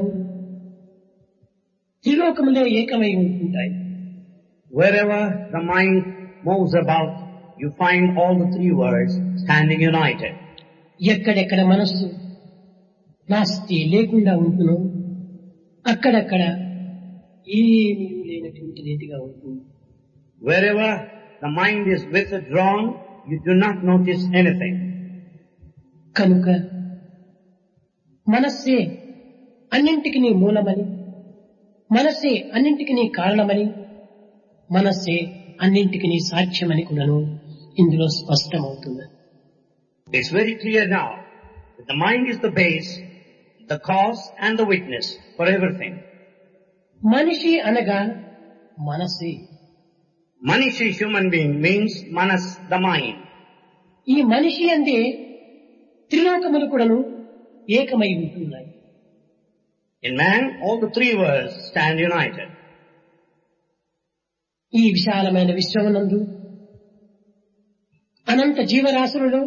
D: త్రిలోకములే ఏకమై ఉంటుంటాయి
E: Wherever the mind moves about, you find all the three words standing united.
D: ఎక్కడెక్కడ మనస్సు నాస్తి లేకుండా ఉంటునో అక్కడక్కడ ఏమీ లేనటువంటి రీతిగా ఉంటుంది
E: Wherever the mind is withdrawn, you do not notice anything.
D: కనుక మనస్సే అన్నింటికి మూలమని మనస్సే అన్నింటికి కారణమని మనస్సే అన్నింటికి సాధ్యమని కూడాను ఇందులో స్పష్టమవుతుంది
E: It's very clear now that the mind is the base, the cause and the witness for everything.
D: మనిషి అనగా మనసే
E: Manishi human being means manas, the mind.
D: ఈ మనిషి అంటే త్రిలోకములు కూడాను ఏకమై ఉంటున్నాయి
E: In man, all the three words stand united.
D: ఈ విశాలమైన విశ్వమునందు అనంత జీవరాశులలో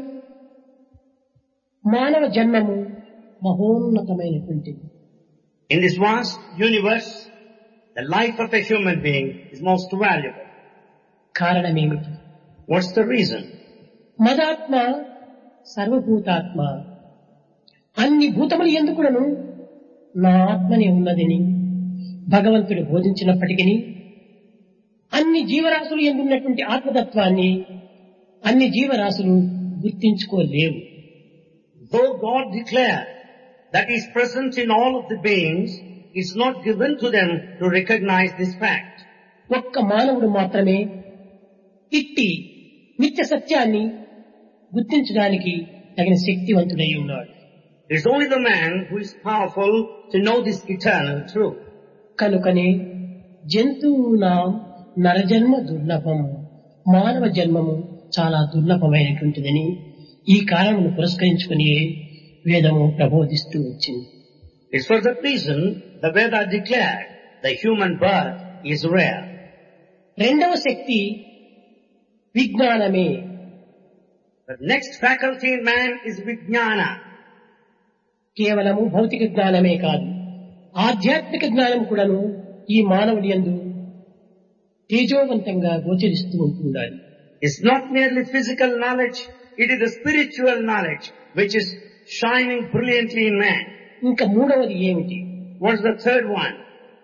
D: మానవ జన్మము మహోన్నతమైనటువంటిది
E: In this vast universe, the life of a human being is most valuable.
D: కారణమేమిటి
E: What's the reason?
D: మదాత్మ సర్వభూతాత్మ అన్ని భూతములు ఎందుకులను నా ఆత్మనే ఉన్నదని భగవంతుడు బోధించినప్పటికీ అన్ని జీవరాశులు ఎందున్నటువంటి ఆత్మతత్వాన్ని అన్ని జీవరాశులు గుర్తించుకోలేవు
E: Though God declared that He is present in all of the beings, it's not given to them to recognize this fact.
D: ఒక్క మానవుడు మాత్రమే ఇట్టి నిత్య సత్యాన్ని గుర్తించడానికి తగిన శక్తివంతుడై ఉన్నాడు
E: It's only the man who is powerful to know this eternal truth.
D: కనుకనే జంతువునా నరజన్మ దుర్లభం మానవ జన్మము చాలా దుర్లభమైనటువంటిదని ఈ కారణమును పురస్కరించుకుని వేదము ప్రబోధిస్తూ వచ్చింది
E: It's for that reason the Veda declared the human birth is rare.
D: రెండవ శక్తి విజ్ఞానమే
E: The next faculty in man is vijnana.
D: కేవలము భౌతిక జ్ఞానమే కాదు ఆధ్యాత్మిక జ్ఞానం కూడాను ఈ మానవుడి యందు తేజోవంతంగా గోచరిస్తూ ఉంటుండాలి
E: It's not merely physical knowledge, it is the spiritual knowledge which is shining brilliantly in man.
D: ఇంకా మూడవది ఏమిటి
E: What's the third one?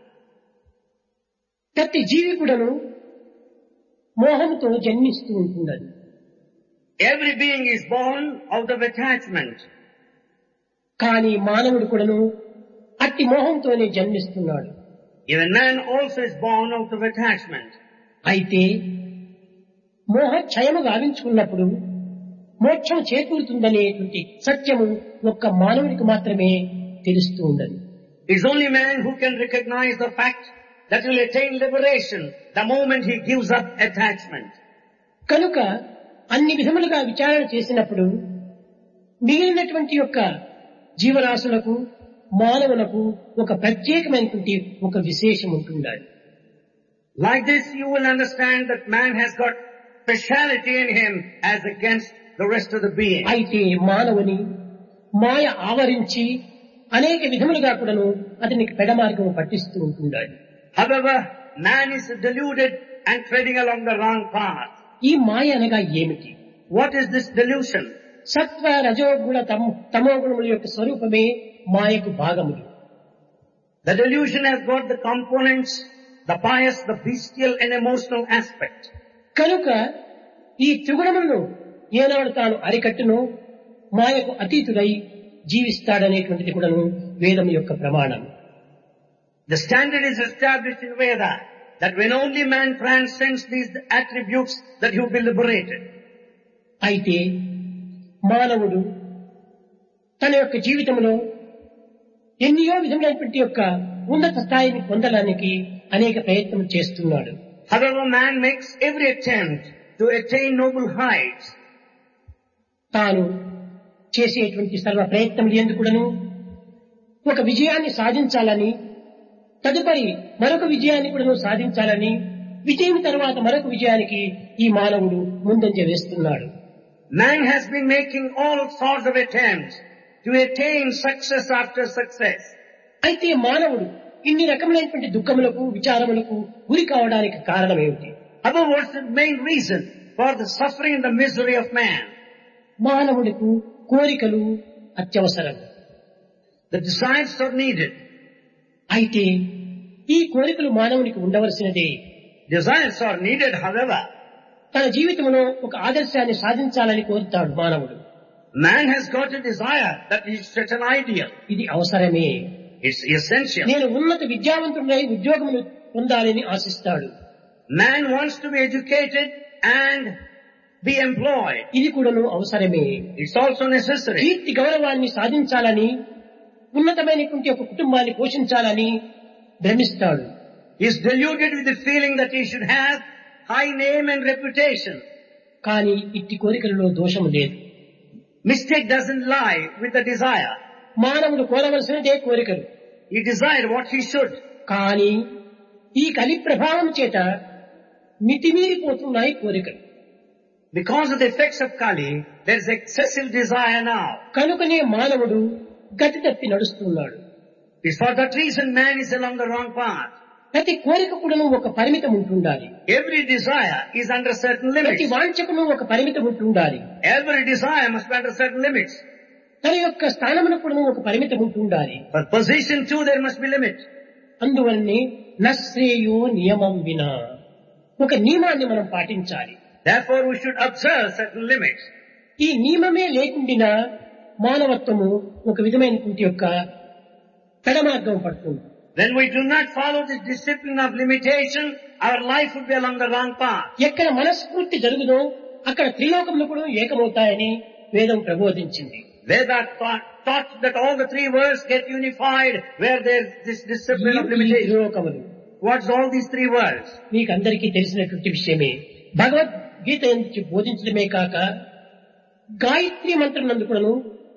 D: ప్రతి జీవి కూడాను మోహంతో జన్మిస్తూ ఉంటున్నది
E: Every being is born out of attachment.
D: కానీ మానవుడు కూడాను అట్టి మోహంతోనే జన్మిస్తున్నాడు
E: Even man also is born out of attachment.
D: అయితే మోహ క్షయము గావించుకున్నప్పుడు మోక్షం చేకూరుతుందనేటువంటి సత్యము ఒక్క మానవునికి మాత్రమే తెలుస్తూ ఉండదు
E: It's only man who can recognize the fact that will attain liberation the moment he gives up attachment.
D: కనుక అన్ని విధములుగా విచారణ చేసినప్పుడు మిగిలినటువంటి యొక్క జీవరాశులకు మానవులకు ఒక ప్రత్యేకమైనటువంటి ఒక విశేషం ఉంటుండాలి
E: Like this, you will understand that man has got speciality in him as against the rest of the beings.
D: అయితే మానవుని మాయ ఆవరించి అనేక విధములుగా కూడాను అతనికి పెడమార్గము పట్టిస్తూ ఉంటుండాలి
E: However, man is deluded and treading along the wrong path.
D: ఈ మాయ అనగా ఏమిటి
E: What is this delusion?
D: సత్వ రజోగుణ తమ తమోగుణముల యొక్క స్వరూపమే మాయకు భాగములు
E: The delusion has got the components, the bias, the bestial and emotional aspect.
D: కనుక ఈ త్రిగుణములను ఏనాడు తాను అరికట్టును మాయకు అతీతుడై జీవిస్తాడనేటువంటిది కూడాను వేదం యొక్క ప్రమాణం
E: The standard is established in Veda that when only man transcends these attributes that he will be liberated.
D: అయితే మానవుడు తన యొక్క జీవితంలో ఎన్నో విధములైనటువంటి యొక్క ఉన్నత స్థాయిని పొందడానికి అనేక ప్రయత్నం చేస్తున్నాడు
E: However, man makes every attempt to attain noble heights.
D: తాను చేసేటువంటి సర్వ ప్రయత్నములు ఎందుకుడను ఒక విజయాన్ని సాధించాలని తదుపరి మరొక విజయాన్ని కూడా సాధించాలని విజయం తర్వాత మరొక విజయానికి ఈ మానవుడు ముందంజ వేస్తున్నాడు
E: Man has been making all sorts of attempts to attain success after success.
D: అయితే మానవుడు ఇన్ని రకములైనటువంటి దుఃఖములకు విచారములకు గురి కావడానికి కారణం ఏమిటి
E: However, what's the main reason for the suffering and the misery of man?
D: మానవుడికు కోరికలు అత్యవసరం
E: The desires are needed.
D: అయితే ఈ కోరికలు మానవునికి ఉండవలసినదే
E: Desires are needed, however.
D: తన జీవితంలో ఒక ఆదర్శాన్ని సాధించాలని కోరుతాడు మానవుడు
E: Man has got a desire that is such an ideal.
D: ఇది అవసరమే
E: It's essential.
D: నేను ఉన్నత విద్యావంతుడై ఉద్యోగమును పొందాలని ఆశిస్తాడు
E: Man wants to be educated and be employed.
D: ఇది కూడాను అవసరమే
E: It's also necessary.
D: కీర్తి గౌరవాన్ని సాధించాలని ఉన్నతమైనటువంటి ఒక కుటుంబాన్ని పోషించాలని భ్రమిస్తాడు
E: He's deluded with the feeling that he should have high name and reputation.
D: కానీ ఇట్టి కోరికలలో దోషము లేదు
E: Mistake doesn't lie with the desire.
D: మానవుడు కోరవలసినదే కోరికలు
E: He desired what he should.
D: కానీ ఈ కలి ప్రభావం చేత మితిమీరిపోతున్నాయి కోరికలు
E: Because of the effects of Kali, there's excessive desire now.
D: కనుకనే మానవుడు గతి తప్పి నడుస్తున్నాడు
E: It's for that reason man is along the wrong path.
D: ప్రతి కోరిక కూడాను ఒక పరిమితం ఉంటుండాలి
E: Every desire is under certain
D: ప్రతి
E: limits.
D: వాంఛకును ఒక పరిమితం ఉంటుండాలి
E: Every desire must be under certain limits.
D: తన యొక్క స్థానమును కూడా ఒక పరిమితం ఉంటుండాలి
E: For position too, there must be limit.
D: అందువల్లనే నశ్రేయో నియమం వినా ఒక నియమాన్ని మనం పాటించాలి
E: Therefore, we should observe certain limits.
D: ఈ నియమమే లేకుండా మానవత్వము ఒక విధమైనటువంటి యొక్క పెడమార్గం పడుతుంది
E: When we do not follow this discipline of limitation, our life will be along the wrong path.
D: ఎక్కడ మనస్ఫూర్తి జరుగుదో అక్కడ త్రిలోకములు కూడా ఏకమవుతాయని వేదం ప్రబోధించింది
E: Veda taught, taught that all the three words get unified where there is this discipline of
D: ఈ
E: limitation.
D: త్రిలోకములు
E: What's all these three words?
D: మీకు అందరికీ తెలిసినటువంటి విషయమే భగవద్గీత నుంచి బోధించడమే కాక గాయత్రి మంత్రం నందు కూడాను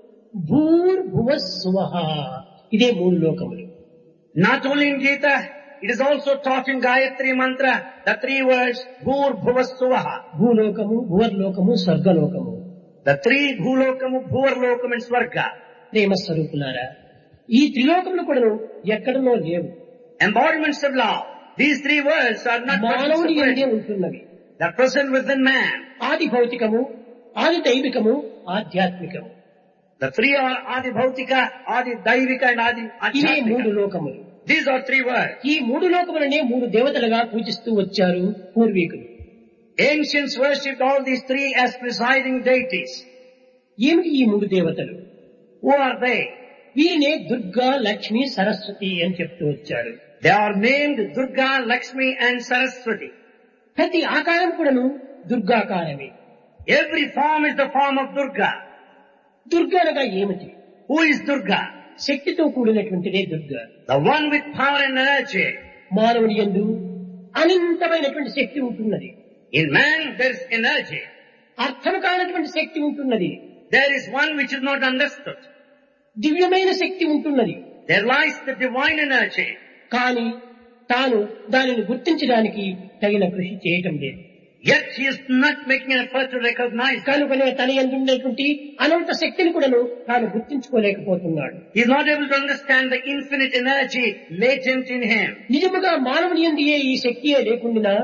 D: భూర్భువ సువహ ఇదే మూడు లోకములు
E: Not only in Gita, it is also taught in Gayatri Mantra, the three words, Bhur Bhuvasuvaha.
D: భూలోకము భువర్లోకము స్వర్గలోకము
E: The three Bhulokamu, Bhuvarlokam and Swarga.
D: ప్రేమ స్వరూపులారా ఈ త్రిలోకములు కూడాను ఎక్కడనో లేవు
E: Embodiments of love. These three words are not
D: మానవుని ఎందే
E: separate.
D: ఉంటున్నవి
E: They are present within man.
D: ఆది భౌతికము ఆది దైవికము ఆధ్యాత్మికము
E: The three are Adi Bhautika, Adi Daivika and Adi
D: ఇవే మూడు
E: Adhyatmika.
D: లోకములు
E: These are three words.
D: ఈ మూడు లోకములనే మూడు దేవతలుగా పూజిస్తూ వచ్చారు పూర్వీకులు
E: Ancients worshipped all these three as presiding deities.
D: ఏమిటి ఈ మూడు దేవతలు
E: Who are they?
D: వీరినే Durga Lakshmi Saraswati అని చెప్తూ వచ్చారు
E: They are named Durga, Lakshmi and Saraswati.
D: ప్రతి ఆకారం కూడాను దుర్గాకారమే
E: Every form is the form of Durga.
D: Durga అనగా ఏమిటి
E: Who is Durga?
D: శక్తితో కూడినటువంటిదే Durga
E: The one with power and energy.
D: మానవుని యందు అనంతమైనటువంటి శక్తి ఉంటున్నది
E: In man there is energy.
D: అర్థం కానటువంటి శక్తి ఉంటున్నది
E: There is one which is not understood.
D: దివ్యమైన శక్తి ఉంటున్నది
E: There lies the divine energy.
D: కానీ తాను దానిని గుర్తించడానికి తగిన కృషి చేయటం లేదు
E: Yet he is not making an effort to recognize that.
D: కనుకనే తన ఎందున్నటువంటి అనంత శక్తిని కూడాను తాను గుర్తించుకోలేకపోతున్నాడు
E: He is not able to understand the infinite energy latent in him.
D: నిజముగా మానవుని ఎందు ఏ ఈ శక్తియే లేకుండా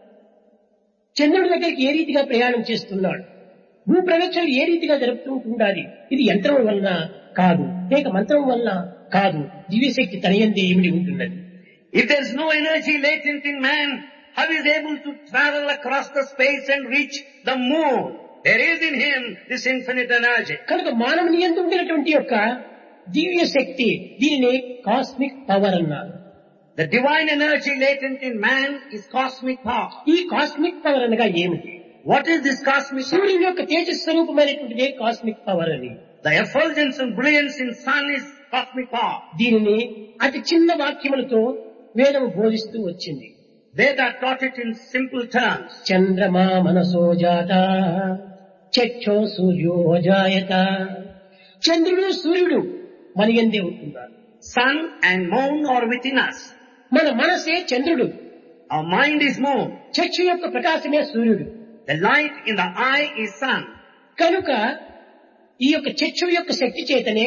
D: చంద్రుడి దగ్గరికి ఏ రీతిగా ప్రయాణం చేస్తున్నాడు భూ ప్రదక్షిణలు ఏ రీతిగా జరుపుతూ ఉండాలి ఇది యంత్రం వలన కాదు లేక మంత్రం వలన కాదు దివ్యశక్తి తన ఎందే ఇమిడి ఉంటున్నది
E: If there is no energy latent in man, how is he able to travel across the space and reach the moon? There is in him this infinite energy.
D: కనుక మానవుని ఎందు ఉండినటువంటి యొక్క దివ్య శక్తి దీనిని కాస్మిక్ పవర్ అన్నారు
E: The divine energy latent in man is cosmic power.
D: ఈ కాస్మిక్ పవర్ అనగా ఏమిటి
E: What is this cosmic power?
D: సూర్యుని యొక్క తేజస్వరూపమైనటువంటిదే కాస్మిక్ పవర్ అని
E: The effulgence and brilliance in sun is cosmic power.
D: దీనిని అతి చిన్న వాక్యములతో వేదము బోధిస్తూ వచ్చింది
E: Veda taught it in simple terms.
D: చంద్రమా మనసో జాత చక్షో సూర్యో జాయత చంద్రుడు సూర్యుడు మన ఎందే ఉంటున్నారు
E: Sun and moon are within us.
D: మన మనసే చంద్రుడు
E: Our mind is moon.
D: చక్షు యొక్క ప్రకాశమే సూర్యుడు
E: The light in the eye is sun.
D: కనుక ఈ యొక్క చక్షు యొక్క శక్తి చేతనే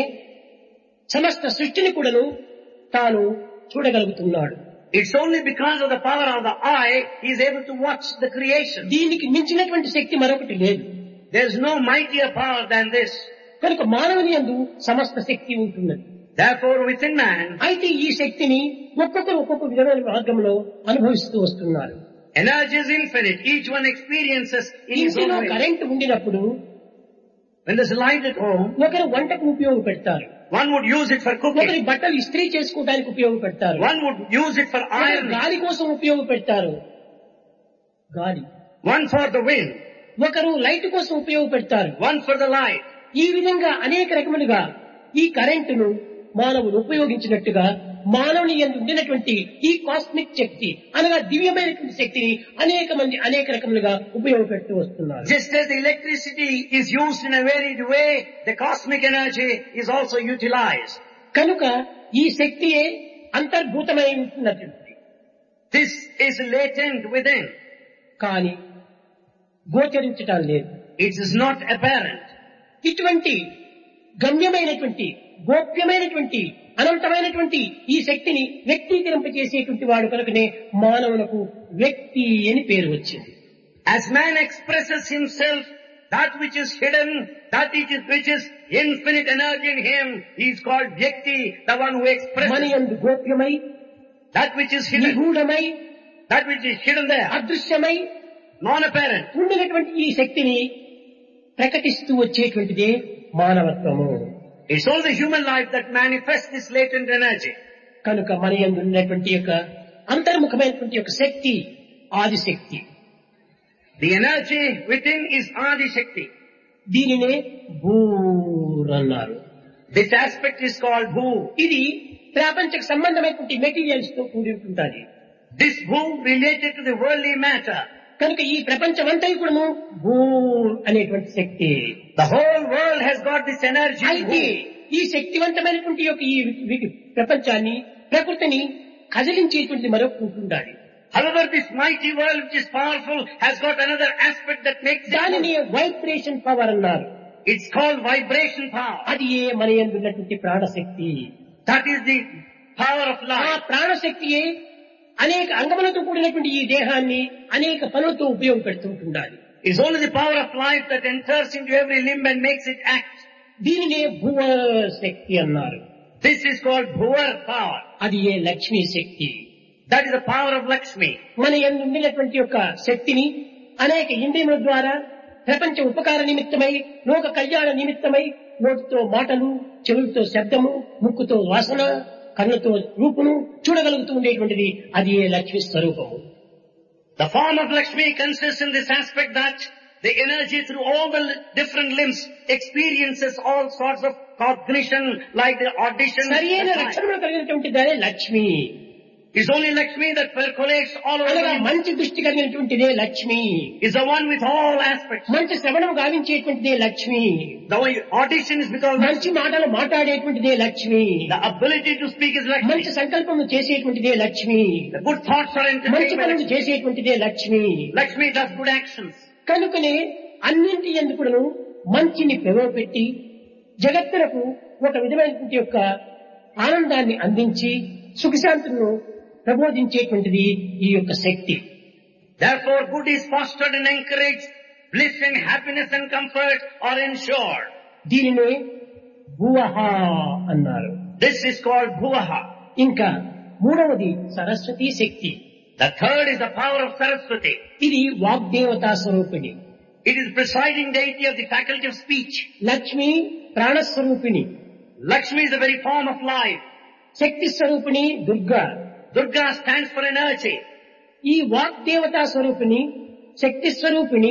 D: సమస్త సృష్టిని కూడాను తాను చూడగలుగుతున్నాడు
E: It's only because of the power of the eye he is able to watch the creation.
D: దీనికి మించినటువంటి శక్తి మరొకటి లేదు
E: There is no mightier power than this.
D: కనుక మానవుని యందు సమస్త శక్తి ఉంటున్నది
E: Therefore within man,
D: అయితే ఈ శక్తిని ఒక్కొక్కరు ఒక్కొక్క విధమైన మార్గంలో అనుభవిస్తూ వస్తున్నారు
E: energy is infinite. Each one experiences in his own
D: ఇంటిలో
E: way.
D: కరెంట్ ఉండినప్పుడు
E: When there's light at home,
D: ఒకరు వంటకు ఉపయోగపెడతారు
E: one would use it for
D: ఒకరి
E: cooking.
D: బట్టలు ఇస్త్రీ చేసుకోవడానికి ఉపయోగపెడతారు
E: One would use it for
D: ఒకరు
E: ironing.
D: గాలి కోసం ఉపయోగపెడతారు గాలి
E: One for the wind.
D: ఒకరు లైట్ కోసం ఉపయోగపెడతారు
E: One for the light.
D: ఈ విధంగా అనేక రకములుగా ఈ కరెంటును మానవుడు ఉపయోగించినట్టుగా మానవుని ఎందు ఉండినటువంటి ఈ కాస్మిక్ శక్తి అనగా దివ్యమైనటువంటి శక్తిని అనేక మంది అనేక రకములుగా ఉపయోగపెడుతూ వస్తున్నారు
E: Just as the electricity is used in a varied way, the cosmic energy is also utilized.
D: కనుక ఈ శక్తియే అంతర్భూతమై ఉంటున్నటువంటి
E: This is latent within.
D: కానీ గోచరించటం లేదు
E: It is not apparent.
D: ఇటువంటి గమ్యమైనటువంటి గోప్యమైనటువంటి అనంతమైనటువంటి ఈ శక్తిని వ్యక్తీకరింపజేసేటువంటి వాడు కనుకనే మానవులకు వ్యక్తి అని పేరు వచ్చింది
E: As man expresses himself, that which is hidden, that which is, which is infinite energy in him, he is called Vyakti, the one who
D: మన
E: expresses
D: యందు గోప్యమై
E: that which is hidden,
D: నిగూఢమై
E: that which is hidden there,
D: అదృశ్యమై
E: non-apparent.
D: ఉండినటువంటి ఈ శక్తిని ప్రకటిస్తూ వచ్చేటువంటిదే మానవత్వము
E: It's only the human life that manifests this latent energy.
D: కనుక మన యందు ఉన్నటువంటి యొక్క అంతర్ముఖమైనటువంటి యొక్క శక్తి Adishakti
E: The energy within is Adi Shakti.
D: దీనినే భూర్ అన్నారు
E: This aspect is called Bhu.
D: ఇది ప్రాపంచక సంబంధమైనటువంటి మెటీరియల్స్ తో కూడి ఉంటుంటాది
E: This Bhu related to the worldly matter.
D: కనుక ఈ ప్రపంచమంతా కూడాను భూర్ అనేటువంటి శక్తి
E: The whole world has got this energy.
D: అయితే
E: Bhu.
D: ఈ శక్తివంతమైనటువంటి యొక్క ఈ వి- ప్రపంచాన్ని ప్రకృతిని కదిలించేటువంటి మరొక ఉంటుండాలి
E: However, this mighty world which is powerful has got another aspect that makes it.
D: దానిని
E: move.
D: వైబ్రేషన్ పవర్ అన్నారు
E: It's called vibration power.
D: అది ఏ మన యందు ఉన్నటువంటి ప్రాణశక్తి
E: That is the power of
D: ఆ
E: life.
D: ప్రాణశక్తియే అనేక అంగములతో కూడినటువంటి ఈ దేహాన్ని అనేక పనులతో ఉపయోగపెడుతుంటుండాలి
E: It's only the power of life that enters into every limb and makes it act.
D: దీనినే భువ శక్తి అన్నారు
E: This is called Bhuvar power.
D: అది ఏ లక్ష్మీ శక్తి
E: That is the power of Lakshmi.
D: మన యందు ఉండినటువంటి యొక్క శక్తిని అనేక ఇంద్రియముల ద్వారా ప్రపంచ ఉపకార నిమిత్తమై లోక కళ్యాణ నిమిత్తమై నోటితో మాటలు చెవులతో శబ్దము ముక్కుతో వాసన కన్నుతో రూపును చూడగలుగుతూ ఉండేటువంటిది అది ఏ లక్ష్మి స్వరూపము
E: The form of Lakshmi consists in this aspect that the energy through all the li- different limbs experiences all sorts of cognition like the audition.
D: సరి అయిన
E: the time.
D: లక్షణములు కలిగినటువంటి దానే Lakshmi
E: It's only Lakshmi that percolates all over
D: అనగా
E: the
D: మంచి దృష్టి కలిగినటువంటిదే Lakshmi
E: is the one with all aspects.
D: మంచి శ్రవణం గావించేటువంటిదే Lakshmi
E: The way audition is because
D: మంచి మాటలు మాట్లాడేటువంటిదే Lakshmi
E: the ability to speak is
D: మంచి
E: Lakshmi.
D: సంకల్పము చేసేటువంటిదే Lakshmi
E: The good thoughts are
D: మంచి
E: entertained by
D: పనులు
E: Lakshmi.
D: చేసేటువంటిదే Lakshmi
E: Lakshmi does good actions.
D: కనుకనే అన్నింటి ఎందుకును మంచిని పెట్టి జగత్తులకు ఒక విధమైనటువంటి యొక్క ఆనందాన్ని అందించి సుఖశాంతులను ప్రబోధించేటువంటిది ఈ యొక్క శక్తి
E: Therefore good is fostered and encouraged. Bliss and happiness and comfort are ensured.
D: దీనినే భువహ అన్నారు
E: This is called Bhuvaha.
D: ఇంకా మూడవది సరస్వతి శక్తి
E: The third is the power of Saraswati.
D: ఇది వాగ్దేవతా స్వరూపిణి
E: It is presiding deity of the faculty of speech.
D: Lakshmi ప్రాణస్వరూపిణి
E: Lakshmi is the very form of life.
D: శక్తి స్వరూపిణి Durga
E: Durga stands for energy.
D: ఈ వాగ్దేవతా స్వరూపిణి శక్తి స్వరూపిణి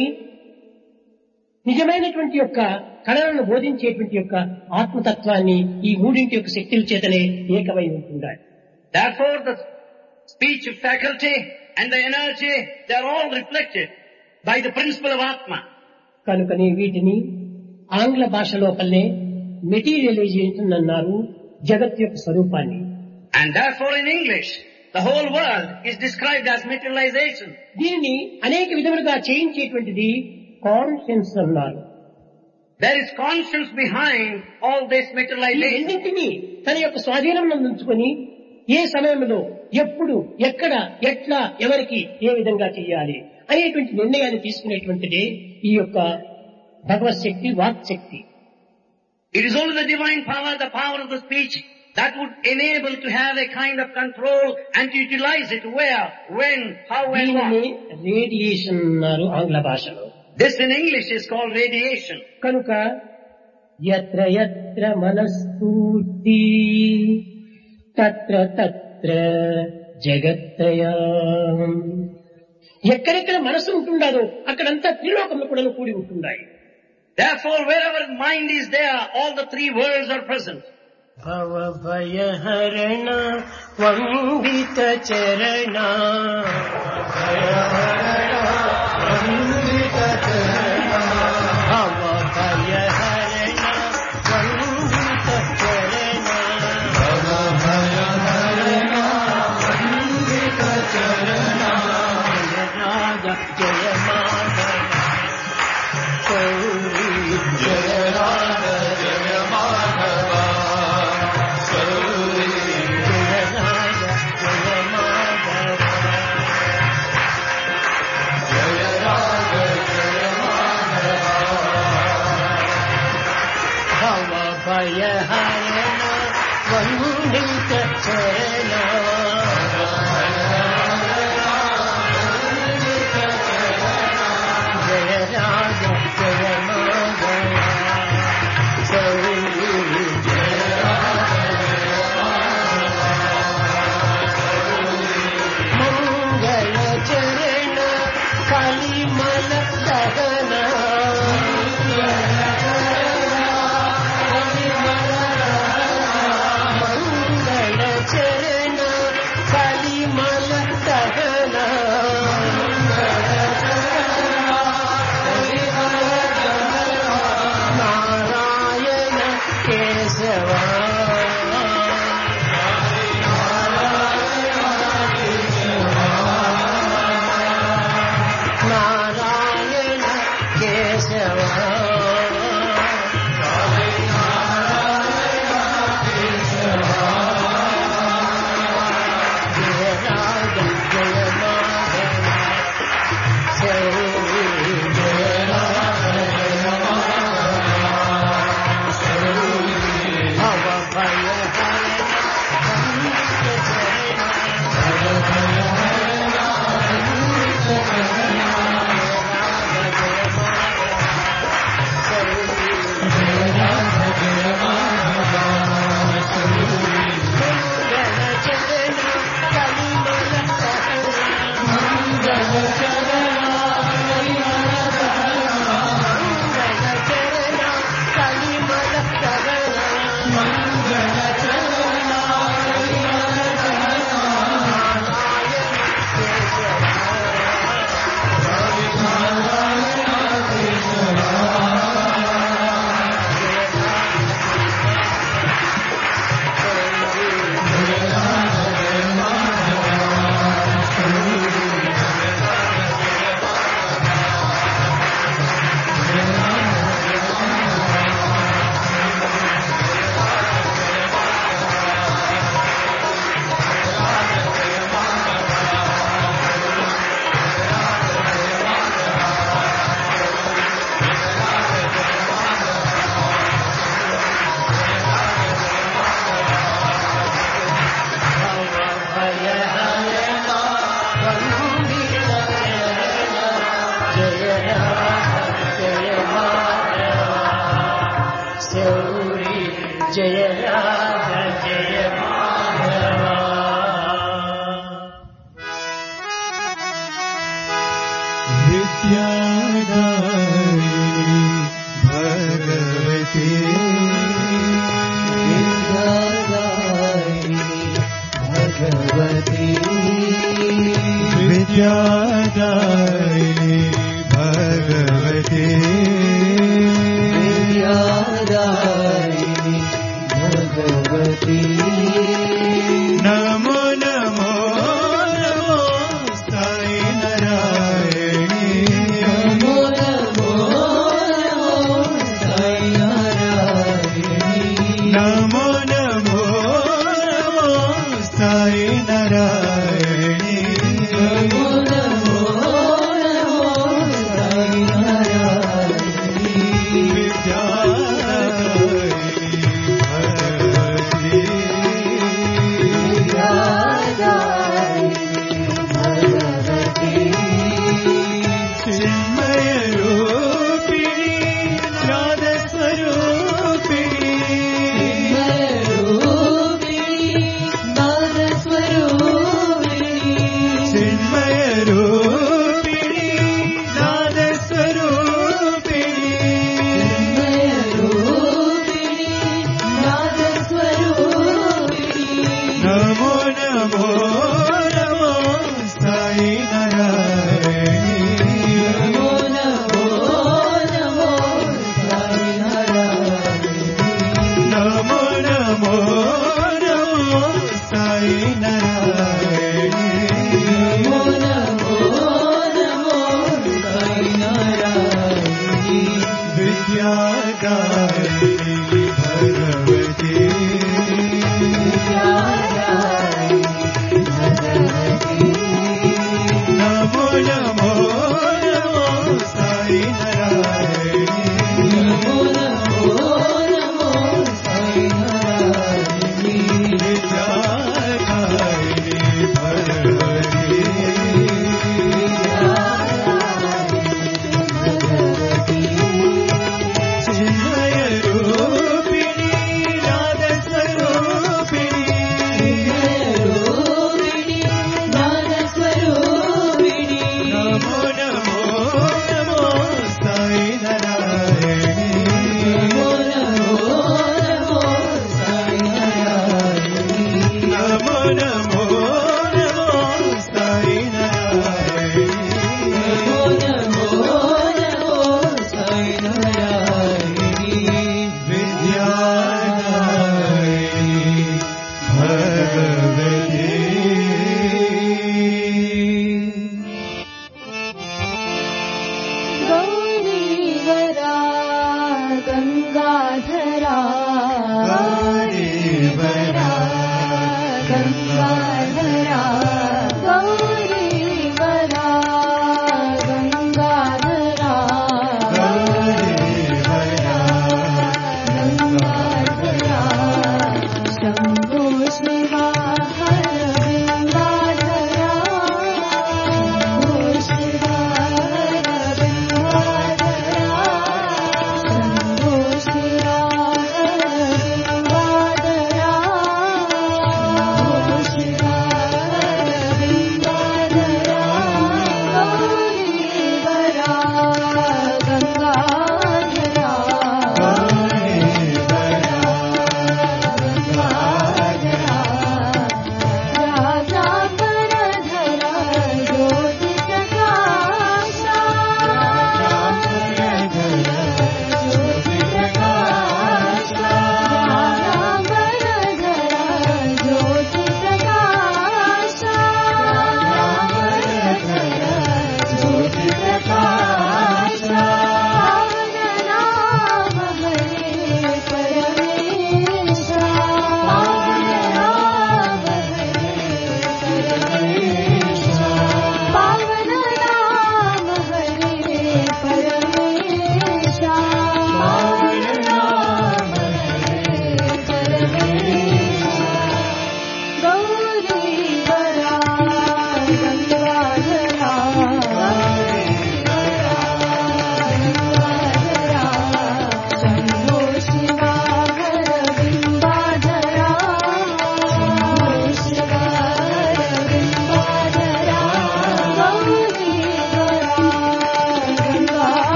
D: నిజమైనటువంటి యొక్క కళలను బోధించేటువంటి యొక్క ఆత్మతత్వాన్ని ఈ మూడింటి యొక్క శక్తుల చేతనే ఏకమై ఉంటున్నాయి
E: Therefore the speech faculty and the energy, they are all reflected by the principle of Atma.
D: కనుకనే వీటిని ఆంగ్ల భాష లోపలనే మెటీరియలైజేషన్ అన్నారు జగత్ యొక్క స్వరూపాన్ని
E: And therefore in English, the whole world is described as materialization.
D: దీనిని అనేక విధములుగా చేయించేటువంటిది కాన్షియన్స్ అన్నారు
E: There is conscience behind all this
D: ఈ
E: materialization.
D: రెండింటినీ తన యొక్క స్వాధీనంలో ఉంచుకొని ఏ సమయంలో ఎప్పుడు ఎక్కడ ఎట్లా ఎవరికి ఏ విధంగా చేయాలి అనేటువంటి నిర్ణయాన్ని తీసుకునేటువంటిదే ఈ యొక్క భగవత్ శక్తి వాక్ శక్తి
E: It is only the divine power, the power of the speech, that would enable to have a kind of control and to utilize it where, when, how and
D: దీనిని
E: what.
D: రేడియేషన్ అన్నారు ఆంగ్ల భాషలో
E: This in English is called radiation.
D: కనుక ఎత్ర ఎత్ర మనస్ఫూర్తి తత్ర తత్ర జగత్తయా ఎక్కడెక్కడ మనసు ఉంటుండదో అక్కడంతా త్రిలోకములు కూడా కూడి ఉంటున్నాయి
E: Therefore, wherever mind is there, all the three worlds are present.
D: భవ భయహరణ వందిత చరణ భవ భయహరణ వందిత చరణ రాగ జయ మాధవ గౌరీ జయ రాగ జయ మాధవ జయ రాగ జయ మాధవ భవ భయ హరణ వందిత చరణ జయ రాగ జయ మాధవ గౌరీ జయ మంగళ చరణ కలిమల దహన మంగళ చరణ కలిమల దహన నారాయణ కేశవ నారాయణ కేశవ జయ రాగ జయ మాధవ శౌరి జయ రాగ జయ భవ భయ హర
F: నమో నమో నమో సాయి నారాయణి విద్యాకారిణి భగవతి చిన్మయ రూపిణి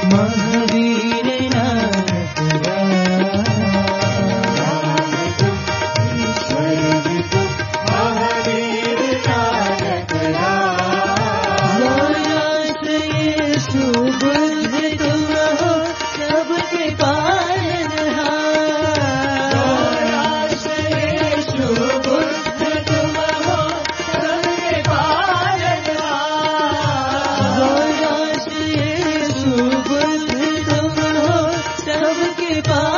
F: महावीर नानक महावीर नानक यीशु बुद्ध तुम हो सबके पालनहार यीशु बुद्ध तुम हो सबके पालनहार यीशु बुद्ध तुम हो सबके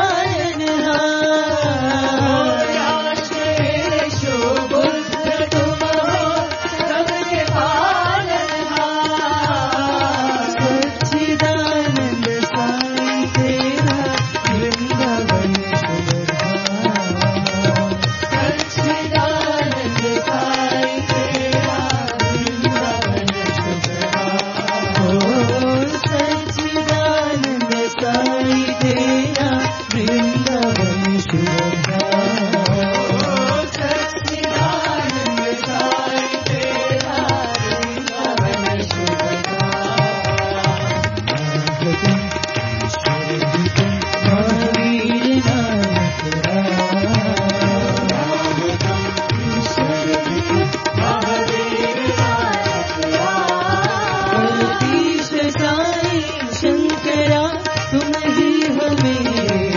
F: पालनहार यीशु बुद्ध तुम हो सबके पालनहार सच्चिदानंद साई तेरा वृंदावन सच्चिदानंद साई तेरा वृंदावन ओ सच्चिदानंद साई तेरा वृंदावन सच्चिदानंद साई तेरा वृंदावन महावीर नानक साई शंकरा तुम ही हमें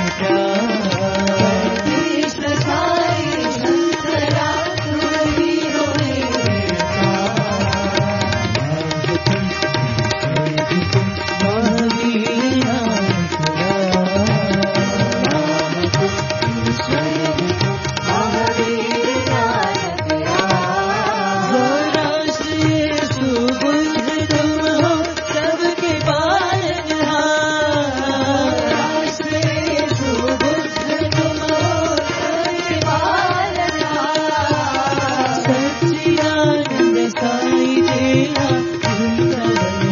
F: प्यार साई शंकरा तुम ही हमें सबके सच्चिदानंद साई तेरा वृंदावन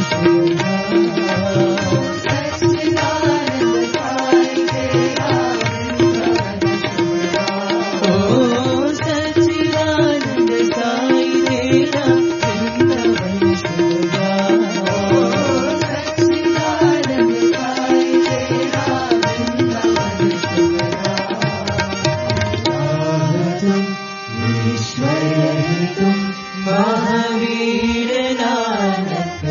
F: सच्चिदानंद साई तेरा ओ सच्चिदानंद साई तेरा वृंदावन सच्चिदानंद साई तेरा वृंदावन ईश्वर तुम महावीर नानक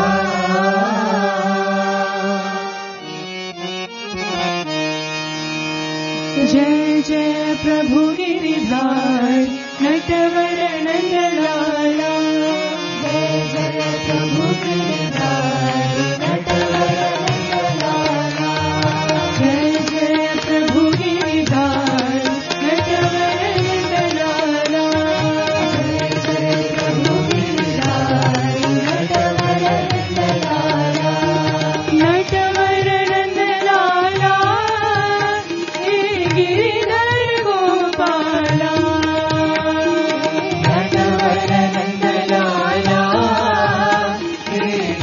F: जय जय प्रभु गिरिधार नटवर नंदलाला जय जय प्रभु गिरिधार नटवर नंदलाला जय जय प्रभु गिरिधार नटवर नंदलाला जय जय प्रभु गिरिधार नटवर नंदलाला नटवर नंदलाला हे गिरिधर गोपाला नटवर नंदलाला हे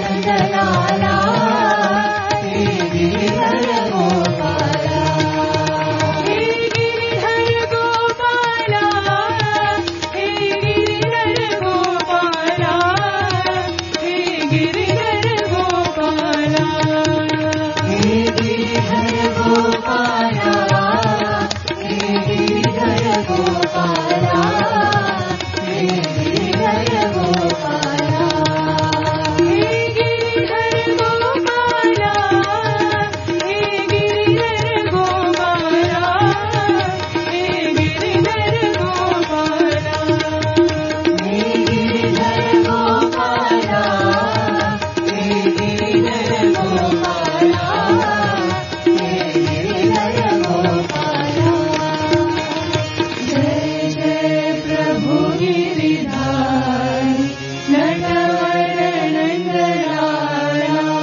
F: नन्दलाला हे गिरिधर गोपाला हे गिरिधर गोपाला हे गिरिधर गोपाला हे गिरिधर गोपाला हे गिरिधर गोपाला हे गिरिधर गोपाला हे गिरिधर गोपाला हे गिरिधर गोपाला हे गिरिधर गोपाला हे गिरिधर गोपाला हे गिरिधर गोपाला हे गिरिधर गोपाला हे गिरिधर गोपाला जय जय प्रभु गिरिधारी नटवर नंदलाला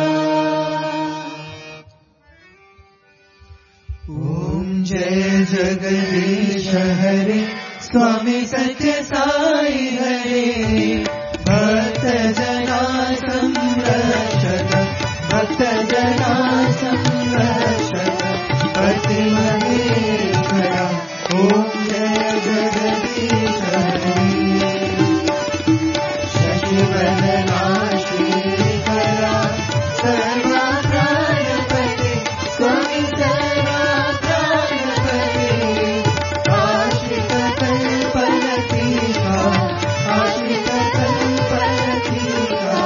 G: ॐ जय जगदीश हरे स्वामी सत्य साई हरे भक्त जना संरक्षक भक्त जना संरक्षक पति महेश्वरा ॐ जय जगदीश हरे शशिवदना श्रीकरा सर्वा प्राणपते स्वामी सर्वा प्राणपते आश्रित कल्पलतीका आश्रित कल्पलतीका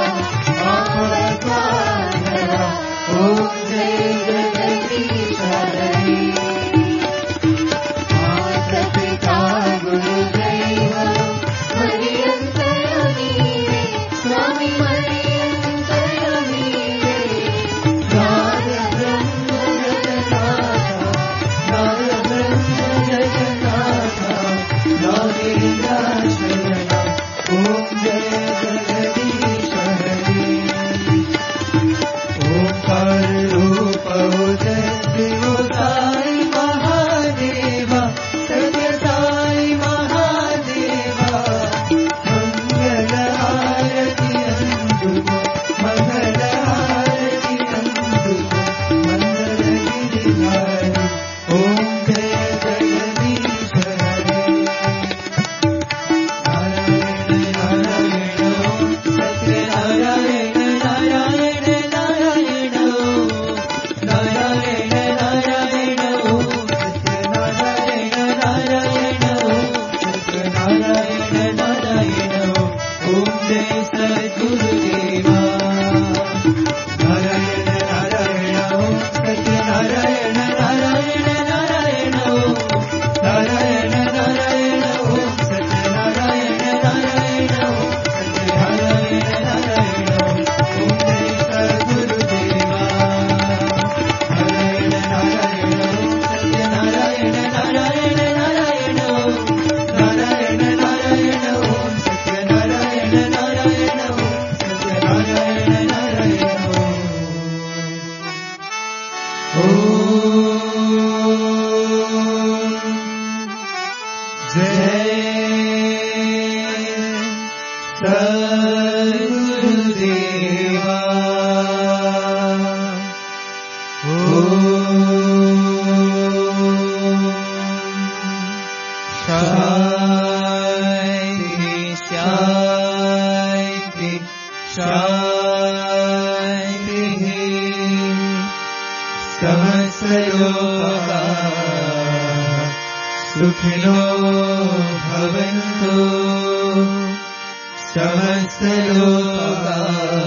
G: आपद्वारा ॐ जय जगदीश हरे मातपिता गुरुदैव मर्यन्तरमीरे स्वामी मर्यन्तरमीरे नाद ब्रह्म जगन्नाथ नाद ब्रह्म जगन्नाथ नागेन्द्राशरणा ॐ जय जगदीश हरे ओंकार रूप दिवो साई महादेवा सत्य साई महादेवा मंगल आरती अंदुको मंगल आरती अंदुको मंगल गिरिधारी ओम जय जगदीश हरे नारायण नारायण नारायण नारायण नारायण नारायण नारायण सत्य नारायण नारायण ओम जय सद्गुरुदेवा नारायण नारायण सत्य नारायण नारायण नारायण नारायण नारायण ओम सत्य नारायण नारायण सत्य नारायण नारायण ओम जय सद्गुरुदेवा नारायण नारायण सत्य नारायण नारायण नारायण नारायण नारायण ओम सत्य नारायण नारायण सत्य नारायण नारायण ओम जय सद्गुरुदेवा शान्ति शान्ति शान्तिः समस्तलोका सुखिनो भवन्तु समस्तलोका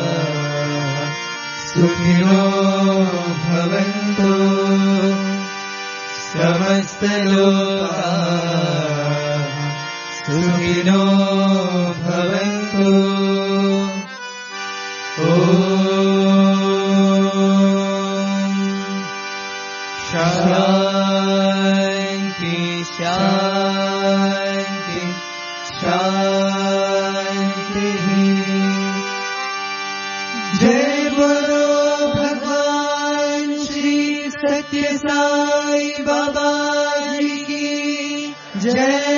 G: सुखिनो भवन्तु समस्तलोका सुखिनो भवन्तु ॐ शान्ति शान्ति शान्तिः जय बोलो भगवान श्री सत्य साई बाबा जी की जय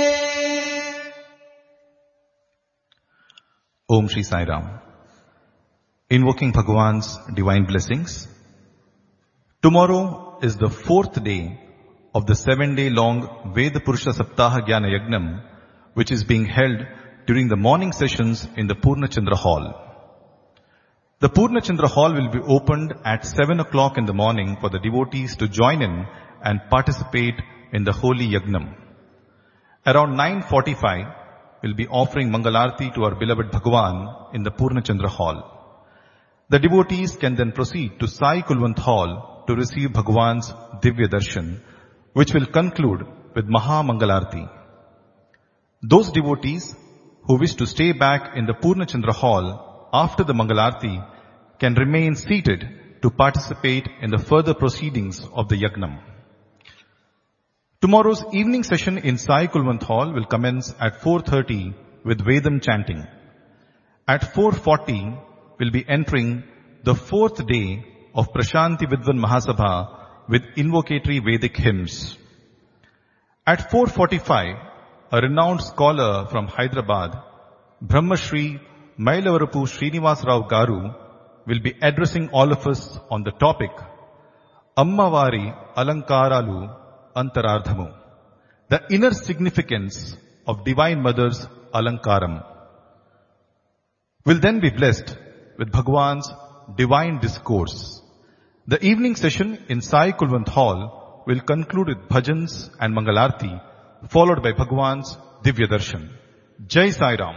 H: ఓం Shri Sairam invoking Bhagwan's divine blessings. Tomorrow is the fourth day of the seven day long Veda Purusha Saptaha Jnana Yagnam, which is being held during the morning sessions in the Purna Chandra Hall. The Purna Chandra Hall will be opened at 7 o'clock in the morning for the devotees to join in and participate in the holy Yagnam. Around 9.45, we'll be offering Mangalarti to our beloved Bhagwan in the Purna Chandra Hall. The devotees can then proceed to Sai Kulwant Hall to receive Bhagwan's Divya Darshan, which will conclude with Maha Mangalarti. Those devotees who wish to stay back in the Purna Chandra Hall after the Mangalarti can remain seated to participate in the further proceedings of the Yagnam. Tomorrow's evening session in Sai Kulwant Hall will commence at 4.30 with Vedam chanting. At 4.40, we'll be entering the fourth day of Prashanti Vidvan Mahasabha with invocatory Vedic hymns. At 4.45, a renowned scholar from Hyderabad, Brahmashri Mailavarupu Srinivas Rao Garu, will be addressing all of us on the topic Ammavari Alankaralu Antarardhamu, the inner significance of Divine Mother's Alankaram. Will then be blessed with Bhagwan's divine discourse. The evening session in Sai Kulwant Hall will conclude with bhajans and Mangalarti, followed by Bhagwan's Divya Darshan. Jai Sai Ram.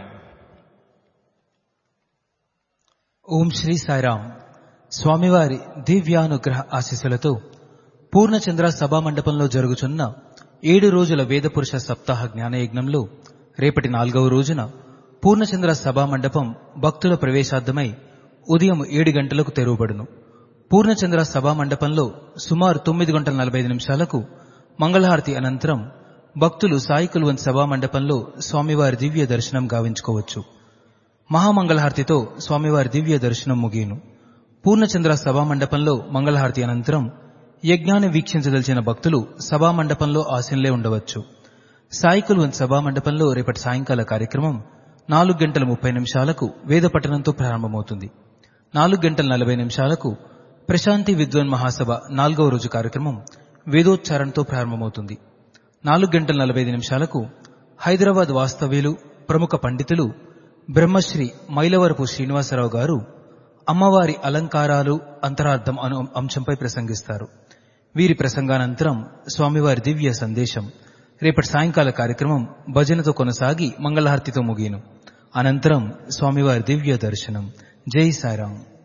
I: ఓం శ్రీ సాయిరాం స్వామివారి దివ్యానుగ్రహ ఆశీస్సులతో పూర్ణచంద్ర సభా మండపంలో జరుగుచున్న ఏడు రోజుల వేదపురుష సప్తాహ జ్ఞానయజ్ఞంలో రేపటి నాలుగవ రోజున పూర్ణచంద్ర సభా మండపం భక్తుల ప్రవేశార్థమై ఉదయం ఏడు గంటలకు తెరవబడును పూర్ణచంద్ర సభా మండపంలో సుమారు తొమ్మిది గంటల నలభై ఐదు నిమిషాలకు మంగళహారతి అనంతరం భక్తులు సాయి కుల్వంత్ సభా మండపంలో స్వామివారి దివ్య దర్శనం గావించుకోవచ్చు మహామంగళహారతితో స్వామివారి దివ్య దర్శనం ముగియను పూర్ణచంద్ర సభా మండపంలో మంగళహారతి అనంతరం యజ్ఞాన్ని వీక్షించదలిచిన భక్తులు సభా మండపంలో ఆశీనులే ఉండవచ్చు సాయి కుల్వంత్ సభా మండపంలో రేపటి సాయంకాల కార్యక్రమం నాలుగు గంటల ముప్పై నిమిషాలకు వేద పఠనంతో ప్రారంభమవుతుంది నాలుగు గంటల నలభై నిమిషాలకు ప్రశాంతి విద్వాన్ మహాసభ నాలుగవ రోజు కార్యక్రమం వేదోచ్చారణతో ప్రారంభమవుతుంది నాలుగు గంటల నలభై ఐదు నిమిషాలకు హైదరాబాద్ వాస్తవ్యులు ప్రముఖ పండితులు బ్రహ్మశ్రీ మైలవరపు శ్రీనివాసరావు గారు అమ్మవారి అలంకారాలు అంతరార్థం అను అంశంపై ప్రసంగిస్తారు వీరి ప్రసంగానంతరం స్వామివారి దివ్య సందేశం రేపటి సాయంకాల కార్యక్రమం భజనతో కొనసాగి మంగళహారతితో ముగియను అనంతరం స్వామివారి దివ్య దర్శనం జై సాయిరాం